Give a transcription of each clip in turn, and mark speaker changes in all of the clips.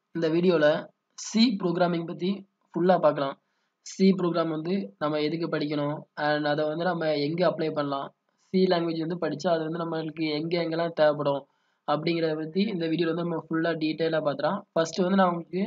Speaker 1: இந்த வீடியோவில் C programming பற்றி ஃபுல்லாக பார்க்கலாம் சி ப்ரோக்ராம் வந்து நம்ம எதுக்கு படிக்கணும் அண்ட் அதை வந்து நம்ம எங்கே அப்ளை பண்ணலாம் சி லாங்குவேஜ் வந்து படித்தா அது வந்து நம்மளுக்கு எங்கே எங்கெல்லாம் தேவைப்படும் அப்படிங்கிறத பற்றி இந்த வீடியோவில் வந்து நம்ம ஃபுல்லாக டீட்டெயிலாக பார்த்துலாம் ஃபஸ்ட்டு வந்து நான் உங்களுக்கு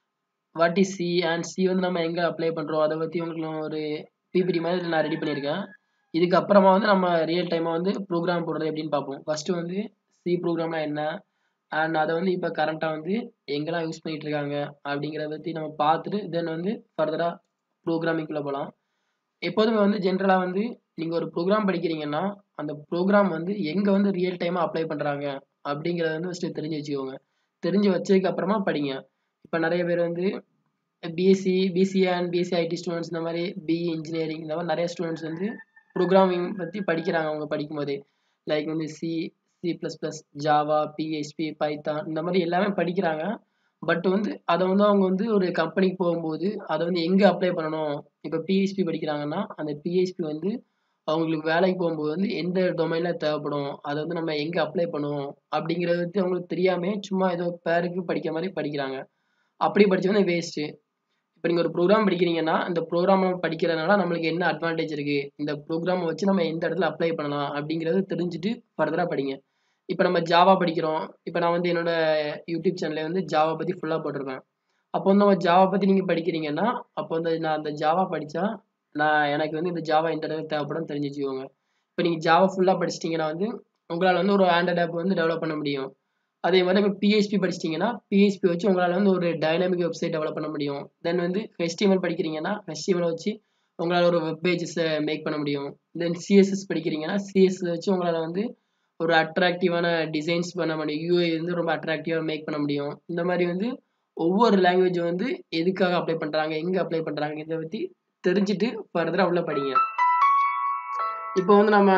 Speaker 1: what is C and C வந்து நம்ம எங்கே அப்ளை பண்ணுறோம் அதை பற்றி உங்களுக்கு நான் ஒரு பிபிடி மாதிரி நான் ரெடி பண்ணியிருக்கேன் இதுக்கப்புறமா வந்து நம்ம ரியல் டைமாக வந்து ப்ரோக்ராம் போடுறது எப்படின்னு பார்ப்போம் ஃபஸ்ட்டு வந்து சி ப்ரோக்ராம்னா என்ன அண்ட் அதை வந்து இப்போ கரண்ட்டாக வந்து எங்கெல்லாம் யூஸ் பண்ணிகிட்டு இருக்காங்க அப்படிங்கிறத பற்றி நம்ம பார்த்துட்டு தென் வந்து ஃபர்தராக ப்ரோக்ராமிங்குள்ளே போகலாம் எப்போதுமே வந்து ஜென்ரலாக வந்து நீங்கள் ஒரு ப்ரோக்ராம் படிக்கிறீங்கன்னா அந்த ப்ரோக்ராம் வந்து எங்கே வந்து ரியல் டைமாக அப்ளை பண்ணுறாங்க அப்படிங்கிறத வந்து ஃபஸ்ட்டு தெரிஞ்சு வச்சுக்கோங்க தெரிஞ்சு வச்சதுக்கு அப்புறமா படிங்க இப்போ நிறைய பேர் வந்து BSc BCA and BSc IT students இந்த மாதிரி பிஇ இன்ஜினியரிங் இந்த மாதிரி நிறைய ஸ்டூடெண்ட்ஸ் வந்து ப்ரோக்ராமிங் பற்றி படிக்கிறாங்க அவங்க படிக்கும்போதே லைக் வந்து C C plus plus Java PHP Python இந்த மாதிரி எல்லாமே படிக்கிறாங்க பட் வந்து அதை வந்து அவங்க வந்து ஒரு கம்பெனிக்கு போகும்போது அதை வந்து எங்கே அப்ளை பண்ணணும் இப்போ பிஹெச்பி படிக்கிறாங்கன்னா அந்த பிஹெச்பி வந்து அவங்களுக்கு வேலைக்கு போகும்போது வந்து எந்த டொமைனில் தேவைப்படும் அதை வந்து நம்ம எங்கே அப்ளை பண்ணுவோம் அப்படிங்கிறது வந்து அவங்களுக்கு தெரியாமல் சும்மா ஏதோ பேருக்கு படிக்கிற மாதிரி படிக்கிறாங்க அப்படி படிச்சு வந்து வேஸ்ட்டு இப்போ நீங்கள் ஒரு ப்ரோக்ராம் படிக்கிறீங்கன்னா இந்த ப்ரோக்ராம் படிக்கிறதுனால நம்மளுக்கு என்ன அட்வான்டேஜ் இருக்குது இந்த ப்ரோக்ராமை வச்சு நம்ம எந்த இடத்துல அப்ளை பண்ணலாம் அப்படிங்கிறது தெரிஞ்சுட்டு ஃபர்தராக படிங்க இப்போ நம்ம ஜாவா படிக்கிறோம் இப்போ நான் வந்து என்னோட யூடியூப் சேனலில் வந்து ஜாவா பற்றி ஃபுல்லாக போட்டிருப்பேன் அப்போ வந்து நம்ம ஜாவா பற்றி நீங்கள் படிக்கிறீங்கன்னா அப்போ வந்து நான் அந்த ஜாவா படித்தா நான் எனக்கு வந்து இந்த ஜாவா இந்த இடத்துல தேவைப்படும் தெரிஞ்சு வச்சுக்கோங்க இப்போ நீங்கள் ஜாவா ஃபுல்லாக படிச்சிட்டிங்கன்னா வந்து உங்களால் வந்து ஒரு ஆண்ட்ராய்ட் ஆப் வந்து டெவலப் பண்ண முடியும் அதே மாதிரி இப்போ பிஹெச்பி படிச்சிட்டிங்கன்னா பிஹெச்பி வச்சு உங்களால் வந்து ஒரு டைனாமிக் வெப்சைட் டெவலப் பண்ண முடியும் தென் வந்து ஹெச்டிஎம்எல் படிக்கிறீங்கன்னா ஹெச்டிஎம்எல் வச்சு உங்களால் ஒரு வெப் பேஜஸை மேக் பண்ண முடியும் தென் சிஎஸ்எஸ் படிக்கிறீங்கன்னா சிஎஸ்எஸ் வச்சு உங்களால் வந்து ஒரு அட்ராக்டிவான டிசைன்ஸ் பண்ண முடியும் யூஐ வந்து ரொம்ப அட்ராக்டிவாக மேக் பண்ண முடியும் இந்த மாதிரி வந்து ஒவ்வொரு லாங்குவேஜ் வந்து எதுக்காக அப்ளை பண்ணுறாங்க எங்கே அப்ளை பண்ணுறாங்க இதை பற்றி தெரிஞ்சுட்டு ஃபர்தராக உள்ள படிங்க இப்போ வந்து நம்ம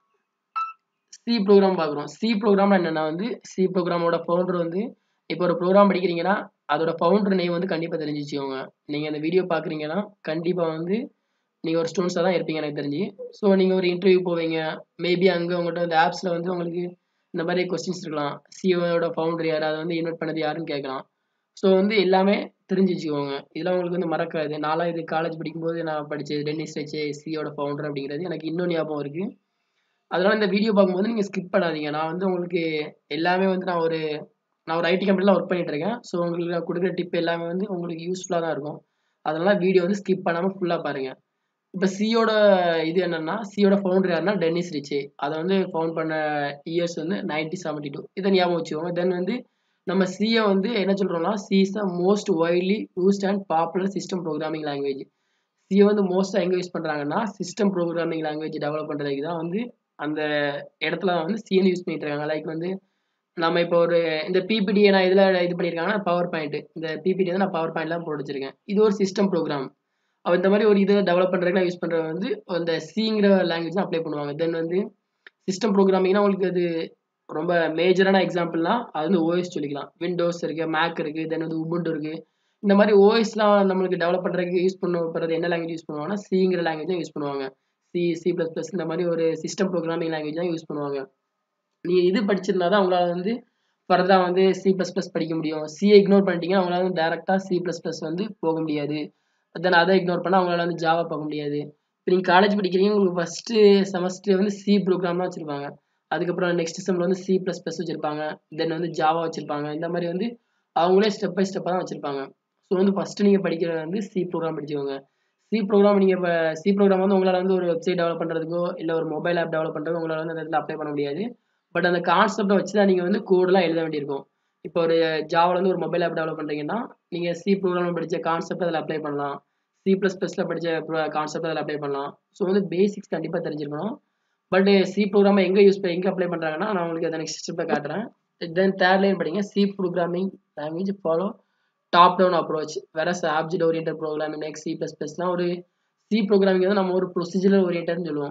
Speaker 1: சி ப்ரோக்ராம் பார்க்குறோம் சி ப்ரோக்ராம் என்னென்னா வந்து சி ப்ரோக்ராமோட ஃபவுண்டர் வந்து இப்போ ஒரு ப்ரோக்ராம் படிக்கிறீங்கன்னா அதோட ஃபவுண்டர் நேம் வந்து கண்டிப்பாக தெரிஞ்சு வச்சுக்கோங்க நீங்கள் அந்த வீடியோ பார்க்குறீங்கன்னா கண்டிப்பாக வந்து நீங்கள் ஒரு ஸ்டூடெண்ட்ஸாக தான் இருப்பீங்க எனக்கு தெரிஞ்சு ஸோ நீங்கள் ஒரு இன்டர்வியூ போவீங்க மேபி அங்கே உங்கள்கிட்ட அந்த ஆப்ஸில் வந்து உங்களுக்கு இந்த மாதிரி கொஸ்டின்ஸ் இருக்கலாம் சிஓட ஃபவுண்டர் யார் அதை வந்து இன்வைட் பண்ணது யாருன்னு கேட்கலாம் ஸோ வந்து எல்லாமே தெரிஞ்சு வச்சுக்கோங்க இதெல்லாம் உங்களுக்கு வந்து மறக்காது நான்லாம் இது காலேஜ் படிக்கும்போது நான் படித்தது டென்னிஸ் வச்சு சிஓட ஃபவுண்டர் அப்படிங்கிறது எனக்கு இன்னும் ஞாபகம் இருக்குது அதனால் இந்த வீடியோ பார்க்கும்போது நீங்கள் ஸ்கிப் பண்ணாதீங்க நான் வந்து உங்களுக்கு எல்லாமே வந்து நான் ஒரு நான் ஒரு ஐடி கம்பெனியில் ஒர்க் பண்ணிட்டு இருக்கேன் ஸோ உங்களுக்கு நான் கொடுக்குற டிப் எல்லாமே வந்து உங்களுக்கு யூஸ்ஃபுல்லாக தான் இருக்கும் அதனால் வீடியோ வந்து ஸ்கிப் பண்ணாமல் ஃபுல்லாக பாருங்கள் இப்போ சியோட இது என்னென்னா சியோட ஃபவுண்டர் யாருன்னா டென்னிஸ் ரிச்சே அதை வந்து ஃபவுண்ட் பண்ண இயர்ஸ் வந்து நைன்டீன் செவன்ட்டி டூ இதை ஞாபகம் வச்சுக்கோங்க தென் வந்து நம்ம சியை வந்து என்ன சொல்கிறோம்னா C is the most widely used and popular system programming language சியை வந்து மோஸ்ட்டாக எங்கே யூஸ் பண்ணுறாங்கன்னா சிஸ்டம் ப்ரோக்ராமிங் லாங்குவேஜ் டெவலப் பண்ணுறதுக்கு தான் வந்து அந்த இடத்துல வந்து சிஎன் யூஸ் பண்ணிட்டு இருக்காங்க லைக் வந்து நம்ம இப்போ ஒரு இந்த பிபிடியை நான் இதில் இது பண்ணியிருக்காங்கன்னா பவர் பாயிண்ட் இந்த பிபிடி வந்து நான் பவர் பாயிண்ட்லாம் போட்டு வச்சிருக்கேன் இது ஒரு சிஸ்டம் ப்ரோக்ராம் அவள் இந்த மாதிரி ஒரு இதை டெவலப் பண்ணுறதுக்கு யூஸ் பண்ணுறது வந்து அந்த சிங்கிற லாங்குவேஜ் தான் அப்ளை பண்ணுவாங்க தென் வந்து சிஸ்டம் ப்ரோக்ராமிங்னா உங்களுக்கு அது ரொம்ப மேஜரான எக்ஸாம்பிள்னா அது வந்து ஓஎஸ் சொல்லிக்கலாம் விண்டோஸ் இருக்குது மேக் இருக்குது தென் வந்து உபுண்டு இருக்குது இந்த மாதிரி ஓஎஸ்லாம் நம்மளுக்கு டெவலப் பண்ணுறதுக்கு யூஸ் பண்ண போகிறது என்ன லாங்குவேஜ் யூஸ் பண்ணுவாங்கன்னா சிங்கிற லாங்குவேஜ் தான் யூஸ் பண்ணுவாங்க சி சி ப்ளஸ் ப்ளஸ் இந்த மாதிரி ஒரு சிஸ்டம் ப்ரோக்ராமிங் லாங்குவேஜ் தான் யூஸ் பண்ணுவாங்க நீங்கள் இது படிச்சிருந்தா தான் உங்களால் வந்து ஃபர்தராக வந்து சி ப்ளஸ் ப்ளஸ் படிக்க முடியும் சியை இக்னோர் பண்ணிட்டீங்கன்னா அவங்களால வந்து டேரெக்டாக சி ப்ளஸ் ப்ளஸ் வந்து போக முடியாது தென் அதை இக்னோர் பண்ணால் அவங்களால வந்து ஜாவா பார்க்க முடியாது இப்போ நீங்கள் காலேஜ் படிக்கிறீங்க உங்களுக்கு ஃபஸ்ட்டு செமஸ்டர் வந்து சி ப்ரோக்ராம் தான் வச்சுருப்பாங்க அதுக்கப்புறம் நெக்ஸ்ட் செம்மில் வந்து சி ப்ளஸ் ப்ளஸ் வச்சுருப்பாங்க தென் வந்து ஜாவா வச்சுருப்பாங்க இந்த மாதிரி வந்து அவங்களே ஸ்டெப் பை ஸ்டெப்பாக தான் வச்சுருப்பாங்க ஸோ வந்து ஃபஸ்ட்டு நீங்கள் படிக்கிறது வந்து சி ப்ரோக்ராம் படிச்சுக்கோங்க சி ப்ரோக்ராம் நீங்கள் இப்போ சி ப்ரோக்ராம் வந்து உங்களால் வந்து ஒரு வெப்சைட் டெவலப் பண்ணுறதுக்கோ இல்லை ஒரு மொபைல் ஆப் டெவலப் பண்ணுறதுக்கோ உங்களால் வந்து அந்த இடத்துல அப்ளை பண்ண முடியாது பட் அந்த கான்செப்டை வச்சு தான் நீங்கள் வந்து கோடெலாம் எழுத வேண்டியிருக்கும் இப்போ ஒரு ஜாவில் வந்து ஒரு மொபைல் ஆப் டெவலப் பண்ணுறீங்கன்னா நீங்கள் சி ப்ரோக்ராம் படித்த கான்செப்ட் அதில் அப்ளை பண்ணலாம் சி ப்ளஸ் ப்ளஸில் படித்த கான்செப்ட் அதில் அப்ளை பண்ணலாம் ஸோ வந்து பேசிக்ஸ் கண்டிப்பாக தெரிஞ்சிருக்கணும் பட் சி ப்ரோக்ராமை எங்கே யூஸ் பண்ணி எங்கே அப்ளை பண்ணுறாங்கன்னா நான் உங்களுக்கு அதை நெக்ஸ்ட் ஸ்டெப்பில் காட்டுறேன் தென் தேர்ட் லைன் படிங்க C programming language follow top down approach வேற object orient programming next C plus ப்ளஸ்லாம் ஒரு சி ப்ரோக்ராமிங் வந்து நம்ம ஒரு ப்ரொசீஜரல் ஓரியன்ட்னு சொல்லுவோம்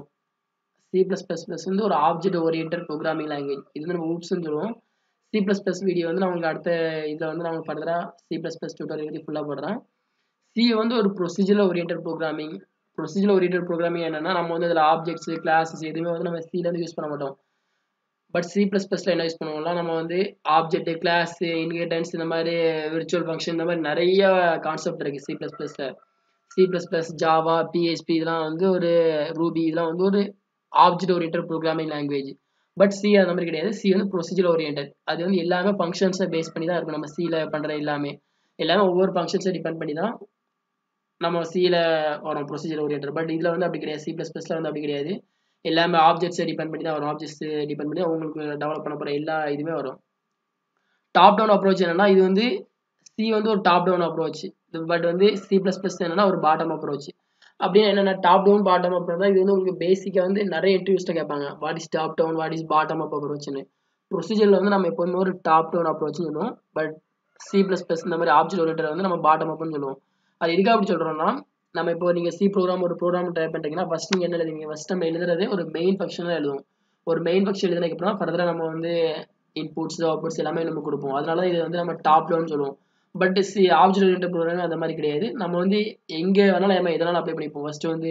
Speaker 1: சி ப்ளஸ் ப்ளஸ் ப்ளஸ் வந்து ஒரு ஆப்ஜெக்ட் ஓரியன்ட் ப்ரோக்ராமிங் லாங்குவேஜ் இது வந்து நம்ம ஊப்ஸ்னு சொல்லுவோம் சி ப்ளஸ் ப்ளஸ் வீடியோ வந்து நான் உங்களுக்கு அடுத்த இதில் வந்து நான் ஃபர்தராக சி ப்ளஸ் ப்ளஸ் டியூட்டோரியல் பற்றி ஃபுல்லாக போடுறேன் சி வந்து ஒரு procedural orient programming procedural orient programming என்னன்னா நம்ம வந்து அதில் ஆப்ஜெக்ட்ஸ் கிளாஸஸ் எதுவுமே வந்து நம்ம சில வந்து யூஸ் பண்ண மாட்டோம் பட் சி ப்ளஸ் ப்ளஸில் என்ன யூஸ் பண்ணுவோம்னா நம்ம வந்து ஆப்ஜெக்ட் கிளாஸ் இன்கிரிட்டன்ஸ் இந்த மாதிரி விர்ச்சுவல் ஃபங்க்ஷன் இந்த மாதிரி நிறைய கான்செப்ட் இருக்குது சி ப்ளஸ் ப்ளஸில் C plus plus Java PHP இதெல்லாம் வந்து ஒரு ரூபி இதெல்லாம் வந்து ஒரு object orient programming language but C அந்த மாதிரி கிடையாது சி வந்து ப்ரொசீஜர் ஓரியன்ட் அது வந்து எல்லாமே ஃபங்க்ஷன்ஸை பேஸ் பண்ணி தான் இருக்கும் நம்ம சியில் பண்ணுற எல்லாமே எல்லாமே ஒவ்வொரு ஃபங்க்ஷன்ஸை டிபெண்ட் பண்ணி தான் நம்ம சியில் வரும் ப்ரொசீஜர் ஓரியன்ட் பட் இதில் வந்து அப்படி கிடையாது சி ப்ளஸ் ப்ளஸில் வந்து அப்படி கிடையாது எல்லாமே ஆப்ஜெக்ட்ஸை டிபெண்ட் பண்ணி தான் வரும் ஆப்ஜெக்ட்ஸ் டிபெண்ட் பண்ணி உங்களுக்கு டெவலப் பண்ண போகிற எல்லா இதுவுமே வரும் டாப் டவுன் அப்ரோச் என்னன்னா இது வந்து சி வந்து ஒரு டாப் டவுன் அப்ரோச் பட் வந்து சி ப்ளஸ் ப்ளஸ் என்னன்னா ஒரு பாட்டம் அப்ரோச் அப்படின்னு என்னென்ன டாப் டவுன் பாட்டம் அப் தான் இது வந்து உங்களுக்கு பேசிக்காக வந்து நிறைய இன்டர்வியூஸ்ட்டு கேட்பாங்க what is top down what is bottom up அப்ரோச்னு ப்ரொசீஜரில் வந்து நம்ம எப்போதுமே ஒரு டாப் டவுன் அப்ரோச்னு சொல்லுவோம் பட் சி ப்ளஸ் ப்ளஸ் இந்த மாதிரி ஆப்ஜெக்ட் ஓரியன்ட் வந்து நம்ம பாட்டம் அப்னு சொல்லுவோம் அது எதுக்காக அப்படி சொல்கிறோம்னா நம்ம இப்போ நீங்கள் சி ப்ரோக்ராம் ஒரு ப்ரோக்ராம் ட்ரை பண்ணுறீங்கன்னா ஃபஸ்ட் நீங்கள் என்ன எழுதுவீங்க ஃபஸ்ட் நம்ம எழுதுறதே ஒரு மெயின் ஃபங்க்ஷனாக எழுதுவோம் ஒரு மெயின் ஃபங்க்ஷன் எழுதுனதுக்கு அப்புறம் ஃபர்தராக நம்ம வந்து இன்புட்ஸ் அவுட்புட்ஸ் எல்லாமே நம்ம கொடுப்போம் அதனால தான் இது வந்து நம்ம டாப் டவுன் சொல்லுவோம் but C object orient program அந்த மாதிரி கிடையாது நம்ம வந்து எங்கே வேணாலும் நம்ம எதனாலும் அப்ளை பண்ணிப்போம் ஃபஸ்ட்டு வந்து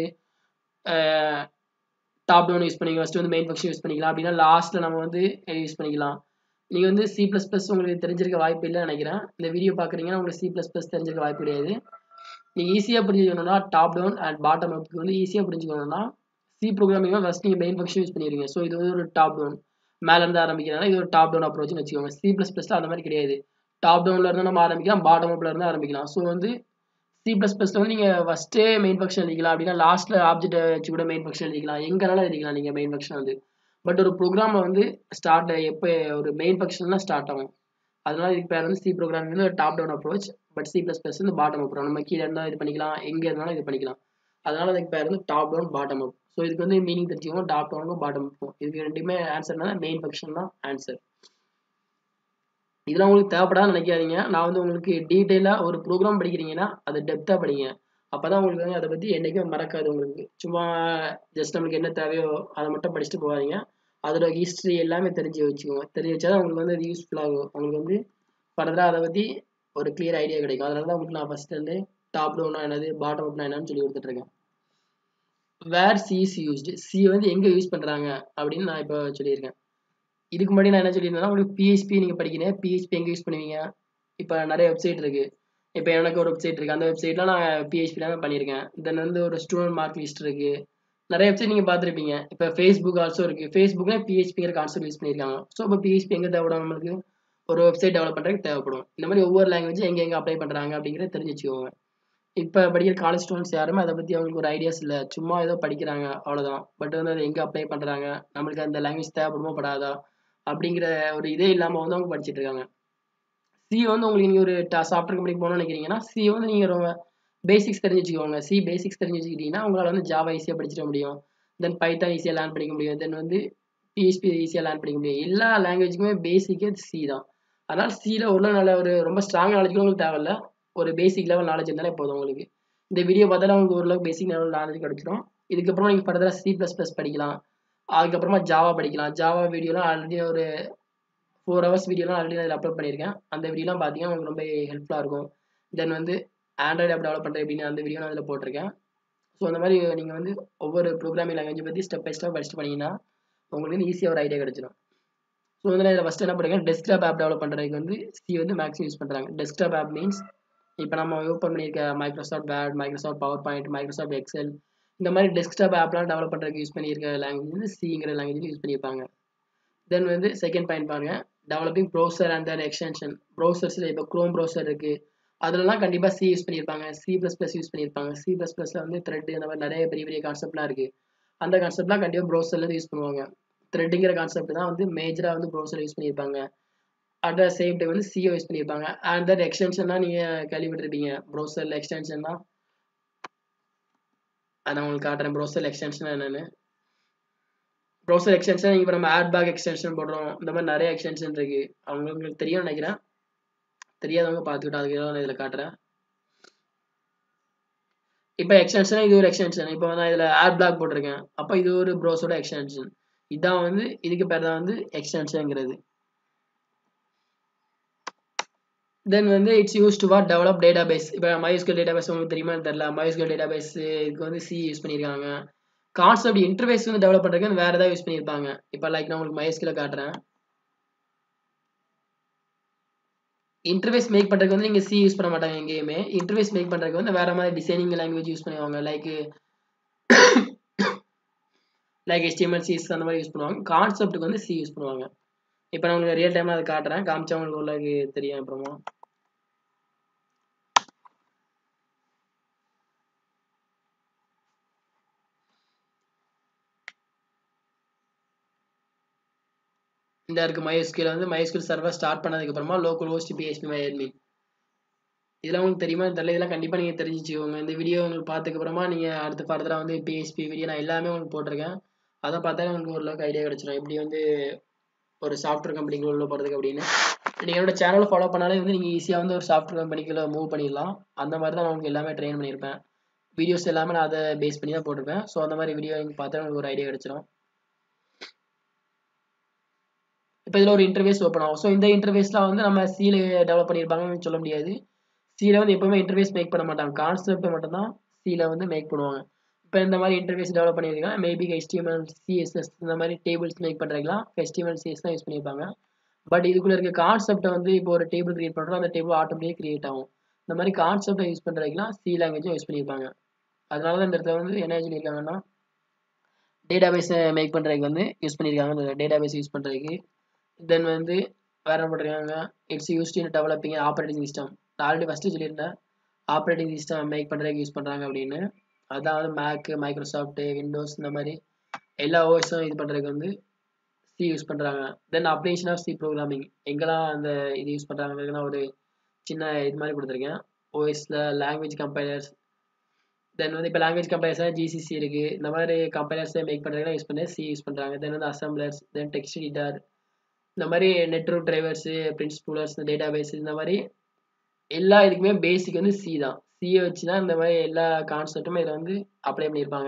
Speaker 1: டாப் டவுன் யூஸ் பண்ணிக்கலாம் ஃபஸ்ட்டு வந்து மெயின் ஃபங்க்ஷன் யூஸ் பண்ணிக்கலாம் அப்படின்னா லாஸ்ட்டில் நம்ம வந்து யூஸ் பண்ணிக்கலாம் நீங்கள் வந்து சி ப்ளஸ் ப்ளஸ் உங்களுக்கு தெரிஞ்சிருக்க வாய்ப்பு இல்லைன்னு நினைக்கிறேன் இந்த வீடியோ பார்க்குறீங்கன்னா உங்களுக்கு சி ப்ளஸ் ப்ளஸ் தெரிஞ்சிருக்க வாய்ப்பு கிடையாது நீங்கள் ஈஸியாக புரிஞ்சுக்கணும்னா டாப் டவுன் அண்ட் பாட்டம் அப்புக்கு வந்து ஈஸியாக புரிஞ்சுக்கணும்னா சி ப்ரோக்ராமிங்காக ஃபஸ்ட் நீங்கள் மெயின் ஃபங்க்ஷன் யூஸ் பண்ணிடுவீங்க ஸோ இது வந்து ஒரு டாப் டவுன் மேலேருந்து ஆரம்பிக்கிறனால இது ஒரு டாப் டவுன் அப்ரோச்னு வச்சுக்கோங்க சி ப்ளஸ் ப்ளஸில் அந்த மாதிரி கிடையாது டாப் டவுனில் இருந்து நம்ம ஆரம்பிக்கலாம் பாட்டம் அப்பில் இருந்து ஆரம்பிக்கலாம் ஸோ வந்து சி ப்ளஸ் ப்ளஸில் வந்து நீங்கள் ஃபஸ்ட்டே மெயின் ஃபங்க்ஷன் எழுதிக்கலாம் அப்படின்னா லாஸ்ட்டில் ஆப்ஜெக்ட் வச்சு கூட மெயின் ஃபங்க்ஷன் எழுதிக்கலாம் எங்கனாலும் எழுதிக்கலாம் நீங்கள் மெயின் ஃபங்க்ஷன் வந்து பட் ஒரு ப்ரோக்ராமில் வந்து ஸ்டார்ட் எப்போ ஒரு மெயின் ஃபங்க்ஷன் ஸ்டார்ட் ஆகும் அதனால இதுக்கு பேர் வந்து சி ப்ரோக்ராமிங் வந்து ஒரு top down approach but C plus plus வந்து பாட்டம் அப் நம்ம கீழே இருந்தால் இது பண்ணிக்கலாம் எங்கே இருந்தாலும் இது பண்ணிக்கலாம் அதனால அதுக்கு பேர் வந்து top down bottom up so இதுக்கு வந்து மீனிங் தெரிஞ்சுக்கணும் டாப் டவுனுக்கும் பாட்டம் அப்பும் இதுக்கு ரெண்டுமே ஆன்சர்னா மெயின் ஃபங்க்ஷன் தான் ஆன்சர் இதெல்லாம் உங்களுக்கு தேவைப்படாது நினைக்காதீங்க நான் வந்து உங்களுக்கு டீட்டெயிலாக ஒரு ப்ரோக்ராம் படிக்கிறீங்கன்னா அதை டெப்த்தாக படிங்க அப்போ தான் உங்களுக்கு வந்து அதை பற்றி என்றைக்கும் மறக்காது உங்களுக்கு சும்மா ஜஸ்ட் நம்மளுக்கு என்ன தேவையோ அதை மட்டும் படிச்சுட்டு போகாதீங்க அதோட ஹிஸ்ட்ரி எல்லாமே தெரிஞ்சு வச்சுக்கோங்க தெரிஞ்சு வச்சா தான் உங்களுக்கு வந்து அது யூஸ்ஃபுல்லாகும் உங்களுக்கு வந்து ஃபர்தராக அதை பற்றி ஒரு கிளியர் ஐடியா கிடைக்கும் அதனால தான் உங்களுக்கு நான் ஃபஸ்ட் வந்து டாப் டவுனா என்னது பாட்டம் அப்னா என்னன்னு சொல்லி கொடுத்துட்ருக்கேன் where C is used C வந்து எங்கே யூஸ் பண்ணுறாங்க அப்படின்னு நான் இப்போ சொல்லியிருக்கேன் இதுக்கு முன்னாடி நான் என்ன சொல்லியிருந்தேன்னா உங்களுக்கு பிஹெச்பி நீங்கள் படிக்கிறேன் பிஹெச்பி எங்கே யூஸ் பண்ணுவீங்க இப்போ நிறைய வெப்சைட் இருக்குது இப்போ எனக்கு ஒரு வெப்சைட் இருக்குது அந்த வெப்சைட்டில் நான் பிஹெச்பியில் தான் பண்ணியிருக்கேன் தென் வந்து ஒரு ஸ்டூடெண்ட் மார்க் லிஸ்ட் இருக்குது நிறைய வெப்சைட் நீங்கள் பார்த்துருப்பீங்க இப்போ ஃபேஸ்புக் ஆல்சோ இருக்குது ஃபேஸ்புக்கில் பிஹெச்பிங்கிற கான்செப்ட் யூஸ் பண்ணியிருக்காங்க ஸோ இப்போ பிஹெச்பி எங்கே தேவைப்படும் நம்மளுக்கு ஒரு வெப்சைட் டெவலப் பண்ணுறதுக்கு தேவைப்படும் இந்த மாதிரி ஒவ்வொரு லாங்குவேஜ் எங்கே எங்கே அப்ளை பண்ணுறாங்க அப்படிங்கிறத தெரிஞ்சு வச்சுக்கோங்க இப்போ படிக்கிற காலேஜ் ஸ்டூடெண்ட்ஸ் யாருமே அதை பற்றி அவங்களுக்கு ஒரு ஐடியாஸ் இல்லை சும்மா ஏதோ படிக்கிறாங்க அவ்வளோதான் பட் வந்து அதை எங்கே அப்ளை பண்ணுறாங்க நம்மளுக்கு அந்த லாங்குவேஜ் தேவைப்படுமோ படாதா அப்படிங்கிற ஒரு இதே இல்லாமல் வந்து அவங்க படிச்சுட்டு இருக்காங்க சி வந்து உங்களுக்கு நீங்கள் ஒரு சாஃப்ட்வேர் கம்பெனிக்கு போகணும்னு நினைக்கிறீங்கன்னா சி வந்து நீங்கள் ரொம்ப பேசிக்ஸ் தெரிஞ்சு வச்சுக்கோங்க சி பேசிக்ஸ் தெரிஞ்சு வச்சுக்கிட்டீங்கன்னா உங்களால் வந்து ஜாவா ஈஸியாக படிச்சிட முடியும் தென் பைத்தான் ஈஸியாக லேர்ன் பண்ணிக்க முடியும் தென் வந்து பிஹெச்பி ஈஸியாக லேர்ன் பண்ணிக்க முடியும் எல்லா லாங்குவேஜுக்குமே பேசிக்கே சி தான் அதனால் சியில் உள்ள நல்ல ஒரு ரொம்ப ஸ்ட்ராங் நாலேஜ் உங்களுக்கு தேவையில்ல ஒரு பேசிக் லெவல் நாலேஜ் இருந்தாலே போதும் உங்களுக்கு இந்த வீடியோ பார்த்தாலும் உங்களுக்கு ஓரளவுக்கு பேசிக் லெவல் நாலேஜ் கிடைச்சிடும் இதுக்கப்புறம் நீங்கள் ஃபர்தராக சி ப்ளஸ் ப்ளஸ் படிக்கலாம் அதுக்கப்புறமா ஜாவா படிக்கலாம் ஜாவா வீடியோலாம் ஆல்ரெடி ஒரு ஃபோர் ஹவர்ஸ் வீடியோலாம் ஆல்ரெடி அதில் அப்லோட் பண்ணியிருக்கேன் அந்த வீடியோலாம் பார்த்தீங்கன்னா உங்களுக்கு ரொம்ப ஹெல்ப்ஃபுல்லாக இருக்கும் தென் வந்து ஆண்ட்ராய்டு ஆப் டெவலப் பண்ணுறது அப்படின்னு அந்த வீடியோ நான் அதில் போட்டிருக்கேன் ஸோ அந்த மாதிரி நீங்கள் வந்து ஒவ்வொரு ப்ரோக்ராமிங் லாங்குவேஜ் பற்றி ஸ்டெப் பை ஸ்டெப் படிச்சுட்டு பண்ணிங்கன்னா உங்களுக்கு வந்து ஈஸியாக ஒரு ஐடியா கிடச்சிடும் ஸோ வந்து இதில் ஃபஸ்ட்டு என்ன பண்ணுறேன் டெஸ்க்டாப் ஆப் டெவலப் பண்ணுறதுக்கு வந்து சி வந்து மேக்ஸிமம் யூஸ் பண்ணுறாங்க டெஸ்க்டாப் ஆப் மீன்ஸ் இப்போ நம்ம ஓப்பன் பண்ணியிருக்க Microsoft Word Microsoft PowerPoint Microsoft Excel இந்த மாதிரி டெஸ்க்டாப் ஆப்லாம் டெவலப் பண்ணுறதுக்கு யூஸ் பண்ணியிருக்க லாங்குவேஜ் வந்து சிங்கிற லாங்குவேஜ் யூஸ் பண்ணியிருப்பாங்க தென் வந்து செகண்ட் பாயிண்ட் பாருங்க developing browser and then extension ப்ரௌசர்ஸில் இப்போ க்ரோம் ப்ரௌசர் இருக்குது அதுலலாம் கண்டிப்பாக சி யூஸ் பண்ணியிருப்பாங்க சி ப்ளஸ் ப்ளஸ் யூஸ் பண்ணியிருப்பாங்க சி ப்ளஸ் ப்ளஸில் வந்து த்ரெட் இந்த மாதிரி நிறைய பெரிய பெரிய கான்செப்ட்லாம் இருக்குது அந்த கான்செப்ட்லாம் கண்டிப்பாக ப்ரௌசர்லேருந்து யூஸ் பண்ணுவாங்க த்ரெட்டுங்கிற கான்செப்ட் தான் வந்து மேஜராக வந்து ப்ரௌசர் யூஸ் பண்ணியிருப்பாங்க அட் த சேம் டைம் வந்து சிஓ யூஸ் பண்ணியிருப்பாங்க அண்ட் தட் எக்ஸ்டென்ஷன் தான் நீங்கள் கேள்விப்பட்டிருப்பீங்க ப்ரௌசரில் எக்ஸ்டென்ஷன் தான் அதை உங்களுக்கு காட்டுறேன் ப்ரௌசர் எக்ஸ்டென்ஷன் என்னென்னு ப்ரௌசர் எக்ஸ்டென்ஷன் இப்போ நம்ம ஆட் பேக் எக்ஸ்டென்ஷன் போடுறோம் இந்த மாதிரி நிறைய எக்ஸ்டென்ஷன் இருக்கு அவங்களுக்கு தெரியும்னு நினைக்கிறேன் தெரியாதவங்க பார்த்துக்கிட்டோம் அதுக்கு நான் இதில் காட்டுறேன் இப்போ எக்ஸ்டென்ஷன் இது ஒரு எக்ஸ்டென்ஷன் இப்போ நான் இதில் ஆட் பிளாக் போட்டிருக்கேன் அப்போ இது ஒரு ப்ரௌசரோட எக்ஸ்டென்ஷன் இதான் வந்து இதுக்கு பேர் தான் வந்து எக்ஸ்டென்ஷனுங்கிறது தென் வந்து it's use to what develop database இப்போ மைஸ்கல் டேட்டா பேஸ் உங்களுக்கு தெரியுமா தெரியல மைஸ்கல் டேட்டா பேஸ் இதுக்கு வந்து சி யூஸ் பண்ணியிருக்காங்க கான்செப்ட் இன்டர்ஃபேஸ் வந்து டெவலப் பண்ணுறதுக்கு வந்து வேறு ஏதாவது யூஸ் பண்ணியிருப்பாங்க இப்போ லைக் நான் உங்களுக்கு மைஸ்கில் காட்டுறேன் இன்டர்ஃபேஸ் மேக் பண்ணுறதுக்கு வந்து நீங்கள் சி யூஸ் பண்ண மாட்டாங்க எங்கேயுமே இன்டர்ஃபேஸ் மேக் பண்ணுறதுக்கு வந்து வேறு மாதிரி டிசைனிங் லாங்குவேஜ் யூஸ் பண்ணுவாங்க லைக் லைக் HTML சிஎஸ் அந்த மாதிரி யூஸ் பண்ணுவாங்க கான்செப்ட்டுக்கு வந்து சி யூஸ் பண்ணுவாங்க இப்போ நான் உங்களுக்கு ரியல் டைமில் அதை காட்டுறேன் காமிச்சா உங்களுக்கு உள்ளது தெரியும் அப்புறமா இந்த இருக்கு MySQL வந்து MySQL சர்வர் ஸ்டார்ட் பண்ணதுக்கு அப்புறமா local host PHP my admin இதெல்லாம் உங்களுக்கு தெரியுமா தெரியல இதெல்லாம் கண்டிப்பாக நீங்கள் தெரிஞ்சுக்கோங்க இந்த வீடியோ உங்களுக்கு பார்த்ததுக்கு அப்புறமா நீங்கள் அடுத்து ஃபர்தராக வந்து பிஎஸ்பி வீடியோ நான் எல்லாமே உங்களுக்கு போட்டிருக்கேன் அதை பார்த்தா உங்களுக்கு ஓரளவுக்கு ஐடியா கிடச்சிடும் எப்படி வந்து ஒரு சாஃப்ட்வேர் கம்பெனிக்குள்ள உள்ள போகிறதுக்கு அப்படின்னு நீங்கள் என்னோட சேனலை ஃபாலோ பண்ணாலே வந்து நீங்கள் ஈஸியாக வந்து ஒரு சாஃப்ட்வேர் கம்பெனிக்குள்ள மூவ் பண்ணிடலாம் அந்த மாதிரி தான் நான் உங்களுக்கு எல்லாமே ட்ரெயின் பண்ணியிருப்பேன் வீடியோஸ் எல்லாமே நான் அதை பேஸ் பண்ணி தான் போட்டிருப்பேன் ஸோ அந்த மாதிரி வீடியோ நீங்கள் பார்த்தா உங்களுக்கு ஒரு ஐடியா கிடச்சிடும் இப்போ இதில் ஒரு இன்டர்வேஸ் ஓப்பன் ஆகும் ஸோ இந்த இன்டர்வேஸ்லாம் வந்து நம்ம சீல டெவலப் பண்ணியிருப்பாங்கன்னு சொல்ல முடியாது சீல வந்து எப்பவுமே இன்டர்வேஸ் மேக் பண்ண மாட்டாங்க கான்செப்ட் மட்டும்தான் சீல வந்து மேக் பண்ணுவாங்க இப்போ இந்த மாதிரி இன்டர்வேஸ் டெவலப் பண்ணியிருக்காங்க மேபி HTML சிஎஸ்எஸ் இந்த மாதிரி டேபிள்ஸ் மேக் பண்ணுறதுலாம் HTML சிஎஸ் தான் யூஸ் பண்ணியிருப்பாங்க பட் இதுக்குள்ள இருக்க கான்செப்டை வந்து இப்போ ஒரு டேபிள் கிரியேட் பண்ணுறோம் அந்த டேபிள் ஆட்டோமேட்டிக் கிரியேட் ஆகும் இந்த மாதிரி கான்செப்டை யூஸ் பண்ணுறதுக்குலாம் சி லாங்குவேஜும் யூஸ் பண்ணியிருப்பாங்க அதனால தான் இந்த இடத்துல வந்து என்ன சொல்லியிருக்காங்கன்னா டேட்டா பேஸை மேக் பண்ணுறதுக்கு வந்து யூஸ் பண்ணியிருக்காங்க இந்த டேட்டா பேஸ் யூஸ் பண்ணுறதுக்கு தென் வந்து வேற என்ன பண்ணுறாங்க it's used in developing operating system நான் ஆல்ரெடி ஃபஸ்ட்டு சொல்லியிருந்தேன் ஆப்ரேட்டிங் சிஸ்டம் மேக் பண்ணுறதுக்கு யூஸ் பண்ணுறாங்க அப்படின்னு அதான் வந்து மேக்கு மைக்ரோசாஃப்ட்டு விண்டோஸ் இந்த மாதிரி எல்லா ஓஎஸும் இது பண்ணுறதுக்கு வந்து சி யூஸ் பண்ணுறாங்க then application of C programming எங்கெல்லாம் அந்த இது யூஸ் பண்ணுறாங்கன்னா ஒரு சின்ன இது மாதிரி கொடுத்துருக்கேன் ஓஎஸில் லாங்குவேஜ் கம்பைலர்ஸ் தென் வந்து இப்போ லாங்குவேஜ் கம்பைலர்ஸாக ஜிசிசி இருக்குது இந்த மாதிரி கம்பைலர்ஸை மேக் பண்ணுறதுலாம் யூஸ் பண்ணி சி யூஸ் பண்ணுறாங்க தென் வந்து அசம்பிளர்ஸ் தென் டெக்ஸ்ட் எடிட்டர் இந்த மாதிரி network drivers print spoolers database இந்த மாதிரி எல்லா இதுக்குமே பேசிக் வந்து சி தான் சியை வச்சு தான் இந்த மாதிரி எல்லா கான்செப்ட்டுமே இதில் வந்து அப்ளை பண்ணியிருப்பாங்க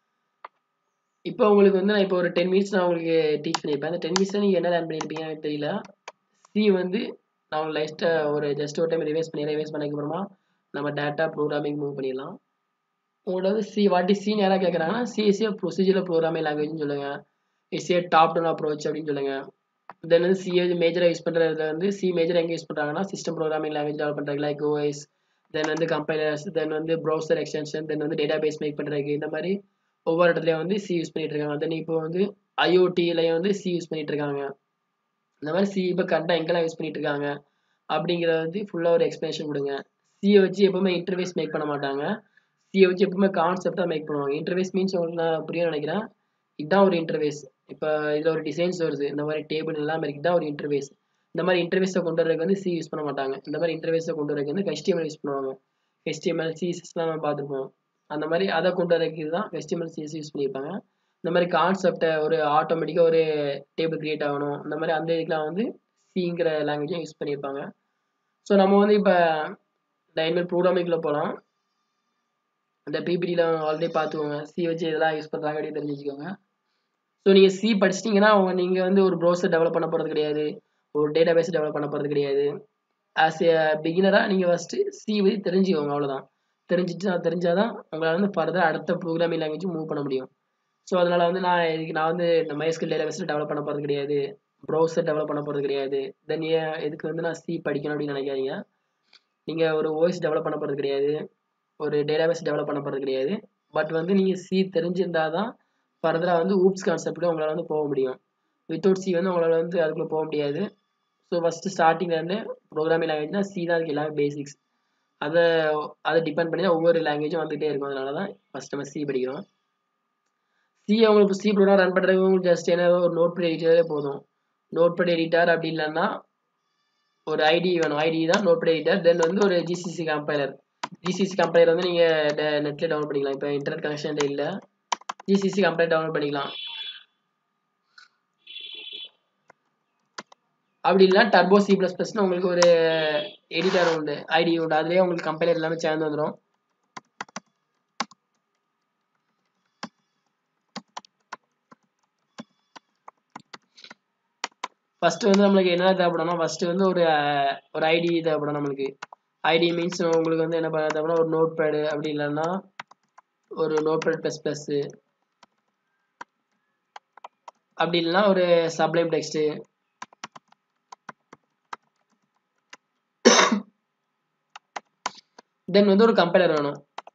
Speaker 1: இப்போ உங்களுக்கு வந்து நான் இப்போ ஒரு டென் மினிட்ஸ் நான் உங்களுக்கு டீச் பண்ணியிருப்பேன் அந்த டென் மினிட்ஸில் நீங்கள் என்ன லேர்ன் பண்ணியிருப்பீங்க எனக்கு தெரியல சி வந்து நான் உங்களுக்கு லைஸ்ட்டாக ஒரு ஜஸ்ட் ஒரு டைம் ரிவைஸ் பண்ணி ரிவைஸ் பண்ணதுக்கு அப்புறமா நம்ம டேட்டா ப்ரோக்ராமிங் மூவ் பண்ணிடலாம் உங்களோட வந்து சி வாட்டி சி யாராக கேட்குறாங்கன்னா சிஎஸ்ஏ ப்ரொசீஜர் ப்ரோக்ராமிங் லாங்குவேஜ்னு சொல்லுங்கள் எஸ்ஏ டாப் டவுன் அப்ரோச் அப்படின்னு சொல்லுங்கள் தென் வந்து சி மேஜராக யூஸ் பண்ணுறதுல வந்து சி மேஜர் எங்கே யூஸ் பண்ணுறாங்கன்னா சிஸ்டம் ப்ரோக்ராமிங் லாங்குவேஜ் டெவலப் பண்ணுறதுக்கு லைக் ஓஎஸ் தென் வந்து கம்பைலர்ஸ் தென் வந்து ப்ரௌசர் எக்ஸ்டென்ஷன் தென் வந்து டேட்டா பேஸ் மேக் பண்ணுறதுக்கு இந்த மாதிரி ஒவ்வொரு இடத்துலையும் வந்து சி யூஸ் பண்ணிட்டு இருக்காங்க தென் இப்போ வந்து ஐஓடிலையும் வந்து சி யூஸ் பண்ணிட்டு இருக்காங்க இந்த மாதிரி சி இப்போ கரெக்டாக எங்கெல்லாம் யூஸ் பண்ணிட்டு இருக்காங்க அப்படிங்கிறத வந்து ஃபுல்லாக ஒரு எக்ஸ்பிளேஷன் கொடுங்க சியை வச்சு எப்பவுமே இன்டர்வேஸ் மேக் பண்ண மாட்டாங்க சியை வச்சு எப்பவுமே கான்செப்டாக மேக் பண்ணுவாங்க இன்டர்வேஸ் மீன்ஸ் உங்களுக்கு நான் புரிய நினைக்கிறேன் இதுதான் ஒரு இன்டர்வேஸ் இப்போ இதில் ஒரு டிசைன்ஸ் வருது இந்த மாதிரி டேபிள் எல்லாம் இருக்கு தான் ஒரு இன்டர்வேஸ் இந்த மாதிரி இன்டர்வேஸை கொண்டு வரதுக்கு வந்து சி யூஸ் பண்ண மாட்டாங்க இந்த மாதிரி இன்டர்வேஸை கொண்டு வரதுக்கு வந்து HTML யூஸ் பண்ணுவாங்க HTML சிஎஸ்எஸ்லாம் நம்ம பார்த்துருப்போம் அந்த மாதிரி அதை கொண்டு வரதுக்கு தான் HTML சிஎஸ் யூஸ் பண்ணியிருப்பாங்க இந்த மாதிரி கான்செப்டை ஒரு ஆட்டோமேட்டிக்காக ஒரு டேபிள் கிரியேட் ஆகணும் இந்த மாதிரி அந்த இதுக்கெலாம் வந்து சிங்கிற லாங்குவேஜும் யூஸ் பண்ணியிருப்பாங்க ஸோ நம்ம வந்து இப்போ இந்த இனிமேல் ப்ரோக்ராமிங்கில் போகலாம் இந்த பிபிடியில் ஆல்ரெடி பார்த்துக்கோங்க சி வச்சு இதெல்லாம் யூஸ் பண்ணுறாங்க அப்படின்னு தெரிஞ்சு வச்சுக்கோங்க ஸோ நீங்கள் சி படிச்சிட்டிங்கன்னா அவங்க நீங்கள் வந்து ஒரு ப்ரௌசர் டெவலப் பண்ண போகிறது கிடையாது ஒரு டேட்டா பேஸ் டெவலப் பண்ண போகிறது கிடையாது ஆஸ் ஏ பிகினராக நீங்கள் ஃபஸ்ட்டு சி பற்றி தெரிஞ்சுக்கோங்க அவ்வளோதான் தெரிஞ்சுட்டு தெரிஞ்சால் தான் உங்களால் வந்து ஃபர்தர் அடுத்த ப்ரோக்ராமிங் லாங்குவேஜ் மூவ் பண்ண முடியும் ஸோ அதனால் வந்து நான் இதுக்கு நான் வந்து இந்த மைஸ்கில் டேட்டா பேஸில் டெவலப் பண்ண போகிறது கிடையாது ப்ரௌசர் டெவலப் பண்ண போகிறது கிடையாது தென் ஏன் எதுக்கு வந்து நான் சி படிக்கணும் அப்படின்னு நினைக்காதீங்க நீங்கள் ஒரு ஓஎஸ் டெவலப் பண்ண போகிறது கிடையாது ஒரு டேட்டாபேஸ் டெவலப் பண்ண போகிறது கிடையாது பட் வந்து நீங்கள் சி தெரிஞ்சிருந்தால் தான் ஃபர்தராக வந்து ஊப்ஸ் கான்செப்டில் உங்களால் வந்து போக முடியும் வித்தவுட் சி வந்து உங்களால் வந்து அதுக்குள்ளே போக முடியாது ஸோ ஃபஸ்ட்டு ஸ்டார்டிங்லேருந்து ப்ரோக்ராமிங் லாங்குவேஜ்னா சி தான் அதுக்கு எல்லாமே பேசிக்ஸ் அதை அதை டிபெண்ட் பண்ணி தான் ஒவ்வொரு லாங்குவேஜும் வந்துகிட்டே இருக்கும் அதனால தான் ஃபஸ்ட் நம்ம சி படிக்கிறோம் சி உங்களுக்கு சி ப்ரோக்ராம் ரன் பண்ணுறதுக்கு உங்களுக்கு ஜஸ்ட் என்ன ஒரு நோட் பேட் எடிட்டரே போதும் நோட் பேட் எடிட்டர் அப்படி இல்லைன்னா ஒரு ஐடி வேணும் ஐடி தான் நோட் பேட் எடிட்டர் தென் வந்து ஒரு ஜிசிசி கம்பைலர் ஜிசிசி கம்பைலர் வந்து நீங்கள் நெட்டில் டவுன்லோட் பண்ணிக்கலாம் இப்போ இன்டர்நெட் கனெக்ஷன் இல்லை ஜிசிசி கம்பைலர் டவுன்லோட் பண்ணிக்கலாம் அப்படி இல்லை டர்போ சி ப்ளஸ் ப்ளஸ்னு உங்களுக்கு ஒரு எடிட்டர் உண்டு ஐடி உண்டு அதுலேயே உங்களுக்கு கம்பைலர் எல்லாமே சேர்ந்து வந்துடும் ஃபர்ஸ்ட் வந்து நம்மளுக்கு என்ன தேவைப்படும்னா ஃபர்ஸ்ட் வந்து ஒரு ஒரு ஐடி தேவைப்படும் நம்மளுக்கு ஐடி மீன்ஸ் உங்களுக்கு வந்து என்ன பண்ண தேவைன்னா ஒரு நோட் பேடு அப்படி இல்லைன்னா ஒரு நோட் பேட் ப்ளஸ் ப்ளஸ்ஸு அப்படி இல்லைன்னா ஒரு சப்ளைம் டெக்ஸ்ட்டு தென் வந்து ஒரு கம்பைலர் வேணும்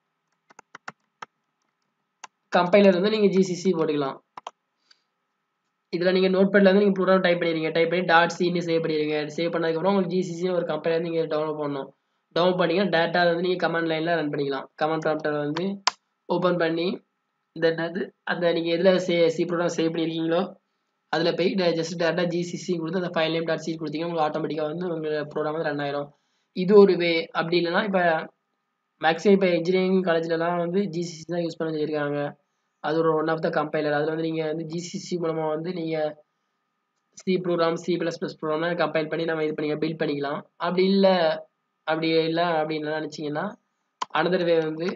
Speaker 1: கம்பைலர் வந்து நீங்கள் ஜிசிசி போட்டுக்கலாம் இதில் நீங்கள் நோட் பேடில் வந்து நீங்கள் ப்ரோக்ராம் டைப் பண்ணிடுங்க டைப் பண்ணி டாட் சின்னு சேவ் பண்ணிடுங்க சேவ் பண்ணதுக்கப்புறம் உங்களுக்கு ஜிசிசி ஒரு கம்பைலர் நீங்கள் டவுன்லோட் பண்ணணும் டவுன்லோட் பண்ணிங்கன்னா டேட்டா வந்து நீங்கள் கமாண்ட் லைனில் ரன் பண்ணிக்கலாம் கமாண்ட் ப்ராம்ப்டர் வந்து ஓப்பன் பண்ணி தென் அது அந்த நீங்கள் எதில் சே சி ப்ரோக்ராம் சேவ் பண்ணியிருக்கீங்களோ அதில் போய் ஜஸ்ட் டேட்டா ஜிசிசி கொடுத்து அந்த ஃபைல் நேம் டாட் சி கொடுத்தீங்க உங்களுக்கு ஆட்டோமேட்டிக்காக வந்து உங்கள் ப்ரோக்ராம் வந்து ரன் ஆயிரும் இது ஒரு வே அப்படி இல்லைன்னா இப்போ மேக்ஸிமம் இப்போ இன்ஜினியரிங் காலேஜ்லலாம் வந்து ஜிசிசி தான் யூஸ் பண்ண சொல்லியிருக்காங்க அது ஒரு ஒன் ஆஃப் த கம்பைலர் அதில் வந்து நீங்கள் வந்து ஜிசிசி மூலமாக வந்து நீங்கள் C program C plus plus ப்ரோக்ராம்லாம் கம்பைல் பண்ணி நம்ம இது பண்ணி பில்ட் பண்ணிக்கலாம் அப்படி இல்லை அப்படி இல்லை அப்படின்னு நினச்சிங்கன்னா அனதர் வே வந்து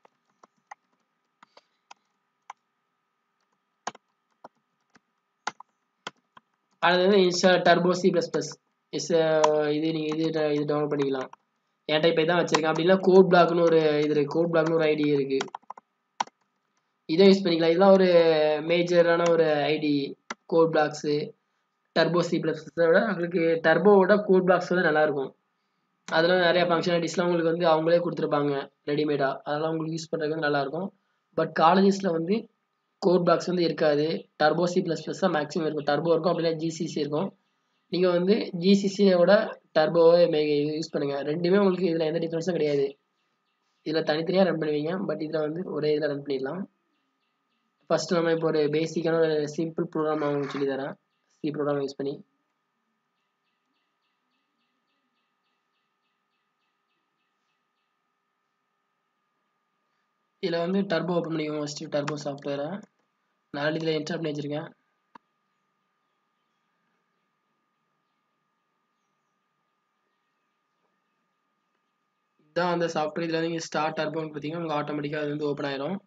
Speaker 1: அது வந்து install turbo C plus plus is இது நீங்கள் இது இது டவுன்லோட் பண்ணிக்கலாம் என் டைப் தான் வச்சிருக்கேன் அப்படி இல்லை கோட் பிளாக்னு ஒரு இது இருக்குது கோட் பிளாக்னு ஒரு ஐடி இருக்குது இதை யூஸ் பண்ணிக்கலாம் இதெல்லாம் ஒரு மேஜரான ஒரு IDE code blocks turbo C plus விட உங்களுக்கு டர்போவோட கோட் பிளாக்ஸ் வந்து நல்லாயிருக்கும் அதெல்லாம் நிறைய ஃபங்க்ஷனாலிட்டிஸ்லாம் உங்களுக்கு வந்து அவங்களே கொடுத்துருப்பாங்க ரெடிமேடாக அதெல்லாம் உங்களுக்கு யூஸ் பண்ணுறதுக்கு வந்து நல்லாயிருக்கும் பட் காலேஜஸில் வந்து கோட் பிளாக்ஸ் வந்து இருக்காது டர்போ சி ப்ளஸ் ப்ளஸ் தான் மேக்ஸிமம் இருக்கும் டர்போ இருக்கும் அப்படின்னா ஜிசிசி இருக்கும் நீங்கள் வந்து ஜிசிசியோட டர்போவை யூஸ் பண்ணுங்கள் ரெண்டுமே உங்களுக்கு இதில் எந்த டிஃப்ரென்ஸும் கிடையாது இதில் தனித்தனியாக ரன் பண்ணுவீங்க பட் இதில் வந்து ஒரே இதில் ரன் பண்ணிடலாம் ஃபர்ஸ்ட் நம்ம இப்போ ஒரு பேசிக்கான ஒரு சிம்பிள் ப்ரோக்ராம் நான் உங்களுக்கு சொல்லி தரேன் சி ப்ரோக்ராம் யூஸ் பண்ணி இதில் வந்து டர்போ ஓப்பன் பண்ணிக்கோங்க ஃபஸ்ட்டு டர்போ சாஃப்ட்வேரை நான் ஆல்ரெடி இதில் இன்ஸ்டால் பண்ணி வச்சுருக்கேன் இதுதான் அந்த சாஃப்ட்வேர் இதில் வந்து நீங்கள் ஸ்டார்ட் டர்போன்னு பார்த்தீங்கன்னா உங்களுக்கு ஆட்டோமேட்டிக்காக அது வந்து ஓப்பன் ஆயிரும்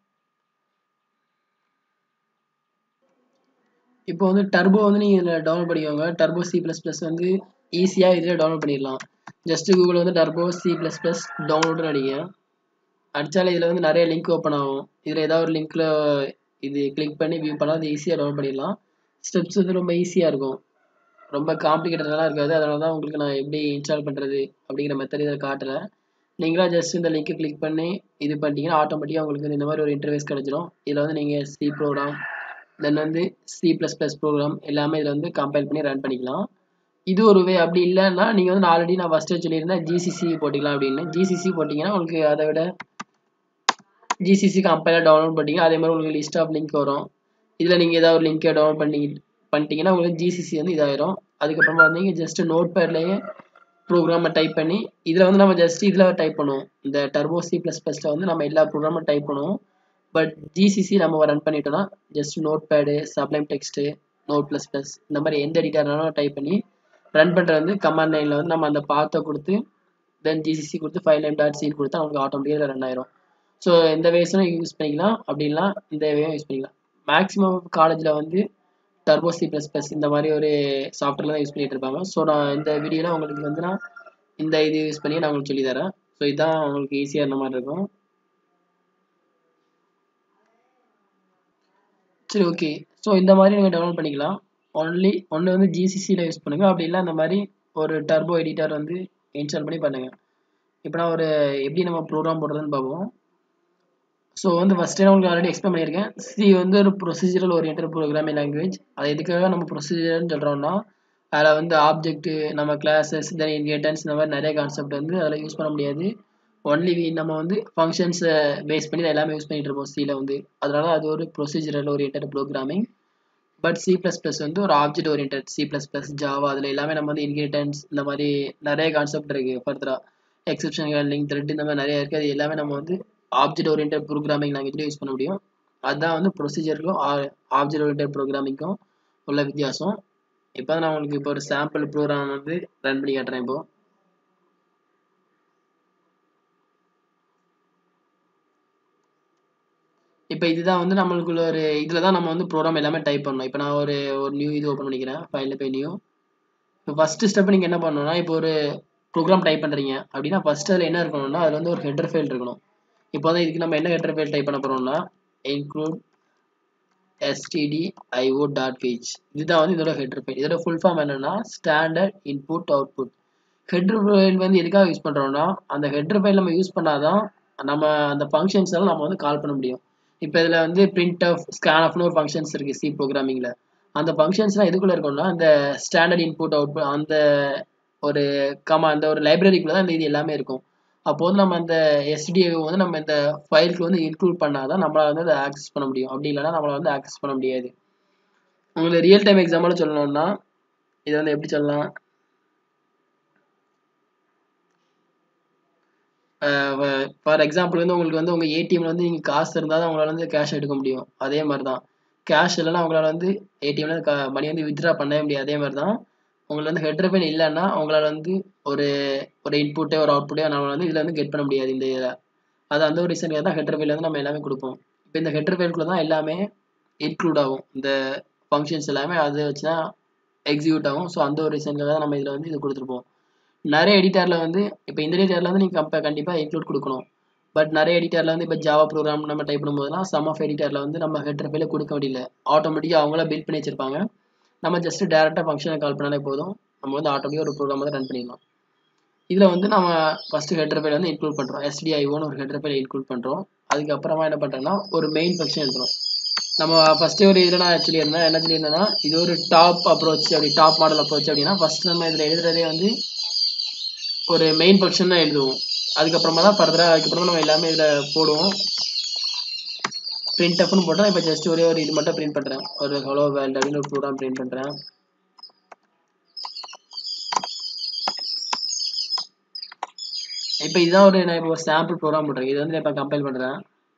Speaker 1: இப்போ வந்து டர்போ வந்து நீங்கள் இதில் டவுன்லோட் பண்ணிக்கோங்க டர்போ சி ப்ளஸ் ப்ளஸ் வந்து ஈஸியாக இதில் டவுன்லோட் பண்ணிடலாம் ஜஸ்ட்டு கூகுள் வந்து டர்போ சி ப்ளஸ் ப்ளஸ் டவுன்லோடுன்னு அடிங்க அடித்தாலே இதில் வந்து நிறைய லிங்க் ஓப்பன் ஆகும் இதில் ஏதாவது ஒரு லிங்க்கில் இது கிளிக் பண்ணி வியூ பண்ணால் அது ஈஸியாக டவுன்லோட் பண்ணிடலாம் ஸ்டெப்ஸ் வந்து ரொம்ப ஈஸியாக இருக்கும் ரொம்ப காம்ப்ளிகேட்டடெல்லாம் இருக்காது அதனால தான் உங்களுக்கு நான் எப்படி இன்ஸ்டால் பண்ணுறது அப்படிங்கிற மெத்தட் இதில் காட்டுறேன் நீங்களாக ஜஸ்ட் இந்த லிங்க்கை கிளிக் பண்ணி இது பண்ணிட்டீங்கன்னா ஆட்டோமேட்டிக்காக உங்களுக்கு இந்த மாதிரி ஒரு இன்டர்வேஸ் கிடச்சிரும் இதில் வந்து நீங்கள் சி ப்ரோக்ராம் தென் வந்து சி ப்ளஸ் ப்ளஸ் ப்ரோக்ராம் எல்லாமே இதில் வந்து கம்பைல் பண்ணி ரன் பண்ணிக்கலாம் இது ஒரு வே அப்படி இல்லைன்னா நீங்கள் வந்து ஆல்ரெடி நான் ஃபஸ்ட்டு சொல்லியிருந்தேன் ஜிசிசி போட்டிக்கலாம் அப்படின்னு ஜிசிசி போட்டிங்கன்னா உங்களுக்கு அதை விட ஜிசிசி கம்பைலர் டவுன்லோட் பண்ணிட்டீங்க அதே மாதிரி உங்களுக்கு லிஸ்ட் ஆஃப் லிங்க் வரும் இதில் நீங்கள் ஏதாவது ஒரு லிங்க்கை டவுன்லோட் பண்ணி பண்ணிட்டீங்கன்னா உங்களுக்கு ஜிசிசி வந்து இதாயிரும் அதுக்கப்புறமா வந்து நீங்கள் ஜஸ்ட் நோட் பேட்லேயே ப்ரோக்ராமை டைப் பண்ணி இதில் வந்து நம்ம ஜஸ்ட் இதில் டைப் பண்ணுவோம் இந்த டர்போ சி ப்ளஸ் ப்ளஸில் வந்து நம்ம எல்லா ப்ரோக்ராமும் டைப் பண்ணுவோம் பட் ஜிசிசி நம்ம ரன் பண்ணிட்டோம்னா just notepad sublime text note plus plus இந்த மாதிரி எந்த எடிட்டர்னாலும் டைப் பண்ணி ரன் பண்ணுறது வந்து கமாண்ட் லைனில் வந்து நம்ம அந்த பாத்தை கொடுத்து தென் ஜிசிசி கொடுத்து ஃபைல் நேம் டாட் சீன் கொடுத்தா அவங்களுக்கு ஆட்டோமேட்டிக்காக ரன் ஆயிரும் ஸோ இந்த வேஸும் யூஸ் பண்ணிக்கலாம் அப்படின்னா இந்த வேவும் யூஸ் பண்ணிக்கலாம் மேக்ஸிமம் காலேஜில் வந்து டர்போ சி ப்ளஸ் ப்ளஸ் இந்த மாதிரி ஒரு சாஃப்ட்வேர் தான் யூஸ் பண்ணிட்டு இருப்பாங்க ஸோ நான் இந்த வீடியோவில் உங்களுக்கு வந்து நான் இந்த இது யூஸ் பண்ணி நான் உங்களுக்கு சொல்லி தரேன் ஸோ இதுதான் உங்களுக்கு ஈஸியாக இருந்த மாதிரி இருக்கும் சரி ஓகே ஸோ இந்த மாதிரி நீங்கள் டவுன்லோட் பண்ணிக்கலாம் ஒன்லி ஒன்று வந்து ஜிசிசியில் யூஸ் பண்ணுங்கள் அப்படி இல்லை அந்த மாதிரி ஒரு டர்போ எடிட்டர் வந்து இன்ஸ்டால் பண்ணி பண்ணுங்கள் இப்போ நான் ஒரு எப்படி நம்ம ப்ரோக்ராம் போடுறதுன்னு பார்ப்போம் ஸோ வந்து ஃபஸ்ட்டே நான் உங்களுக்கு ஆல்ரெடி எக்ஸ்பிளைன் பண்ணியிருக்கேன் சி வந்து ஒரு ப்ரொசீஜரல் ஓரியன்ட் ப்ரோக்ராமிங் லாங்குவேஜ் அது எதுக்காக நம்ம ப்ரொசீஜர்னு சொல்கிறோம்னா அதில் வந்து ஆப்ஜெக்ட்டு நம்ம கிளாஸஸ் தென் இன்கேட்டன்ஸ் இந்த மாதிரி நிறைய கான்செப்ட் வந்து அதில் யூஸ் பண்ண முடியாது ஒன்லி நம்ம வந்து ஃபங்க்ஷன்ஸை பேஸ் பண்ணி தான் எல்லாமே யூஸ் பண்ணிட்டு இருப்போம் சியில் வந்து அதனால அது ஒரு procedural orient programming but C plus plus வந்து ஒரு object orient C plus plus Java அதில் எல்லாமே நம்ம வந்து இன்கிரிட்டன்ஸ் இந்த மாதிரி நிறைய கான்செப்ட் இருக்குது ஃபர்தராக எக்ஸப்ஷன் லிங்க் த்ரெட் இந்த மாதிரி நிறைய இருக்குது அது எல்லாமே நம்ம வந்து ஆப்ஜெக்ட் ஓரியன்ட் ப்ரோக்ராமிங் லாங்குவேஜ்லேயும் யூஸ் பண்ண முடியும் அதுதான் வந்து ப்ரொசீஜருக்கும் ஆப்ஜெக்ட் ஓரியன்ட் ப்ரோக்ராமிங்க்கும் உள்ள வித்தியாசம் இப்போ நான் உங்களுக்கு இப்போ ஒரு சாம்பிள் ப்ரோக்ராம் வந்து ரன் பண்ணி காட்டுறேன் இப்போது இப்போ இதுதான் வந்து நம்மளுக்குள்ள ஒரு இதில் தான் நம்ம வந்து ப்ரோக்ராம் எல்லாமே டைப் பண்ணணும் இப்போ நான் ஒரு ஒரு நியூ இது ஓப்பன் பண்ணிக்கிறேன் ஃபைலில் போய் நியூ இப்போ ஃபஸ்ட்டு ஸ்டெப் நீங்கள் என்ன பண்ணணும்னா இப்போ ஒரு ப்ரோக்ராம் டைப் பண்ணுறீங்க அப்படின்னா ஃபஸ்ட்டு அதில் என்ன இருக்கணும்னா அதில் வந்து ஒரு ஹெட்டர் ஃபைல் இருக்கணும் இப்போ வந்து இதுக்கு நம்ம என்ன ஹெட்டர் ஃபைல் டைப் பண்ண போகிறோம்னா இன்க்ளூட் stdio டாட் பேஜ் இதுதான் வந்து இதோட ஹெட்ரு ஃபைல் இதோட ஃபுல் ஃபார்ம் என்னன்னா standard input output header file வந்து எதுக்காக யூஸ் பண்ணுறோம்னா அந்த ஹெட்ரு ஃபைல் நம்ம யூஸ் பண்ணாதான் நம்ம அந்த ஃபங்க்ஷன்ஸ் எல்லாம் நம்ம வந்து கால் பண்ண முடியும் இப்போ இதில் வந்து பிரிண்ட் ஆஃப் ஸ்கேன் ஆஃப்னு ஒரு ஃபங்க்ஷன்ஸ் இருக்குது சி ப்ரோக்ராமிங்கில் அந்த ஃபங்க்ஷன்ஸ்லாம் எதுக்குள்ளே இருக்கும்னா அந்த ஸ்டாண்டர்ட் இன்புட் அவுட்புட் அந்த ஒரு கமா அந்த ஒரு லைப்ரரிக்குள்ளே தான் இந்த இது எல்லாமே இருக்கும் அப்போ வந்து நம்ம அந்த எஸ்டிஏ வந்து நம்ம இந்த ஃபைலுக்கு வந்து இன்க்ளூட் பண்ணாதான் நம்மளால வந்து அதை ஆக்சஸ் பண்ண முடியும் அப்படி இல்லைன்னா நம்மளால வந்து ஆக்சஸ் பண்ண முடியாது உங்களுக்கு ரியல் டைம் எக்ஸாம்பிள் சொல்லணும்னா இதை வந்து எப்படி சொல்லலாம் ஃபார் எக்ஸாம்பிள் வந்து உங்களுக்கு வந்து உங்கள் ஏடிஎம்ல வந்து நீங்கள் காசு இருந்தால் தான் உங்களால் வந்து கேஷ் எடுக்க முடியும் அதே மாதிரி தான் கேஷ் இல்லைன்னா உங்களால் வந்து ஏடிஎம்ல க மணி வந்து வித்ட்ரா பண்ணவே முடியாது அதே மாதிரி தான் உங்களுக்கு வந்து ஹெட்ரு ஃபைல் இல்லைன்னா உங்களால் வந்து ஒரு ஒரு இன்புட்டே ஒரு அவுட்புட்டே நம்ம வந்து இதில் வந்து கெட் பண்ண முடியாது இந்த இதில் அது அந்த ஒரு ரீசனுக்காக தான் ஹெட்ரு ஃபைல் வந்து நம்ம எல்லாமே கொடுப்போம் இப்போ இந்த ஹெட்ரு ஃபைலுக்குள்ள தான் எல்லாமே இன்க்ளூட் ஆகும் இந்த ஃபங்க்ஷன்ஸ் எல்லாமே அதை வச்சு தான் எக்ஸிக்யூட் ஆகும் ஸோ அந்த ஒரு ரீசனுக்காக தான் நம்ம இதில் வந்து இது கொடுத்துருப்போம் நிறைய எடிட்டரில் வந்து இப்போ இந்த எடிட்டரில் வந்து நீங்கள் கம்ப கண்டிப்பாக இன்க்ளூட் கொடுக்கணும் பட் நிறைய எடிட்டரில் வந்து இப்போ ஜாவா ப்ரோக்ராம் நம்ம டைப் பண்ணும்போதுலாம் சம் ஆஃப் எடிட்டரில் வந்து நம்ம ஹெட்ரு ஃபைல கொடுக்க முடியல ஆட்டோமேட்டிக்காக அவங்கள பில்ட் பண்ணி வச்சிருப்பாங்க நம்ம ஜஸ்ட் டேரெக்டாக ஃபங்க்ஷனை கால் பண்ணாலே போதும் நம்ம வந்து ஆட்டோமேட்டிக்காக ஒரு ப்ரோக்ராம் வந்து ரன் பண்ணிடலாம் இதில் வந்து நம்ம ஃபஸ்ட்டு ஹெட்ரு ஃபைல் வந்து இன்க்ளூட் பண்ணுறோம் எஸ்டிஐஓன்னு ஒரு ஹெட்ரு ஃபைல் இன்க்ளூட் பண்ணுறோம் அதுக்கப்புறமா என்ன பண்ணுறோன்னா ஒரு மெயின் ஃபங்க்ஷன் எழுதுறோம் நம்ம ஃபஸ்ட்டு ஒரு இதில் நான் ஆக்சுவலி இருந்தேன் என்ன சொல்லியிருந்தேன்னா இது ஒரு டாப் அப்ரோச் அப்படி டாப் மாடல் அப்ரோச் அப்படின்னா ஃபஸ்ட் நம்ம இதில் எழுதுறதே வந்து ஒரு மெயின் ஃபங்க்ஷன் தான் எழுதுவோம் அதுக்கப்புறமா தான் ஃபர்தராக அதுக்கப்புறமா நம்ம எல்லாமே இதில் போடுவோம் பிரிண்ட் அப்னு போட்டால் இப்போ ஜஸ்ட் ஒரே ஒரு இது மட்டும் பிரிண்ட் பண்ணுறேன் ஒரு ஹலோ வேல்ட் அப்படின்னு ஒரு ப்ரோக்ராம் பிரிண்ட் பண்ணுறேன் இப்போ இதுதான் ஒரு நான் இப்போ ஒரு சாம்பிள் ப்ரோக்ராம் பண்ணுறேன் இது வந்து நான் இப்போ கம்பைல் பண்ணுறேன்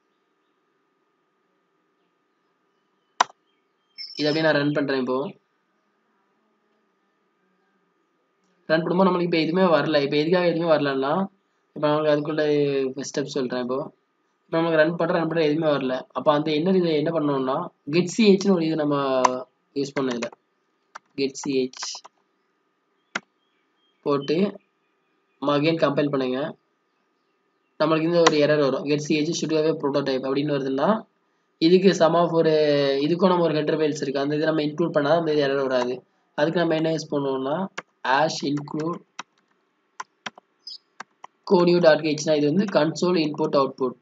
Speaker 1: இது அப்படியே நான் ரன் பண்ணுறேன் இப்போ ரன் பண்ணும்போது நம்மளுக்கு இப்போ எதுவுமே வரல இப்போ எதுக்காக எதுவுமே வரலன்னா இப்போ நம்மளுக்கு அதுக்குள்ள ஸ்டெப் சொல்கிறேன் இப்போ இப்போ நமக்கு ரன் பண்ணுற ரன் பண்ணுற எதுவுமே வரல அப்போ அந்த என்ன இது என்ன பண்ணோம்னா கெட் சிஹெச்னு ஒரு இது நம்ம யூஸ் பண்ண இதில் கெட் சிஹெச் போட்டு அகைன் கம்பைல் பண்ணுங்க நம்மளுக்கு இந்த ஒரு எரர் வரும் கெட் சிஹெச் ஷுட்வே ப்ரோட்டோடைப் அப்படின்னு வருதுன்னா இதுக்கு சம் ஆஃப் ஒரு இதுக்கும் நம்ம ஒரு ஹெட்டர் ஃபைல்ஸ் இருக்குது அந்த இது நம்ம இன்க்ளூட் பண்ணால் அந்த இது எரர் வராது அதுக்கு நம்ம என்ன யூஸ் பண்ணுவோம்னா ஆஷ் இன்க்ளூட் கோடியூ டாட் ஹெச்னா இது வந்து console input output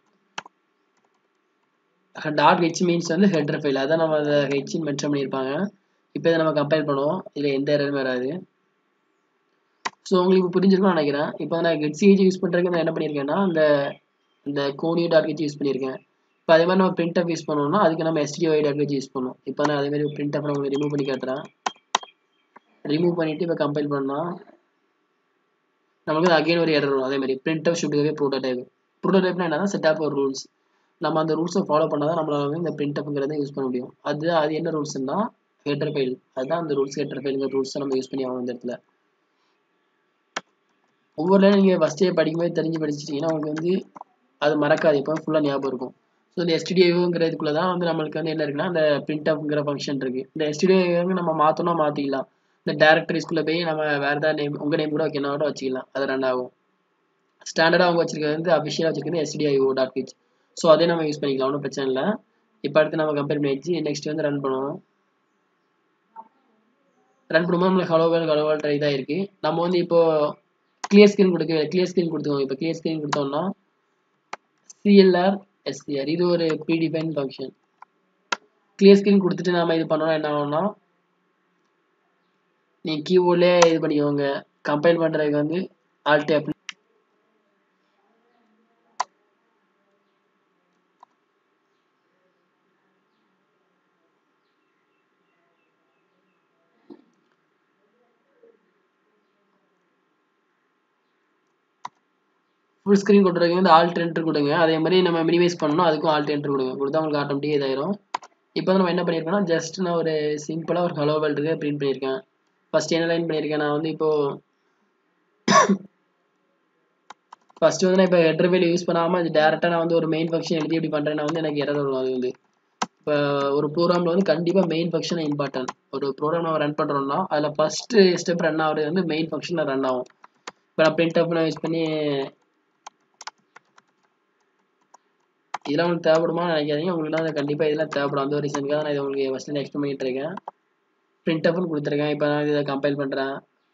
Speaker 1: dot H means வந்து ஹெட்டர் ஃபைல் அதான் நம்ம அதை ஹெச்னு மென்ஷன் பண்ணியிருப்பாங்க இப்போ இதை நம்ம கம்பைல் பண்ணுவோம் இதில் எந்த எரரும் வராது ஸோ உங்களுக்கு புரிஞ்சிருக்கும்னு நினைக்கிறேன் இப்போ நான் கெட் சிஹெச் யூஸ் பண்ணுறதுக்கு நான் என்ன பண்ணியிருக்கேன்னா இந்த இந்த கோடியூ டாட் ஹெச் யூஸ் பண்ணியிருக்கேன் இப்போ அதே மாதிரி நம்ம பிரிண்ட் அப் யூஸ் பண்ணோம்னா அதுக்கு நம்ம எஸ்டிஓஐ டாட் ஹெச் யூஸ் பண்ணோம் இப்போ நான் அதே மாதிரி பிரிண்ட் அப் நான் உங்களுக்கு ரிமூவ் பண்ணி காட்டுறேன் ரிமூவ் பண்ணிவிட்டு இப்போ கம்பைல் பண்ணால் நமக்கு அகைன் ஒரு எரர் வரும் அதே மாதிரி printf should have prototype ப்ரோட்டோடைப்னா என்னன்னா செட் ஆஃப் ஒரு ரூல்ஸ் நம்ம அந்த ரூல்ஸை ஃபாலோ பண்ணால் தான் நம்மளால வந்து இந்த பிரிண்ட் அப்புங்கிறத யூஸ் பண்ண முடியும் அது அது என்ன ரூல்ஸ்னா ஹெட்டர் ஃபைல் அதுதான் அந்த ரூல்ஸ் ஹெட்டர் ஃபைலுங்கிற ரூல்ஸை நம்ம யூஸ் பண்ணி ஆகும் இந்த இடத்துல ஒவ்வொரு லைன் நீங்கள் ஃபஸ்ட்டே படிக்கும்போது தெரிஞ்சு படிச்சிட்டிங்கன்னா உங்களுக்கு வந்து அது மறக்காது இப்போ ஃபுல்லாக ஞாபகம் இருக்கும் ஸோ இந்த எஸ்டிடிஓங்கிறதுக்குள்ள தான் வந்து நம்மளுக்கு வந்து என்ன இருக்குன்னா அந்த பிரிண்ட் அப்ங்கிற ஃபங்க்ஷன் இருக்குது இந்த எஸ்டிடிஓ நம்ம மாற்றணும் மாற்றிக்கலாம் இந்த டேரக்டரிஸ்குள்ளே போய் நம்ம வேறு ஏதாவது நேம் உங்கள் நேம் கூட வைக்கணும் கூட வச்சுக்கலாம் அது ரன் ஆகும் ஸ்டாண்டர்டாக அவங்க வச்சிருக்கிறது வந்து அஃபிஷியலாக வச்சிருக்கிறது எஸ்டிஐஓ டாட் பிச் ஸோ அதே நம்ம யூஸ் பண்ணிக்கலாம் ஒன்றும் பிரச்சனை இல்லை இப்போ அடுத்து நம்ம கம்பேர் பண்ணிச்சு நெக்ஸ்ட் வந்து ரன் பண்ணுவோம் ரன் பண்ணும்போது நம்மளுக்கு ஹலோ வேல் ஹலோ வேல் இதாக இருக்குது நம்ம வந்து இப்போ கிளியர் ஸ்க்ரீன் கொடுக்க கிளியர் ஸ்க்ரீன் கொடுத்துக்கோங்க இப்போ கிளியர் ஸ்க்ரீன் கொடுத்தோம்னா சிஎல்ஆர் எஸ்டிஆர் இது ஒரு ப்ரீடிஃபைன் ஃபங்க்ஷன் கிளியர் ஸ்க்ரீன் கொடுத்துட்டு நாம இது பண்ணோம்னா என்ன ஆகும்னா நீங்கள் கீபோர்ட்லேயே இது பண்ணிக்கோங்க கம்பைல் பண்ணுறதுக்கு வந்து ஆல் டேப் ஃபுல் ஸ்க்ரீன் கொடுக்குறதுக்கு வந்து ஆல்ட் என்ட்ரு கொடுங்க அதே மாதிரி நம்ம மினிமைஸ் பண்ணணும் அதுக்கும் ஆல்ட் என்ட்ரு கொடுங்க கொடுத்தா உங்களுக்கு ஆட்டோமேட்டிக்காக இதாயிரும் இப்போ வந்து நம்ம என்ன பண்ணியிருக்கோம்னா ஜஸ்ட் நான் ஒரு சிம்பிளாக ஒரு ஹலோ வேர்ல்டு இருக்கு பிரிண்ட் பண்ணியிருக்கேன் ஃபர்ஸ்ட் என்ன லைன் பண்ணியிருக்கேன் நான் வந்து இப்போ ஃபர்ஸ்ட் வந்து நான் இப்போ ஹெட்டர் ஃபைல் யூஸ் பண்ணாமல் அது டேரெக்டாக நான் வந்து ஒரு மெயின் ஃபங்க்ஷன் எழுதி எப்படி பண்ணுறேன்னா வந்து எனக்கு எரர் வரும் அது வந்து இப்போ ஒரு ப்ரோக்ராமில் வந்து கண்டிப்பாக மெயின் ஃபங்க்ஷன் இம்பார்ட்டன்ட் ஒரு ப்ரோக்ராம் நம்ம ரன் பண்ணுறோம்னா அதில் ஃபஸ்ட்டு ஸ்டெப் ரன் ஆகுறது வந்து மெயின் ஃபங்க்ஷனில் ரன் ஆகும் இப்போ நான் பிரிண்ட் அப் நான் யூஸ் பண்ணி இதெல்லாம் உங்களுக்கு தேவைப்படுமான்னு நினைக்காதீங்க உங்களுக்கு அது கண்டிப்பாக இதெல்லாம் தேவைப்படும் அந்த ஒரு ரீசனுக்காக நான் இதை உங்களுக்கு ஃபஸ்ட்டு எக்ஸ்பிளைன் பண்ணிட்டு இருக்கேன் பிரிண்டப்னு கொடுத்துருக்கேன் இப்போ நான் இதை கம்பைல் பண்ணுறேன்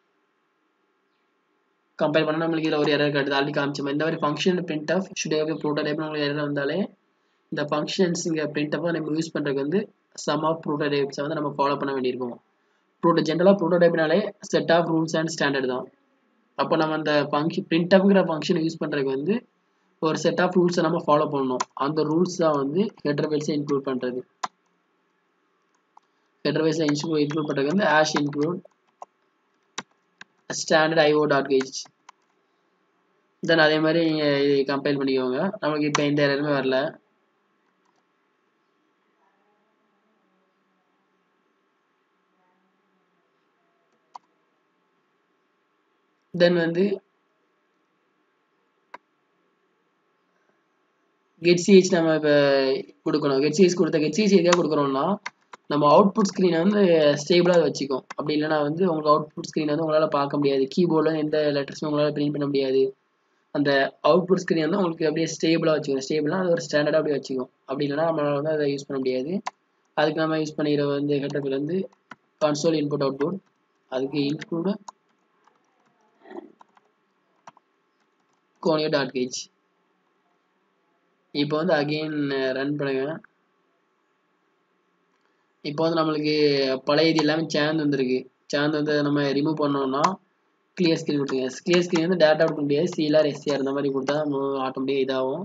Speaker 1: கம்பைல் பண்ணால் நம்மளுக்கு இதில் ஒரு எரர் காட்டுது ஆல்ரெடி காமிச்சோம் இந்த மாதிரி function printf should have ப்ரோட்டோடைப்னு உங்களுக்கு எரர் வந்தாலே இந்த ஃபங்க்ஷன்ஸ் இங்கே பிரிண்ட் ஆஃபாக நம்ம யூஸ் பண்ணுறதுக்கு வந்து சம் ஆஃப் ப்ரோட்டோடைப்ஸை வந்து நம்ம ஃபாலோ பண்ண வேண்டியிருக்கும் ப்ரோட்டோ ஜென்ரலாக ப்ரோட்டோடைப்னாலே set of rules and standard தான் அப்போ நம்ம அந்த ஃபங்க்ஷன் பிரிண்ட் ஆஃப்ங்கிற ஃபங்க்ஷன் யூஸ் பண்ணுறதுக்கு வந்து ஒரு செட் ஆஃப் ரூல்ஸை நம்ம ஃபாலோ பண்ணணும் அந்த ரூல்ஸ் தான் வந்து ஹெட்டர் ஃபைல்ஸை இன்க்ளூட் பண்ணுறது ஹெட்டர் ஃபைல்ஸை இன்க்ளூட் இன்க்ளூட் பண்ணுறதுக்கு வந்து hash include standard IO dot H then அதே மாதிரி நீங்கள் இது கம்பைல் பண்ணிக்கோங்க நமக்கு இப்போ எந்த எரருமே வரல தென் வந்து கெட்சிஹெச் நம்ம இப்போ கொடுக்கணும் கெட்சிஹெச் கொடுத்த கெட்சிஹெச் எதுக்காக கொடுக்குறோம்னா நம்ம அவுட்புட் ஸ்க்ரீனை வந்து ஸ்டேபிளாக வச்சுக்கும் அப்படி இல்லைனா வந்து உங்களுக்கு அவுட்புட் ஸ்க்ரீனை வந்து உங்களால் பார்க்க முடியாது கீபோர்டில் எந்த லெட்டர்ஸும் உங்களால் பிரிண்ட் பண்ண முடியாது அந்த அவுட்புட் ஸ்க்ரீன் வந்து உங்களுக்கு அப்படியே ஸ்டேபிளாக வச்சுக்கும் ஸ்டேபிளாக அது ஒரு ஸ்டாண்டர்டாக அப்படியே வச்சுக்கும் அப்படி இல்லைனா நம்மளால் வந்து அதை யூஸ் பண்ண முடியாது அதுக்கு நம்ம யூஸ் பண்ணிக்கிற வந்து ஹெட்டர் வந்து கன்சோல் இன்புட் அவுட்புட் அதுக்கு இன்க்ளூட் கோனியோ டாட் கேஜ் இப்போ வந்து அகெயின் ரன் பண்ணுங்க இப்போ வந்து நம்மளுக்கு பழைய இது எல்லாமே சேந்து வந்திருக்கு சேந்து வந்து நம்ம ரிமூவ் பண்ணோம்னா கிளியர் ஸ்க்ரீன் கொடுத்துருங்க கிளியர் ஸ்க்ரீன் வந்து டேட்டா கொடுக்க முடியாது சிஆர் எஸ்சிஆர் இந்த மாதிரி கொடுத்தா நம்ம ஆட்டோமேட்டிக் இதாகும்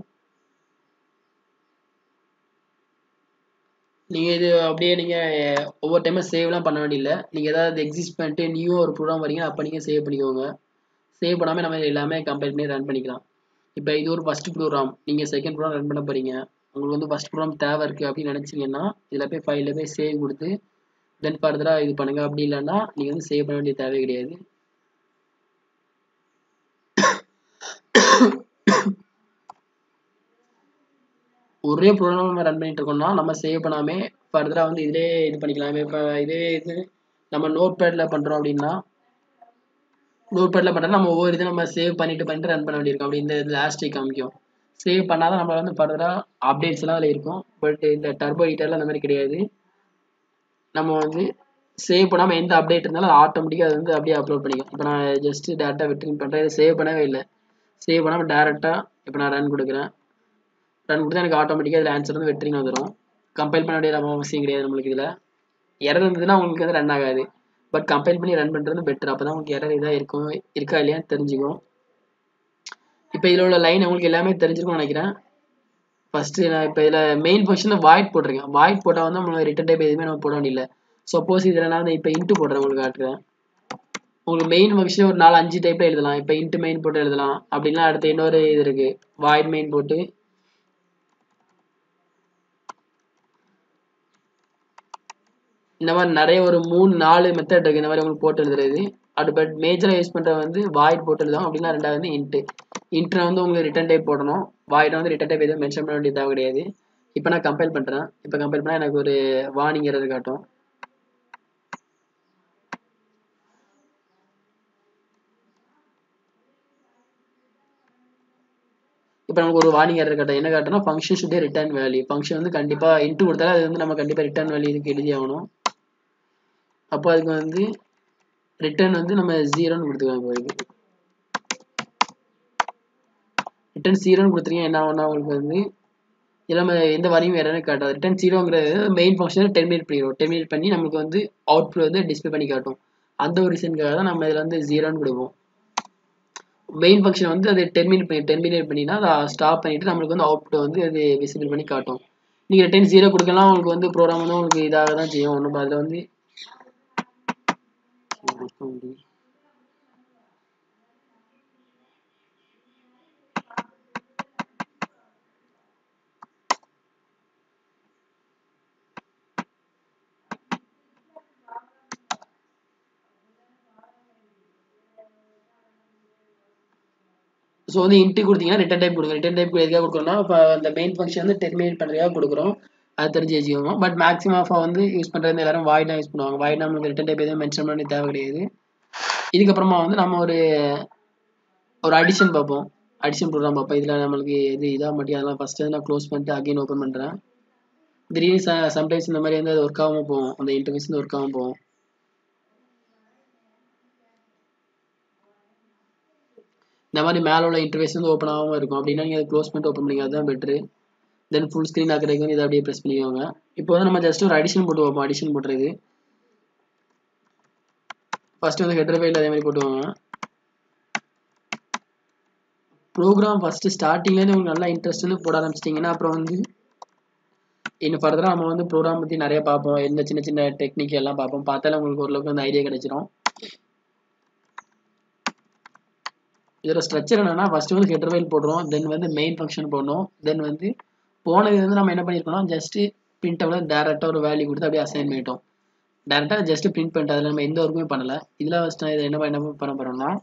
Speaker 1: நீங்கள் இது அப்படியே நீங்கள் ஒவ்வொரு டைமும் சேவ்லாம் பண்ண வேண்டியதில்லை நீங்கள் ஏதாவது எக்ஸிஸ்ட் பண்ணிட்டு நியூ ஒரு ப்ரோக்ராம் வரீங்க அப்போ நீங்கள் சேவ் பண்ணிக்கோங்க சேவ் பண்ணாமல் நம்ம எல்லாமே கம்பைல் பண்ணி ரன் பண்ணிக்கலாம் இப்போ இது ஒரு ஃபஸ்ட் ப்ரோக்ராம் நீங்கள் செகண்ட் ப்ரோக்ராம் ரன் பண்ண போகிறீங்க உங்களுக்கு வந்து ஃபஸ்ட் ப்ரோக்ராம் தேவை இருக்குது அப்படின்னு நினச்சிங்கன்னா இதில் போய் ஃபைலில் போய் சேவ் கொடுத்து தென் ஃபர்தராக இது பண்ணுங்கள் அப்படி இல்லைன்னா நீங்கள் வந்து சேவ் பண்ண வேண்டிய தேவை கிடையாது ஒரே ப்ரோக்ராம் நம்ம ரன் பண்ணிட்டு இருக்கோம்னா நம்ம சேவ் பண்ணாமே ஃபர்தராக வந்து இதிலே இது பண்ணிக்கலாம் இப்போ இதே இது நம்ம நோட் பேடில் பண்ணுறோம் அப்படின்னா நோட் பேடில் பண்ணுறோம் நம்ம ஒவ்வொரு இது நம்ம சேவ் பண்ணிட்டு பண்ணிட்டு ரன் பண்ண வேண்டியிருக்கும் அப்படி இந்த லாஸ்ட் காமிக்கும் சேவ் பண்ணாதான் நம்ம வந்து ஃபர்தராக அப்டேட்ஸ் எல்லாம் அதில் இருக்கும் பட் இந்த டர்போ எடிட்டரில் அந்த மாதிரி கிடையாது நம்ம வந்து சேவ் பண்ணாமல் எந்த அப்டேட் இருந்தாலும் ஆட்டோமேட்டிக்காக அது வந்து அப்படியே அப்லோட் பண்ணிக்கும் இப்போ நான் ஜஸ்ட் டேரெக்டாக விட்ரிங் பண்ணுறேன் இதை சேவ் பண்ணவே இல்லை சேவ் பண்ணாமல் டேரெக்டாக இப்போ நான் ரன் கொடுக்குறேன் ரன் கொடுத்தா எனக்கு ஆட்டோமேட்டிக்காக இதில் ஆன்சர் வந்து வெட்ரிங் வந்துடும் கம்பைல் பண்ண வேண்டிய நம்ம அவசியம் கிடையாது நம்மளுக்கு இதில் எரர் இருந்ததுன்னா உங்களுக்கு வந்து ரன் ஆகாது பட் கம்பைல் பண்ணி ரன் பண்ணுறது பெட்டர் அப்போ தான் உங்களுக்கு எரர் இதாக இருக்கும் இருக்கா இல்லையான்னு தெரிஞ்சுக்கும் இப்போ இதில் உள்ள லைன் உங்களுக்கு எல்லாமே தெரிஞ்சிருக்கும்னு நினைக்கிறேன் ஃபஸ்ட்டு நான் இப்போ இதில் மெயின் ஃபங்க்ஷனில் வாய்ட் போட்டிருக்கேன் வாய்ட் போட்டால் வந்து நம்மளுக்கு ரிட்டன் டைப் எதுவுமே நம்ம போட வேண்டியதில்லை சப்போஸ் இதில் நான் வந்து இப்போ இன்ட்டு போடுறேன் உங்களுக்கு காட்டுறேன் உங்களுக்கு மெயின் ஃபங்க்ஷன் ஒரு நாலு அஞ்சு டைப்பில் எழுதலாம் இப்போ இன்ட்டு மெயின் போட்டு எழுதலாம் அப்படின்னா அடுத்து இன்னொரு இது இருக்குது வாய்ட் மெயின் போட்டு இந்த மாதிரி நிறைய ஒரு மூணு நாலு மெத்தட் இருக்குது இந்த மாதிரி உங்களுக்கு போட்டு எழுதுறது அது பட் மேஜராக யூஸ் பண்ணுற வந்து வாய்ட் போட்டு எழுதும் அப்படின்னா ரெண்டாவது வந்து இன்ட்டு இன்ட்ரை வந்து உங்களுக்கு ரிட்டன் டைப் போடணும் வாய்டை வந்து ரிட்டன் டைப் எதுவும் மென்ஷன் பண்ண வேண்டிய தேவை கிடையாது இப்போ நான் கம்பைல் பண்ணுறேன் இப்போ கம்பைல் பண்ணால் எனக்கு ஒரு வார்னிங் எரர் காட்டும் இப்போ நமக்கு ஒரு வார்னிங் எரர் காட்டும் என்ன காட்டுனா function should return value function வந்து கண்டிப்பாக இன்ட்டு கொடுத்தாலும் அது வந்து நம்ம கண்டிப்பாக ரிட்டர்ன் வேல்யூ இதுக்கு எழுதி ஆகணும் அப்போ அதுக்கு வந்து ரிட்டர்ன் வந்து நம்ம ஜீரோன்னு கொடுத்துக்கலாம் இப்போ இதுக்கு ரிட்டர்ன் ஜீரோன்னு கொடுத்துருங்க என்ன ஆகும்னா உங்களுக்கு வந்து இதில் நம்ம எந்த வரையும் எரரும் காட்டாது ரிட்டர்ன் ஜீரோங்கிறது மெயின் ஃபங்க்ஷனை டெர்மினேட் பண்ணிடுவோம் டெர்மினேட் பண்ணி நமக்கு வந்து அவுட்புட் வந்து டிஸ்பிளே பண்ணி காட்டும் அந்த ஒரு ரீசனுக்காக தான் நம்ம இதில் வந்து ஜீரோன்னு கொடுப்போம் மெயின் ஃபங்க்ஷன் வந்து அது டெர்மினேட் பண்ணி டெர்மினேட் பண்ணினா அதை ஸ்டாப் பண்ணிட்டு நம்மளுக்கு வந்து அவுட்புட் வந்து அது விசிபிள் பண்ணி காட்டும் நீங்கள் ரிட்டர்ன் ஜீரோ கொடுக்கலாம் உங்களுக்கு வந்து ப்ரோக்ராம் வந்து உங்களுக்கு இதாக தான் செய்யும் ஒன்றும் அதில் வந்து ஸோ வந்து இன்ட்டு கொடுத்தீங்கன்னா ரிட்டன் டைப் கொடுங்க ரிட்டன் டைப் எதுக்காக கொடுக்குறோம்னா இப்போ அந்த மெயின் ஃபங்க்ஷன் வந்து டெர்மினேட் பண்ணுறதுக்காக கொடுக்குறோம் அது தெரிஞ்சு வச்சுக்கோங்க பட் மேக்ஸிமம் ஆஃப் வந்து யூஸ் பண்ணுறது எல்லாரும் வாய்ட் தான் யூஸ் பண்ணுவாங்க வாய்ட் நம்மளுக்கு ரிட்டன் டைப் எதுவும் மென்ஷன் பண்ண தேவை கிடையாது இதுக்கப்புறமா வந்து நம்ம ஒரு ஒரு அடிஷன் பார்ப்போம் அடிஷன் ப்ரோக்ராம் பார்ப்போம் இதில் நம்மளுக்கு எது இதாக மாட்டி அதெல்லாம் ஃபஸ்ட்டு நான் க்ளோஸ் பண்ணிட்டு அகைன் ஓப்பன் பண்ணுறேன் திடீர்னு ச சம்டைம்ஸ் இந்த மாதிரி வந்து அது ஒர்க் ஆகாமல் போகும் அந்த இன்டர்ஃபேஸ் வந்து ஒர்க் ஆகாமல் போகும் இந்த மாதிரி மேலே உள்ள இன்டர்ஃபேஸ் வந்து ஓப்பன் ஆகாமல் இருக்கும் அப்படின்னா நீங்கள் அதை க்ளோஸ் பண்ணிட்டு ஓப்பன் பண்ணிங்க அதுதான் பெட்ரு தென் ஃபுல் ஸ்க்ரீன் ஆக்கிறதுக்கு வந்து இதை அப்படியே ப்ரெஸ் பண்ணிக்கோங்க இப்போ வந்து நம்ம ஜஸ்ட் ஒரு அடிஷன் போட்டு வைப்போம் அடிஷன் போட்டுறது ஃபஸ்ட்டு வந்து ஹெட்டர் ஃபைல் அதே மாதிரி போட்டுவாங்க ப்ரோக்ராம் ஃபஸ்ட்டு ஸ்டார்டிங்லேருந்து உங்களுக்கு நல்லா இன்ட்ரெஸ்ட் வந்து போட ஆரம்பிச்சிட்டிங்கன்னா அப்புறம் வந்து இன்னும் ஃபர்தராக நம்ம வந்து ப்ரோக்ராம் பற்றி நிறைய பார்ப்போம் எந்த சின்ன சின்ன டெக்னிக் எல்லாம் பார்ப்போம் பார்த்தாலே உங்களுக்கு ஓரளவுக்கு அந்த ஐடியா கிடைச்சிரும் இதோட ஸ்ட்ரக்சர் என்னன்னா ஃபர்ஸ்ட் வந்து ஹெட்டர் ஃபைல் போடுறோம் தென் வந்து மெயின் ஃபங்க்ஷன் போடணும் தென் வந்து போனது வந்து நம்ம என்ன பண்ணியிருக்கோம்னா ஜஸ்ட் பிரிண்டபிள் டேரெக்டாக ஒரு வேல்யூ கொடுத்து அப்படியே அசைன் பண்ணிட்டோம் டேரெக்டாக ஜஸ்ட் பிரிண்ட் பண்ணிட்டு அதில் நம்ம எந்த ஒர்க்குமே பண்ணல இதில் ஃபஸ்ட் நான் இதை என்ன என்ன பண்ண போகிறோம்னா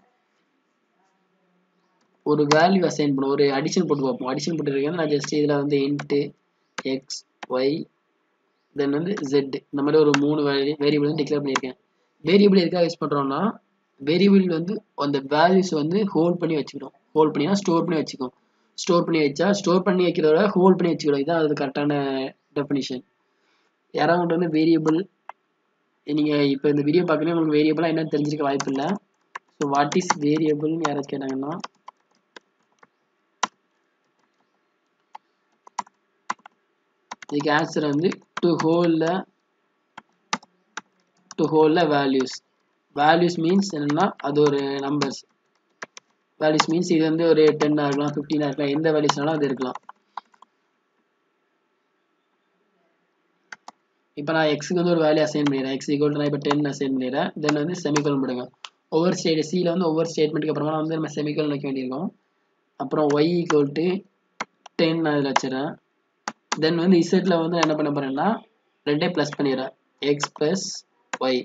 Speaker 1: ஒரு வேல்யூ அசைன் பண்ணுவோம் ஒரு அடிஷன் போட்டு பார்ப்போம் அடிஷன் போட்டுருக்கேன் நான் ஜஸ்ட் இதில் வந்து இன்ட்டு எக்ஸ் ஒய் தென் வந்து ஜெட் இந்த மாதிரி ஒரு மூணு வேல்யூ வேரியபிள் வந்து டிக்ளேர் பண்ணியிருக்கேன் வேரியபிள் எதுக்காக யூஸ் பண்ணுறோம்னா வேரியபிள் வந்து அந்த வேல்யூஸ் வந்து ஹோல்ட் பண்ணி வச்சுக்கிறோம் ஹோல்ட் பண்ணினா ஸ்டோர் பண்ணி வச்சுக்கோம் ஸ்டோர் பண்ணி வச்சா ஸ்டோர் பண்ணி வைக்கிறத விட ஹோல்ட் பண்ணி வச்சுக்கிறோம் இதுதான் அது கரெக்டான டெஃபினிஷன் யாராவது வந்து வேரியபிள் நீங்கள் இப்போ இந்த வீடியோ பார்க்கணும் உங்களுக்கு வேரியபிளாக என்னன்னு தெரிஞ்சிருக்க வாய்ப்பு இல்லை ஸோ வாட் இஸ் வேரியபிள்னு யாராவது கேட்டாங்கன்னா இதுக்கு ஆன்சர் வந்து to hold to hold values values means என்னன்னா அது ஒரு நம்பர்ஸ் வேல்யூஸ் மீன்ஸ் இது வந்து ஒரு டென்னாக இருக்கலாம் ஃபிஃப்டீனாக இருக்கலாம் எந்த வேல்யூஸ்னாலும் அது இருக்கலாம் இப்போ நான் எக்ஸுக்கு வந்து ஒரு வேல்யூ அசைன் பண்ணிடுறேன் எக்ஸ் ஈக்குவல் நான் இப்போ டென் அசைன் பண்ணிடுறேன் தென் வந்து செமிகோல் போடுங்க ஒவ்வொரு ஸ்டேட் சியில் வந்து ஒவ்வொரு ஸ்டேட்மெண்ட்டுக்கு அப்புறமா வந்து நம்ம செமிகோல் வைக்க வேண்டியிருக்கோம் அப்புறம் ஒய் ஈக்குவல் டு டென் நான் இதில் வச்சுறேன் தென் வந்து இசட்டில் வந்து என்ன பண்ண போகிறேன்னா ரெண்டே ப்ளஸ் பண்ணிடுறேன் எக்ஸ் ப்ளஸ் ஒய்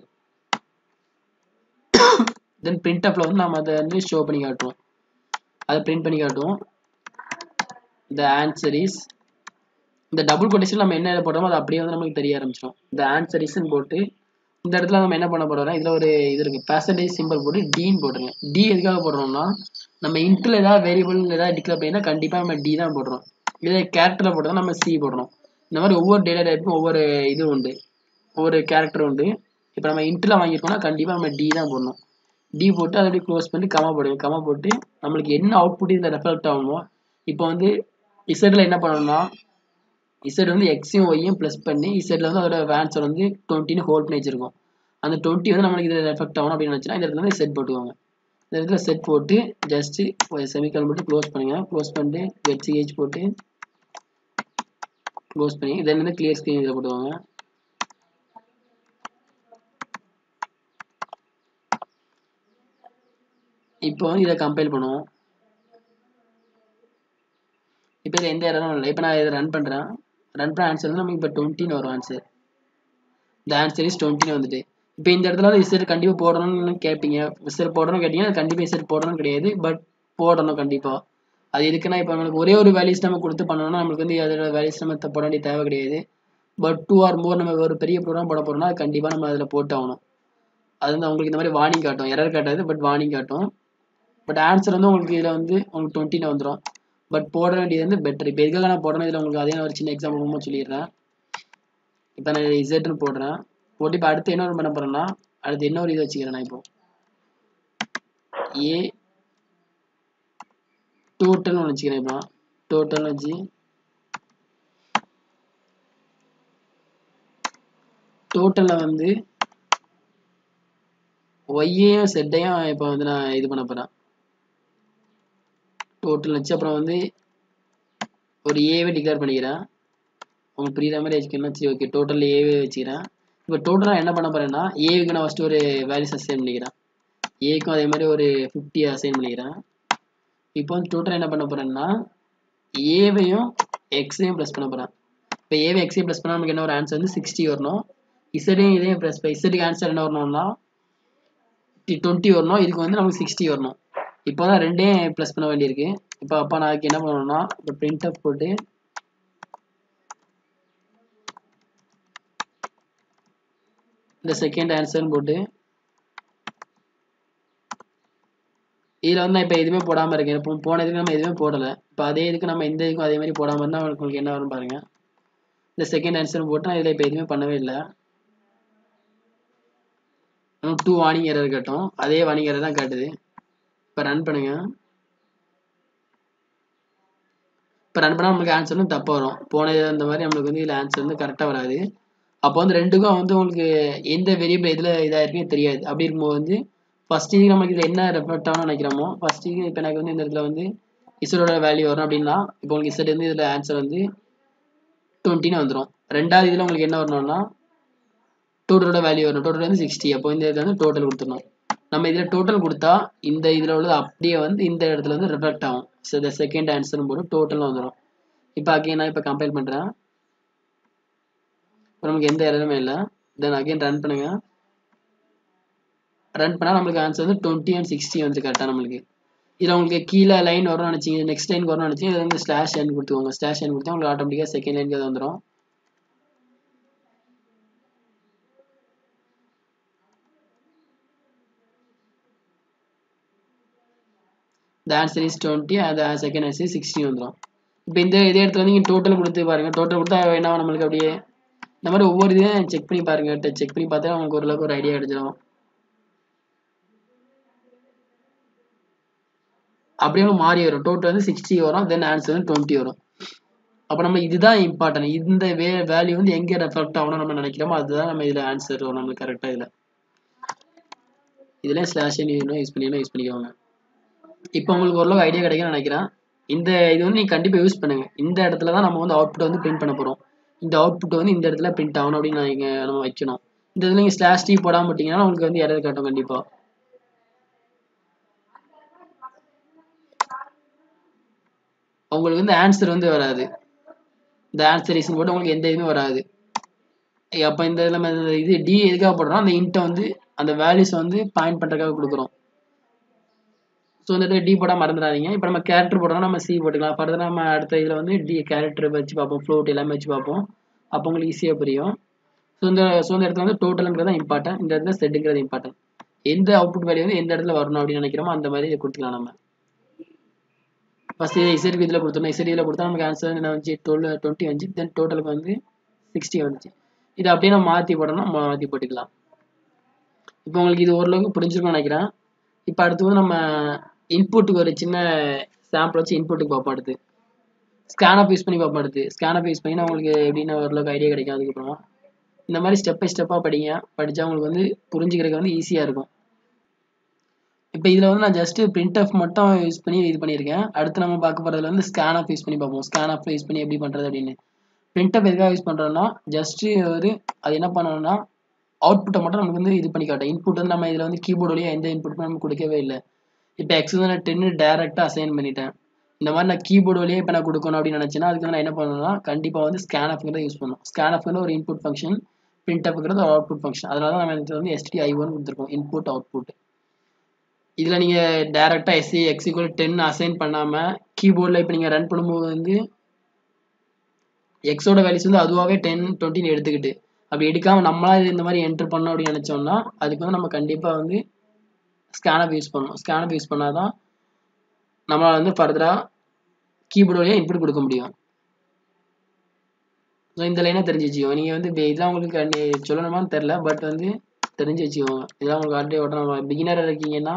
Speaker 1: தென் பிரிண்டப்பில் வந்து நம்ம அதை வந்து ஷோ பண்ணி காட்டுவோம் அதை பிரிண்ட் பண்ணி காட்டுவோம் த ஆன்சர் இஸ் இந்த டபுள் கொட்டேஷன் நம்ம என்ன போடுறோமோ அது அப்படியே வந்து நமக்கு தெரிய ஆரம்பிச்சிடும் இந்த ஆன்சர் இஸ்ன்னு போட்டு இந்த இடத்துல நம்ம என்ன பண்ண போறோம்னா இதில் ஒரு இது இருக்கு பர்சன்டேஜ் சிம்பிள் போட்டு டீன் போட்டுருங்க டி எதுக்காக போடுறோம்னா நம்ம இன்ட்டில் ஏதாவது வேரியபிள் ஏதாவது டிக்ளேர் பண்ணினா கண்டிப்பாக நம்ம டி தான் போடுறோம் இதே கேரக்டரில் போட்டோம் நம்ம சி போடுறோம் இந்த மாதிரி ஒவ்வொரு டேட்டா டைப்புக்கும் ஒவ்வொரு இது உண்டு ஒவ்வொரு கேரக்டர் உண்டு இப்போ நம்ம இன்ட்டில் வாங்கியிருக்கோம்னா கண்டிப்பாக நம்ம டி தான் போடணும் டி போட்டு அதை அப்படியே க்ளோஸ் பண்ணி கமா போடுங்க கமா போட்டு நம்மளுக்கு என்ன அவுட்புட் இதில் ரெஃப்ளெக்ட் ஆகணுமோ இப்போ வந்து இசட்டில் என்ன பண்ணணும்னா இசட் வந்து எக்ஸையும் ஒய்யும் ப்ளஸ் பண்ணி இசட்ல வந்து அதோட ஆன்சர் வந்து டுவெண்ட்டின்னு ஹோல்ட் பண்ணி வச்சிருக்கோம் அந்த டுவெண்ட்டி வந்து நம்மளுக்கு இதில் எஃபெக்ட் ஆகணும் அப்படின்னு நினச்சினா இந்த இடத்துல வந்து செட் போட்டுக்கோங்க இந்த இடத்துல செட் போட்டு ஜஸ்ட் செமிக்கல் மட்டும் க்ளோஸ் பண்ணுங்க க்ளோஸ் பண்ணிட்டு கெட் சிஹெச் போட்டு க்ளோஸ் பண்ணி தென் வந்து கிளியர் ஸ்க்ரீன் இதில் போட்டுவாங்க இப்போ வந்து இதை கம்பைல் பண்ணுவோம் இப்போ இதில் எந்த இடமும் இல்லை இப்போ நான் இதை ரன் பண்ணுறேன் ரன் பண்ண ஆன்சர் வந்து நமக்கு இப்போ டுவெண்ட்டின்னு வரும் ஆன்சர் இந்த ஆன்சர் இஸ் டுவெண்ட்டின்னு வந்துட்டு இப்போ இந்த இடத்துல வந்து இசட் கண்டிப்பாக போடணும்னு கேட்பீங்க இசட் போடணும் கேட்டீங்கன்னா அது கண்டிப்பாக இசட் போடணும் கிடையாது பட் போடணும் கண்டிப்பாக அது எதுக்குன்னா இப்போ நம்மளுக்கு ஒரே ஒரு வேல்யூஸ் நம்ம கொடுத்து பண்ணணும்னா நம்மளுக்கு வந்து அதோட வேல்யூஸ் நம்ம போட வேண்டிய தேவை கிடையாது பட் டூ ஆர் மோர் நம்ம ஒரு பெரிய ப்ரோக்ராம் போட போகிறோம்னா அது கண்டிப்பாக நம்ம அதில் போட்டு ஆகணும் அது வந்து உங்களுக்கு இந்த மாதிரி வார்னிங் காட்டும் எரர் காட்டாது பட் வார்னிங் காட்டும் பட் ஆன்சர் வந்து உங்களுக்கு இதில் வந்து உங்களுக்கு டுவெண்ட்டின்னு வந்துடும் பட் போட வேண்டியது வந்து பெட்டர் இப்போ எதுக்காக நான் போடணும் இதில் உங்களுக்கு அதே ஒரு சின்ன எக்ஸாம்பிள் மூலமாக சொல்லிடுறேன் இப்போ நான் இசட்னு போடுறேன் போட்டு இப்போ அடுத்து என்ன பண்ண போகிறேன்னா அடுத்து என்ன ஒரு இது வச்சுக்கிறேன் நான் இப்போ ஏ டோட்டல்னு ஒன்று வச்சுக்கிறேன் இப்போ டோட்டல்னு வச்சு டோட்டலில் வந்து ஒய்யையும் செட்டையும் இப்போ வந்து நான் இது பண்ண போகிறேன் டோட்டல் வச்சு அப்புறம் வந்து ஒரு ஏவே டிக்ளேர் பண்ணிக்கிறேன் உங்களுக்கு புரியுற மாதிரி வச்சுக்கணும் சரி ஓகே டோட்டல் ஏவே வச்சுக்கிறேன் இப்போ டோட்டலாக என்ன பண்ண போகிறேன்னா ஏவுக்கு நான் ஃபஸ்ட்டு ஒரு வேல்யூஸ் அசைன் பண்ணிக்கிறேன் ஏக்கும் அதே மாதிரி ஒரு ஃபிஃப்டி அசைன் பண்ணிக்கிறேன் இப்போ வந்து டோட்டல் என்ன பண்ண போகிறேன்னா ஏவையும் எக்ஸையும் ப்ளஸ் பண்ண போகிறேன் இப்போ ஏவை எக்ஸையும் ப்ளஸ் பண்ணால் நமக்கு என்ன ஒரு ஆன்சர் வந்து சிக்ஸ்டி வரணும் இசடையும் இதையும் ப்ளஸ் இப்போ இசட்டுக்கு ஆன்சர் என்ன வரணும்னா டுவெண்ட்டி வரணும் இதுக்கு வந்து நமக்கு சிக்ஸ்டி வரணும் இப்போ தான் ரெண்டே ப்ளஸ் பண்ண வேண்டியிருக்கு இப்போ அப்போ நான் அதுக்கு என்ன பண்ணணும்னா இப்போ பிரிண்ட் அப் போட்டு இந்த செகண்ட் ஆன்சர்னு போட்டு இதில் வந்து நான் இப்போ எதுவுமே போடாமல் இருக்கேன் இப்போ போன இதுக்கு நம்ம எதுவுமே போடலை இப்போ அதே இதுக்கு நம்ம இந்த இதுக்கும் அதே மாதிரி போடாமல் இருந்தால் உங்களுக்கு என்ன வரும் பாருங்க இந்த செகண்ட் ஆன்சர் போட்டு நான் இதில் இப்போ எதுவுமே பண்ணவே இல்லை டூ வார்னிங் எரர் இருக்கட்டும் அதே வார்னிங் எரர் தான் காட்டுது இப்போ ரன் பண்ணுங்க இப்போ ரன் பண்ணால் நம்மளுக்கு ஆன்சர் வந்து தப்பாக வரும் போன இந்த மாதிரி நம்மளுக்கு வந்து இதில் ஆன்சர் வந்து கரெக்டாக வராது அப்போ வந்து ரெண்டுக்கும் வந்து உங்களுக்கு எந்த வேரியபிள் இதில் இதாக இருக்குன்னு தெரியாது அப்படி இருக்கும்போது வந்து ஃபர்ஸ்ட் இதுக்கு நமக்கு இதில் என்ன ரெஃபெக்ட் ஆகணும்னு நினைக்கிறோமோ ஃபர்ஸ்ட் இதுக்கு இப்போ எனக்கு வந்து இந்த இடத்துல வந்து இசரோட வேல்யூ வரும் அப்படின்னா இப்போ உங்களுக்கு இசட் வந்து இதில் ஆன்சர் வந்து டுவெண்ட்டின்னு வந்துடும் ரெண்டாவது இதில் உங்களுக்கு என்ன வரணும்னா டோட்டலோட வேல்யூ வரும் டோட்டல் வந்து சிக்ஸ்டி அப்போ இந்த இதில் வந்து டோட்டல் கொடுத்துடணும் நம்ம இதில் டோட்டல் கொடுத்தா இந்த இதில் உள்ளது அப்படியே வந்து இந்த இடத்துல வந்து ரிஃப்ளெக்ட் ஆகும் ஸோ இந்த செகண்ட் ஆன்சரும் போட்டு டோட்டலும் வந்துடும் இப்போ அகைன் நான் இப்போ கம்பைல் பண்ணுறேன் இப்போ நமக்கு எந்த எரருமே இல்லை தென் அகைன் ரன் பண்ணுங்க ரன் பண்ணால் நம்மளுக்கு ஆன்சர் வந்து டுவெண்ட்டி அண்ட் சிக்ஸ்டி வந்து கரெக்டாக நம்மளுக்கு இதில் உங்களுக்கு கீழே லைன் வரும்னு நினச்சிங்க நெக்ஸ்ட் லைன் வரும்னு நினச்சிங்க இதில் வந்து ஸ்லாஷ் என் கொடுத்துக்கோங்க ஸ்லாஷ் என் கொடுத்தா உங்களுக்கு ஆட்டோமேட்டிக்காக செகண்ட் லைனுக்கு அது வந்துடும் the answer is 20 and the second answer is 60 வந்துடும் இப்போ இந்த இதே இடத்துல வந்து நீங்கள் டோட்டல் கொடுத்து பாருங்க டோட்டல் கொடுத்தா என்ன ஆகும் நம்மளுக்கு அப்படியே இந்த மாதிரி ஒவ்வொரு இதையும் செக் பண்ணி பாருங்க செக் பண்ணி பார்த்தா உங்களுக்கு ஓரளவுக்கு ஒரு ஐடியா கிடைச்சிடும் அப்படியே மாறி வரும் டோட்டல் வந்து சிக்ஸ்டி வரும் தென் ஆன்சர் வந்து டுவெண்ட்டி வரும் அப்போ நம்ம இதுதான் இம்பார்ட்டன்ட் இந்த வே வேல்யூ வந்து எங்கே ரெஃப்ளெக்ட் ஆகணும் நம்ம நினைக்கிறோமோ அதுதான் நம்ம இதில் ஆன்சர் வரும் நம்மளுக்கு கரெக்டாக இதில் இதில் ஸ்லாஷ் யூஸ் பண்ணி யூஸ் பண்ணிக்கோங்க இப்போ உங்களுக்கு ஓரளவு ஐடியா கிடைக்கும்னு நினைக்கிறேன் இந்த இது வந்து நீங்கள் கண்டிப்பாக யூஸ் பண்ணுங்க இந்த இடத்துல தான் நம்ம வந்து அவுட்புட் வந்து பிரிண்ட் பண்ண போகிறோம் இந்த அவுட்புட் வந்து இந்த இடத்துல பிரிண்ட் ஆகணும் அப்படின்னு நீங்கள் நம்ம வைக்கணும் இந்த இதில் நீங்கள் ஸ்லாஷ் டீ போடாமல் விட்டீங்கன்னா உங்களுக்கு வந்து எரர் காட்டும் கண்டிப்பாக உங்களுக்கு வந்து ஆன்சர் வந்து வராது இந்த ஆன்சர் ரீசன் போட்டு உங்களுக்கு எந்த இதுவுமே வராது அப்போ இந்த இதில் நம்ம இது டி எதுக்காக போடுறோம் அந்த இன்ட்டை வந்து அந்த வேல்யூஸ் வந்து பாயிண்ட் பண்ணுறதுக்காக கொடுக்குறோம் ஸோ இந்த இடத்துல டி போட மறந்துடாதீங்க இப்போ நம்ம கேரக்டர் போட்டோம்னா நம்ம சி போட்டுக்கலாம் ஃபர்தர் நம்ம அடுத்த இதில் வந்து டி கேரக்டர் வச்சு பார்ப்போம் ஃப்ளோட் எல்லாமே வச்சு பார்ப்போம் அப்போ உங்களுக்கு ஈஸியாக புரியும் ஸோ இந்த ஸோ இந்த இடத்துல வந்து டோட்டலுங்கிறது தான் இம்பார்ட்டன்ட் இந்த இடத்துல செட்டுங்கிறது இம்பார்ட்டன்ட் எந்த அவுட்புட் வேல்யூ வந்து எந்த இடத்துல வரணும் அப்படின்னு நினைக்கிறோமோ அந்த மாதிரி இதை கொடுத்துக்கலாம் நம்ம ஃபஸ்ட் இதை இசட் இதில் கொடுத்தோம் இசட் இதில் கொடுத்தா நமக்கு ஆன்சர் என்ன வந்துச்சு டுவெல் டுவெண்ட்டி வந்துச்சு தென் டோட்டலுக்கு வந்து சிக்ஸ்டி வந்துச்சு இதை அப்படியே நம்ம மாற்றி போடணும் மாற்றி போட்டுக்கலாம் இப்போ உங்களுக்கு இது ஓரளவுக்கு புரிஞ்சிருக்கும்னு நினைக்கிறேன் இப்போ அடுத்து வந்து நம்ம இன்புட்டுக்கு ஒரு சின்ன சாம்பிள் வச்சு இன்புட்டுக்கு பார்ப்போம் அடுத்து ஸ்கேனப் யூஸ் பண்ணி பார்ப்போம் அடுத்து ஸ்கேனப் யூஸ் பண்ணி உங்களுக்கு எப்படின்னு ஓரளவுக்கு ஐடியா கிடைக்கும் அதுக்கப்புறமா இந்த மாதிரி ஸ்டெப் பை ஸ்டெப்பாக படிங்க படித்தா உங்களுக்கு வந்து புரிஞ்சுக்கிறதுக்கு வந்து ஈஸியாக இருக்கும் இப்போ இதில் வந்து நான் ஜஸ்ட்டு பிரிண்ட் ஆஃப் மட்டும் யூஸ் பண்ணி இது பண்ணியிருக்கேன் அடுத்து நம்ம பார்க்க போகிறதுல வந்து ஸ்கேன் ஆஃப் யூஸ் பண்ணி பார்ப்போம் ஸ்கேன் ஆஃப் யூஸ் பண்ணி எப்படி பண்ணுறது அப்படின்னு பிரிண்ட் ஆஃப் எதுக்காக யூஸ் பண்ணுறோன்னா ஜஸ்ட்டு ஒரு அது என்ன பண்ணணும்னா அவுட்புட்டை மட்டும் நமக்கு வந்து இது பண்ணி காட்டும் இன்புட் வந்து நம்ம இதில் வந்து கீபோர்டு வழியாக எந்த இன்புட்டுமே நம்ம கொடுக்கவே இல்லை இப்போ எக்ஸ் வந்து நான் டென்னு டேரெக்டாக அசைன் பண்ணிட்டேன் இந்த மாதிரி நான் கீபோர்டு வழியே இப்போ நான் கொடுக்கணும் அப்படின்னு நினச்சேன்னா அதுக்கு வந்து நான் என்ன பண்ணணும்னா கண்டிப்பாக வந்து ஸ்கேன் ஆஃப்ங்கிறத யூஸ் பண்ணணும் ஸ்கேன் ஆஃப்ங்கிறது ஒரு இன்புட் ஃபங்க்ஷன் பிரிண்ட் ஆஃப்ங்கிறது ஒரு அவுட்புட் ஃபங்க்ஷன் அதனால தான் நம்ம இதுக்கு வந்து எஸ்டி ஐஒன் கொடுத்துருக்கோம் இன்புட் அவுட்புட் இதில் நீங்கள் டேரெக்டாக SC X equal ten assign பண்ணாமல் கீபோர்டில் இப்போ நீங்கள் ரன் பண்ணும்போது வந்து எக்ஸோட வேல்யூஸ் வந்து அதுவாகவே டென் டுவெண்ட்டின்னு எடுத்துக்கிட்டு அப்படி எடுக்காமல் நம்மளா இது இந்த மாதிரி என்ட்ரு பண்ணோம் அப்படின்னு நினச்சோம்னா அதுக்கு வந்து நம்ம கண்டிப்பாக வந்து ஸ்கேனப் யூஸ் பண்ணணும் ஸ்கேனப் யூஸ் பண்ணால் தான் நம்மளால் வந்து ஃபர்தராக கீபோர்டு வழியாக இன்புட் கொடுக்க முடியும் ஸோ இந்த லைனை தெரிஞ்சு வச்சுக்கோங்க நீங்கள் வந்து இதெல்லாம் உங்களுக்கு சொல்லணுமான்னு தெரில பட் வந்து தெரிஞ்சு வச்சுக்கோங்க இதெல்லாம் உங்களுக்கு ஆல்ரெடி ஓட்ட பிகினராக இருக்கீங்கன்னா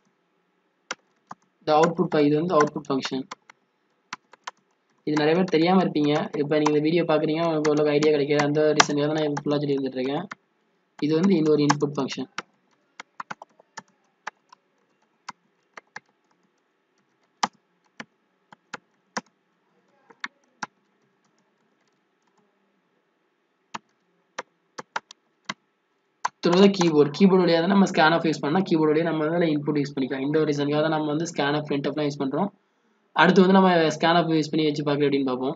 Speaker 1: இந்த அவுட்புட் இது வந்து அவுட்புட் ஃபங்க்ஷன் இது நிறைய பேர் தெரியாமல் இருப்பீங்க இப்போ நீங்கள் இந்த வீடியோ பார்க்குறீங்க உங்களுக்கு ஓரளவுக்கு ஐடியா கிடைக்காது அந்த ரீசன்காக தான் நான் ஃபுல்லாக சொல்லி இருந்துட்டுருக்கேன் இது வந்து இன்னொரு input function through the keyboard keyboard வழியாக தான் நம்ம ஸ்கேன் ஆஃப் யூஸ் பண்ணால் கீபோர்டு வழியாக நம்ம வந்து இன்புட் யூஸ் பண்ணிக்கலாம் இந்த ஒரு ரீசனுக்காக தான் நம்ம வந்து ஸ்கேன் ஆஃப் பிரிண்ட் ஆஃப்லாம் யூஸ் பண்ணுறோம் அடுத்து வந்து நம்ம ஸ்கேன் ஆஃப் யூஸ் பண்ணி வச்சு பார்க்க அப்படின்னு பார்ப்போம்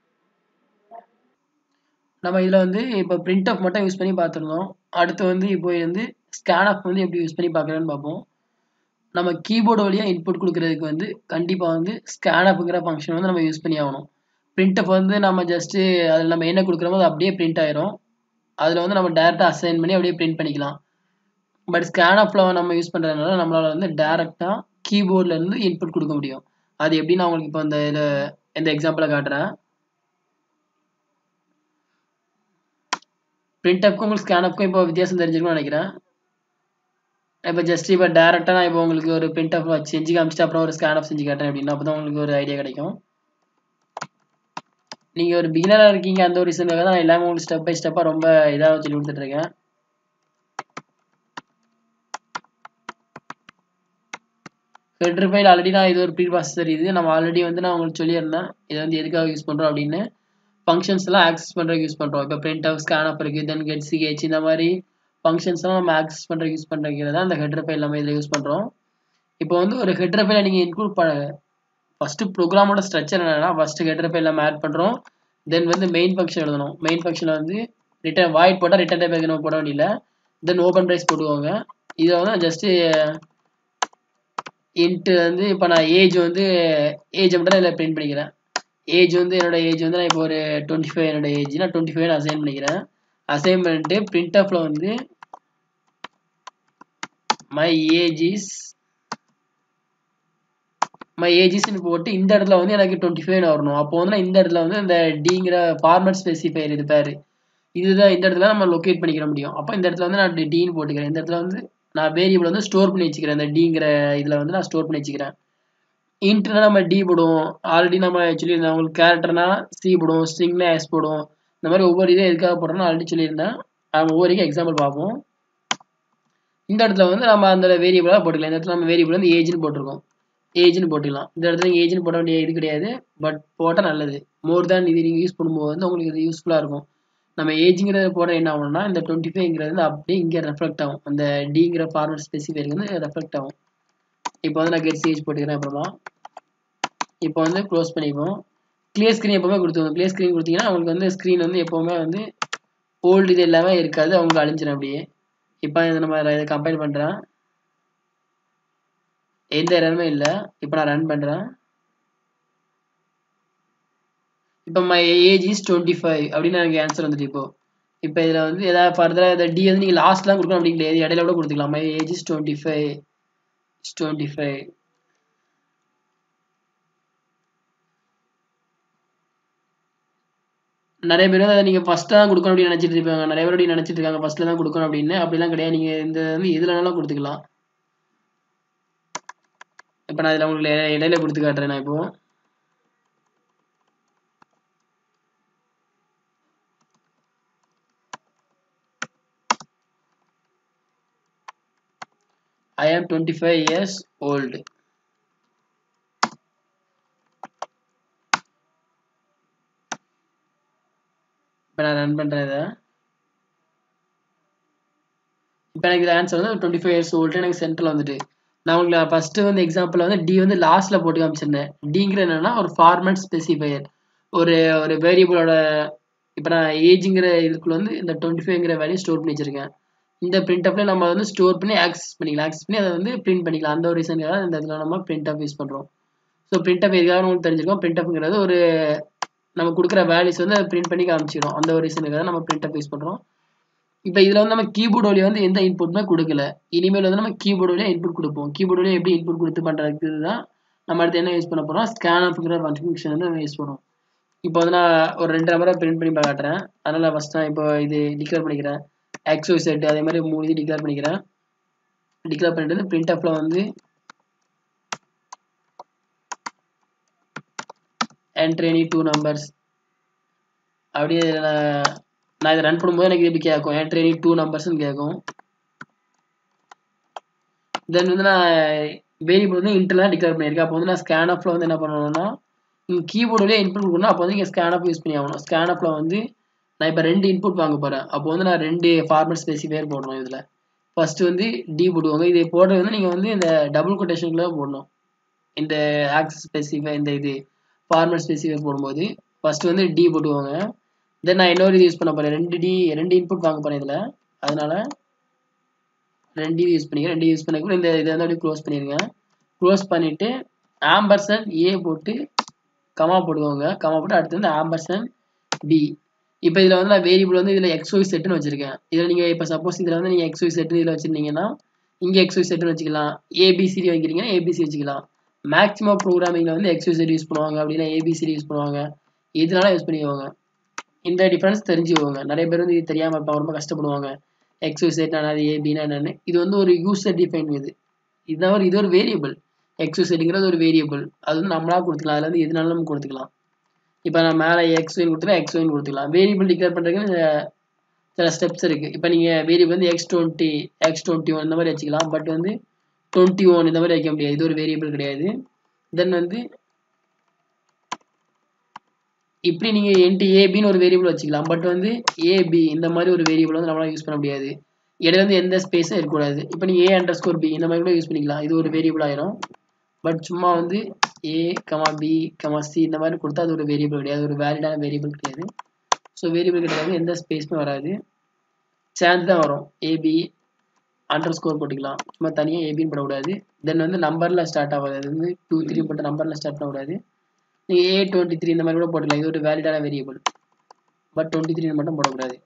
Speaker 1: நம்ம இதில் வந்து இப்போ பிரிண்ட் ஆஃப் மட்டும் யூஸ் பண்ணி பார்த்துருந்தோம் அடுத்து வந்து இப்போ வந்து ஸ்கேன் ஆஃப் வந்து எப்படி யூஸ் பண்ணி பார்க்குறேன்னு பார்ப்போம் நம்ம கீபோர்டு வழியாக இன்புட் கொடுக்குறதுக்கு வந்து கண்டிப்பாக வந்து ஸ்கேன் ஆஃப்ங்கிற ஃபங்க்ஷன் வந்து நம்ம யூஸ் பண்ணி ஆகணும் பிரிண்ட் ஆஃப் வந்து நம்ம ஜஸ்ட்டு அதில் நம்ம என்ன கொடுக்குறோமோ அது அப்படியே பிரிண்ட் ஆயிரும் அதில் வந்து நம்ம டேரெக்டாக அசைன் பண்ணி அப்படியே பிரிண்ட் பண்ணிக்கலாம் பட் ஸ்கேன் ஆஃபில் நம்ம யூஸ் பண்ணுறதுனால நம்மளால் வந்து டேரெக்டாக கீபோர்ட்ல இருந்து இன்புட் கொடுக்க முடியும் அது எப்படி நான் உங்களுக்கு இப்போ இந்த இதில் இந்த எக்ஸாம்பிளை காட்டுறேன் பிரிண்ட் அப்க்கும் உங்களுக்கு ஸ்கேன் அப்க்கும் இப்போ வித்தியாசம் தெரிஞ்சிருக்கும்னு நினைக்கிறேன் இப்போ ஜஸ்ட் இப்போ டேரெக்டாக நான் இப்போ உங்களுக்கு ஒரு பிரிண்ட் அப் செஞ்சு காமிச்சிட்டு அப்புறம் ஒரு ஸ்கேன் அப் செஞ்சு காட்டுறேன் அப்படின்னா அப்போ தான் உங்களுக்கு ஒரு ஐடியா கிடைக்கும் நீங்கள் ஒரு பிகினராக இருக்கீங்க அந்த ஒரு ரீசனுக்காக தான் நான் எல்லாமே உங்களுக்கு ஸ்டெப் பை ஸ்டெப்பாக ரொம்ப இதாக சொல்லி கொடுத்துட்ருக்கேன் ஹெட்ரு ஃபைல் ஆல்ரெடி நான் இது ஒரு ப்ரீ ப்ராசஸர் இது நம்ம ஆல்ரெடி வந்து நான் உங்களுக்கு சொல்லியிருந்தேன் இதை வந்து எதுக்காக யூஸ் பண்ணுறோம் அப்படின்னு ஃபங்க்ஷன்ஸ் எல்லாம் ஆக்சஸ் பண்ணுறதுக்கு யூஸ் பண்ணுறோம் இப்போ பிரிண்ட் அப் ஸ்கேன் அப் இருக்குது தென் கெட் சிஹெச் இந்த மாதிரி ஃபங்க்ஷன்ஸ் எல்லாம் நம்ம ஆக்சஸ் பண்ணுறதுக்கு யூஸ் பண்ணுறது தான் அந்த ஹெட்ரு ஃபைல் நம்ம இதில் யூஸ் பண்ணுறோம் இப்போ வந்து ஒரு ஹெட்ரு ஃபைலை நீங்கள் இன்க்ளூட் பண்ண ஃபஸ்ட்டு ப்ரோக்ராமோட ஸ்ட்ரக்சர் என்னன்னா ஃபஸ்ட்டு ஹெட்ரு ஃபைல் நம்ம ஆட் பண்ணுறோம் தென் வந்து மெயின் ஃபங்க்ஷன் எழுதணும் மெயின் ஃபங்க்ஷனில் வந்து ரிட்டர்ன் வாய்ட் போட்டால் ரிட்டர்ன் டைப் நம்ம போட வேண்டியல தென் ஓப்பன் ப்ரைஸ் போட்டுக்கோங்க இதில் வந்து ஜஸ்ட்டு இன்ட்டு வந்து இப்போ நான் ஏஜ் வந்து ஏஜ் மட்டும் இதில் பிரிண்ட் பண்ணிக்கிறேன் ஏஜ் வந்து என்னோட ஏஜ் வந்து நான் இப்போ ஒரு டுவெண்ட்டி ஃபைவ் என்னோட ஏஜ் நான் டுவெண்ட்டி ஃபைவ் அசைன் பண்ணிக்கிறேன் அசைன் பண்ணிட்டு பிரிண்ட் ஆஃப்ல வந்து மை ஏஜ் இஸ் மை ஏஜிஸ்னு போட்டு இந்த இடத்துல வந்து எனக்கு டுவெண்ட்டி ஃபைவ் வரணும் அப்போ வந்து நான் இந்த இடத்துல வந்து இந்த டிங்கிற ஃபார்மட் ஸ்பெசிஃபையர் இது பேர் இதுதான் இந்த இடத்துல நம்ம லொக்கேட் பண்ணிக்கிற முடியும் அப்போ இந்த இடத்துல வந்து நான் டின்னு போட்டுக்கிறேன் இந்த இடத்துல வந்து நான் வேரியபிள் வந்து ஸ்டோர் பண்ணி வச்சுக்கிறேன் இந்த டிங்கிற இதில் வந்து நான் ஸ்டோர் பண்ணி வச்சுக்கிறேன் இன்ட்னா நம்ம டி போடுவோம் ஆல்ரெடி நம்ம சொல்லியிருந்தேன் உங்களுக்கு கேரக்டர்னா சி போடுவோம் ஸ்ட்ரிங்னா எஸ் போடுவோம் இந்த மாதிரி ஒவ்வொரு இதையும் எதுக்காக போடுறோம்னு ஆல்ரெடி சொல்லியிருந்தேன் ஒவ்வொரு எக்ஸாம்பிள் பார்ப்போம் இந்த இடத்துல வந்து நம்ம அந்த வேரியபிளாக போட்டுக்கலாம் இந்த இடத்துல நம்ம வேரியபிள் வந்து ஏஜ்னு போட்டிருக்கோம் ஏஜ்னு போட்டுக்கலாம் இந்த இடத்துல நீங்கள் ஏஜ்னு போட வேண்டிய இது கிடையாது பட் போட்டால் நல்லது மோர் தேன் இது நீங்கள் யூஸ் பண்ணும்போது வந்து உங்களுக்கு இது யூஸ்ஃபுல்லாக இருக்கும் நம்ம ஏஜ்ங்கிறத போட என்ன ஆகும்னா இந்த டுவெண்ட்டி ஃபைவ்ங்கிறது வந்து அப்படியே இங்கே ரெஃப்ளெக்ட் ஆகும் அந்த டிங்கிற ஃபார்மட் ஸ்பெசிஃபைக்கு வந்து ரெஃப்ளெக்ட் ஆகும் இப்போ வந்து நான் கெட் ஏஜ் போட்டுக்கிறேன் அப்புறமா இப்போ வந்து க்ளோஸ் பண்ணிப்போம் கிளியர் ஸ்க்ரீன் எப்போவுமே கொடுத்துருவோம் கிளியர் ஸ்க்ரீன் கொடுத்தீங்கன்னா அவங்களுக்கு வந்து ஸ்க்ரீன் வந்து எப்போவுமே வந்து ஓல்டு இது எல்லாமே இருக்காது அவங்களுக்கு அழிஞ்சிடும் அப்படியே இப்போ இதை நம்ம இதை கம்பைல் பண்ணுறேன் எந்த இடமே இல்லை இப்போ நான் ரன் பண்ணுறேன் இப்போ my age is twenty five அப்படின்னு எனக்கு ஆன்சர் வந்துட்டு இப்போ இப்போ இதில் வந்து ஏதாவது ஃபர்தராக இதை டி வந்து நீங்கள் லாஸ்ட்லாம் கொடுக்கணும் அப்படின்னு கிடையாது இடையில கூட கொடுத்துக்கலாம் my age is twenty five twenty five நிறைய பேர் அதை நீங்கள் ஃபஸ்ட்டாக தான் கொடுக்கணும் அப்படின்னு நினச்சிட்டு இருப்பாங்க நிறைய பேர் நினச்சிட்டு இருக்காங்க ஃபஸ்ட்டில் தான் கொடுக்கணும் அப்படின்னு அப்படிலாம் கிடையாது நீங்கள் இந்த வந்து எதுலனாலும் கொடுத்துக்கலாம் இப்போ நான் இதில் உங்களுக்கு இடையில கொடுத்து காட்டுறேன் நான் இப்போ I am 25 years old. இப்போ நான் ரன் பண்ணுறேன் இதை இப்போ எனக்கு இது ஆன்சர் வந்து டுவெண்ட்டி ஃபைவ் இயர்ஸ் ஓல்டு எனக்கு சென்டரில் வந்துட்டு நான் உங்களுக்கு ஃபஸ்ட்டு வந்து எக்ஸாம்பிள் வந்து டி வந்து லாஸ்ட்டில் போட்டு காமிச்சிருந்தேன் டிங்கிற என்னன்னா ஒரு ஃபார்மேட் ஸ்பெசிஃபையர் ஒரு ஒரு வேரியபிளோட இப்போ நான் ஏஜுங்கிற இதுக்குள்ள வந்து இந்த டுவெண்ட்டி ஃபைவ்ங்கிற வேல்யூ ஸ்டோர் பண்ணி வச்சிருக்கேன் இந்த பிரிண்ட் அப்ல நம்ம வந்து ஸ்டோர் பண்ணி ஆக்சஸ் பண்ணிக்கலாம் ஆக்சஸ் பண்ணி அதை வந்து பிரிண்ட் பண்ணிக்கலாம் அந்த ஒரு ரீசனுக்காக இந்த இடத்துல நம்ம பிரிண்ட் அப் யூஸ் பண்ணுறோம் ஸோ பிரிண்ட் அப் எதுக்காக உங்களுக்கு தெரிஞ்சிருக்கோம் பிரிண்ட் அப்ங்கிறது ஒரு நம்ம கொடுக்குற வேல்யூஸ் வந்து அதை பிரிண்ட் பண்ணி காமிச்சிடும் அந்த ஒரு ரீசனுக்காக நம்ம பிரிண்ட் அப் யூஸ் பண்ணுறோம் இப்போ இதில் வந்து நம்ம கீபோர்டு வழியாக வந்து எந்த இன்புட்டுமே கொடுக்கல இனிமேல் வந்து நம்ம கீபோர்டு வழியாக இன்புட் கொடுப்போம் கீபோர்டு வழியாக எப்படி இன்புட் கொடுத்து பண்ணுறதுக்கு தான் நம்ம அடுத்து என்ன யூஸ் பண்ண போகிறோம் ஸ்கேன் அப்ங்கிற ஃபங்க்ஷன் வந்து நம்ம யூஸ் பண்ணுவோம் இப்போ வந்து நான் ஒரு ரெண்டு நம்பரை பிரிண்ட் பண்ணி காட்டுறேன் அதனால் ஃபஸ்ட் நான் இப்போ இது டிக்ளேர் பண்ணிக்கிறேன் எக்ஸோ செட் அதே மாதிரி மூணு இது டிக்ளேர் பண்ணிக்கிறேன் டிக்ளேர் பண்ணிட்டு பிரிண்ட் அப்ல வந்து என்ட்ரி எனி டூ நம்பர்ஸ் அப்படியே நான் நான் இதை ரன் பண்ணும்போது எனக்கு இப்படி கேட்கும் என்ட்ரி எனி டூ நம்பர்ஸ்னு கேட்கும் தென் வந்து நான் வேரியபிள் வந்து இன்டர்லாம் டிக்ளேர் பண்ணியிருக்கேன் அப்போ வந்து நான் ஸ்கேன் அப்ல வந்து என்ன பண்ணணும்னா கீபோர்டுலேயே இன்புட் கொடுக்கணும் அப்போ வந்து இங்கே ஸ்கேன் அப் யூஸ் பண்ணி ஆகணும் ஸ்கேன் அப்ல வந்து நான் இப்போ ரெண்டு இன்புட் வாங்க போகிறேன் அப்போ வந்து நான் ரெண்டு ஃபார்மட் ஸ்பெசிஃபையர் போடணும் இதில் ஃபர்ஸ்ட் வந்து டி போடுவாங்க இதை போடுறது வந்து நீங்கள் வந்து இந்த டபுள் கொட்டேஷனுக்குள்ள போடணும் இந்த ஆக்சஸ் ஸ்பெசிஃபை இந்த இது ஃபார்மட் ஸ்பெசிஃபை போடும்போது ஃபர்ஸ்ட் வந்து டி போட்டுவாங்க தென் நான் இன்னொரு இது யூஸ் பண்ண போகிறேன் ரெண்டு டி ரெண்டு இன்புட் வாங்க போகிறேன் இதில் அதனால ரெண்டு யூஸ் பண்ணிக்கிறேன் ரெண்டு யூஸ் பண்ணி இந்த இதை வந்து அப்படியே க்ளோஸ் பண்ணிடுங்க க்ளோஸ் பண்ணிவிட்டு ஆம்பர்சன் ஏ போட்டு கமா போடுவாங்க கமா போட்டு அடுத்து வந்து ஆம்பர்சன் பி இப்போ இதில் வந்து நான் வேரியபிள் வந்து இதில் எக்ஸ்ஒய் செட்டுன்னு வச்சிருக்கேன் இதில் நீங்கள் இப்போ சப்போஸ் இதில் வந்து நீங்கள் எக்ஸ்ஒய் செட்டு இதில் வச்சிருந்தீங்கன்னா இங்கே எக்ஸ் செட்னு வச்சுக்கலாம் ஏபிசிடி வைக்கிறீங்கன்னா ஏபிசி வச்சுக்கலாம் மேக்ஸிமம் ப்ரோக்ராமிங்கில் வந்து எக்ஸ் செட் யூஸ் பண்ணுவாங்க அப்படின்னா ஏபிசிடி யூஸ் பண்ணுவாங்க இதனால யூஸ் பண்ணிக்குவாங்க இந்த டிஃப்ரென்ஸ் தெரிஞ்சுக்கோங்க நிறைய பேர் வந்து இது தெரியாமல் இருப்பாங்க ரொம்ப கஷ்டப்படுவாங்க எக்ஸ் செட் அது ஏபின்னா என்னன்னு இது வந்து ஒரு யூசர் டிஃபைன் இது இதுதான் ஒரு இது ஒரு வேரியபிள் எக்ஸ் செட்டுங்கிறது ஒரு வேரியபிள் அது வந்து நம்மளா கொடுத்துக்கலாம் அதில் வந்து எதுனாலும் நம்ம கொடுத்துக்கலாம் இப்போ நான் மேலே எக்ஸ் ஒயின் கொடுத்துக்கலாம் எக்ஸ் ஒயின் கொடுத்துக்கலாம் வேரியபிள் டிக்ளேர் பண்ணுறதுக்கு சில ஸ்டெப்ஸ் இருக்குது இப்போ நீங்கள் வேரியபிள் வந்து x twenty x twenty one இந்த மாதிரி வச்சுக்கலாம் பட் வந்து டுவெண்ட்டி ஒன் இந்த மாதிரி வைக்க முடியாது இது ஒரு வேரியபிள் கிடையாது தென் வந்து இப்படி நீங்கள் என்டி ஏபின்னு ஒரு வேரியபிள் வச்சுக்கலாம் பட் வந்து ஏபி இந்த மாதிரி ஒரு வேரியபிள் வந்து நம்மளால யூஸ் பண்ண முடியாது இடையில வந்து எந்த ஸ்பேஸும் இருக்கக்கூடாது இப்போ நீங்கள் ஏ அண்டர் ஸ்கோர் பி இந்த மாதிரி கூட யூஸ் பண்ணிக்கலாம் இது ஒரு வேரியபிள் ஆயிரும் பட் சும்மா வந்து A comma B comma C இந்த மாதிரி கொடுத்தா அது ஒரு வேரியபிள் கிடையாது ஒரு வேலிடான வேரியபிள் கிடையாது ஸோ வேரியபிள் கிடையாது எந்த ஸ்பேஸுமே வராது சேர்ந்து தான் வரும் ஏபி அண்டர் ஸ்கோர் போட்டுக்கலாம் சும்மா தனியாக ஏபின்னு போடக்கூடாது தென் வந்து நம்பரில் ஸ்டார்ட் ஆகாது அது வந்து டூ த்ரீ போட்டு நம்பரில் ஸ்டார்ட் பண்ணக்கூடாது நீங்கள் ஏ டுவெண்ட்டி த்ரீ இந்த மாதிரி கூட போட்டுக்கலாம் இது ஒரு வேலிடான வேரியபிள் பட் டுவெண்ட்டி த்ரீ மட்டும் போடக்கூடாது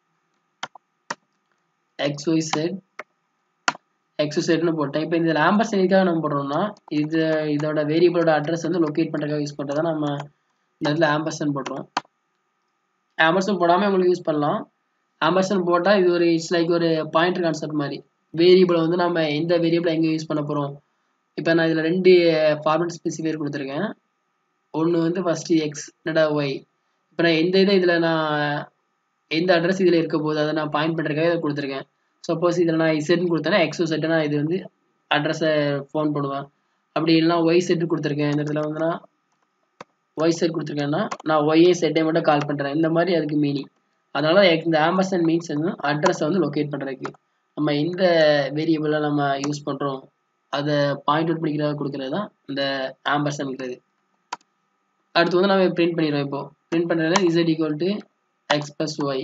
Speaker 1: எக்ஸ் ஒய் செட் எக்ஸ் செட்னு போட்டேன் இப்போ இந்த ஆம்பர்ஸ் எதுக்காக நம்ம போடுறோம்னா இது இதோட வேரியபிளோட அட்ரஸ் வந்து லொக்கேட் பண்ணுறதுக்காக யூஸ் பண்ணுறதா நம்ம இந்த இடத்துல ஆம்பர்சன் போடுறோம் ஆம்பர்சன் போடாமல் உங்களுக்கு யூஸ் பண்ணலாம் ஆம்பர்சன் போட்டால் இது ஒரு இட்ஸ் லைக் ஒரு பாயிண்டர் கான்செப்ட் மாதிரி வேரியபிளை வந்து நம்ம எந்த வேரியபிளை எங்கே யூஸ் பண்ண போகிறோம் இப்போ நான் இதில் ரெண்டு ஃபார்மேட் ஸ்பெசிஃபையர் கொடுத்துருக்கேன் ஒன்று வந்து ஃபஸ்ட்டு எக்ஸ் என்னடா ஒய் இப்போ நான் எந்த இதை இதில் நான் எந்த அட்ரஸ் இதில் இருக்க போகுது அதை நான் பாயிண்ட் பண்ணுறதுக்காக இதை கொடுத்துருக்கேன் சப்போஸ் இதில் நான் இசெட்னு கொடுத்தேன்னா எக்ஸோ செட்டுனா இது வந்து அட்ரஸை ஃபோன் பண்ணுவேன் அப்படி இல்லைனா ஒய் செட்டு கொடுத்துருக்கேன் இந்த இடத்துல வந்து நான் ஒய் செட் கொடுத்துருக்கேன்னா நான் ஒய்ஏ செட்டை மட்டும் கால் பண்ணுறேன் இந்த மாதிரி அதுக்கு மீனிங் அதனால இந்த ஆம்பர்சன் மீன்ஸ் வந்து அட்ரஸை வந்து லொக்கேட் பண்ணுறதுக்கு நம்ம எந்த வேரியபிளை நம்ம யூஸ் பண்ணுறோம் அதை பாயிண்ட் அவுட் பண்ணிக்கிறதா கொடுக்குறது தான் இந்த ஆம்பர்சன்ங்கிறது அடுத்து வந்து நம்ம பிரிண்ட் பண்ணிடுவோம் இப்போ பிரிண்ட் பண்ணுறதுல z equal to x plus y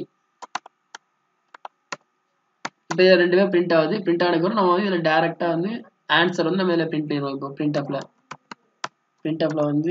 Speaker 1: இப்போ இதில் ரெண்டுமே பிரிண்ட் ஆகுது பிரிண்ட் ஆனதுக்கப்புறம் நம்ம வந்து இதில் டேரெக்டாக வந்து ஆன்சர் வந்து நம்ம இதில் பிரிண்ட் பண்ணிடுவோம் இப்போ பிரிண்ட் அப்பில் பிரிண்ட் அப்பில் வந்து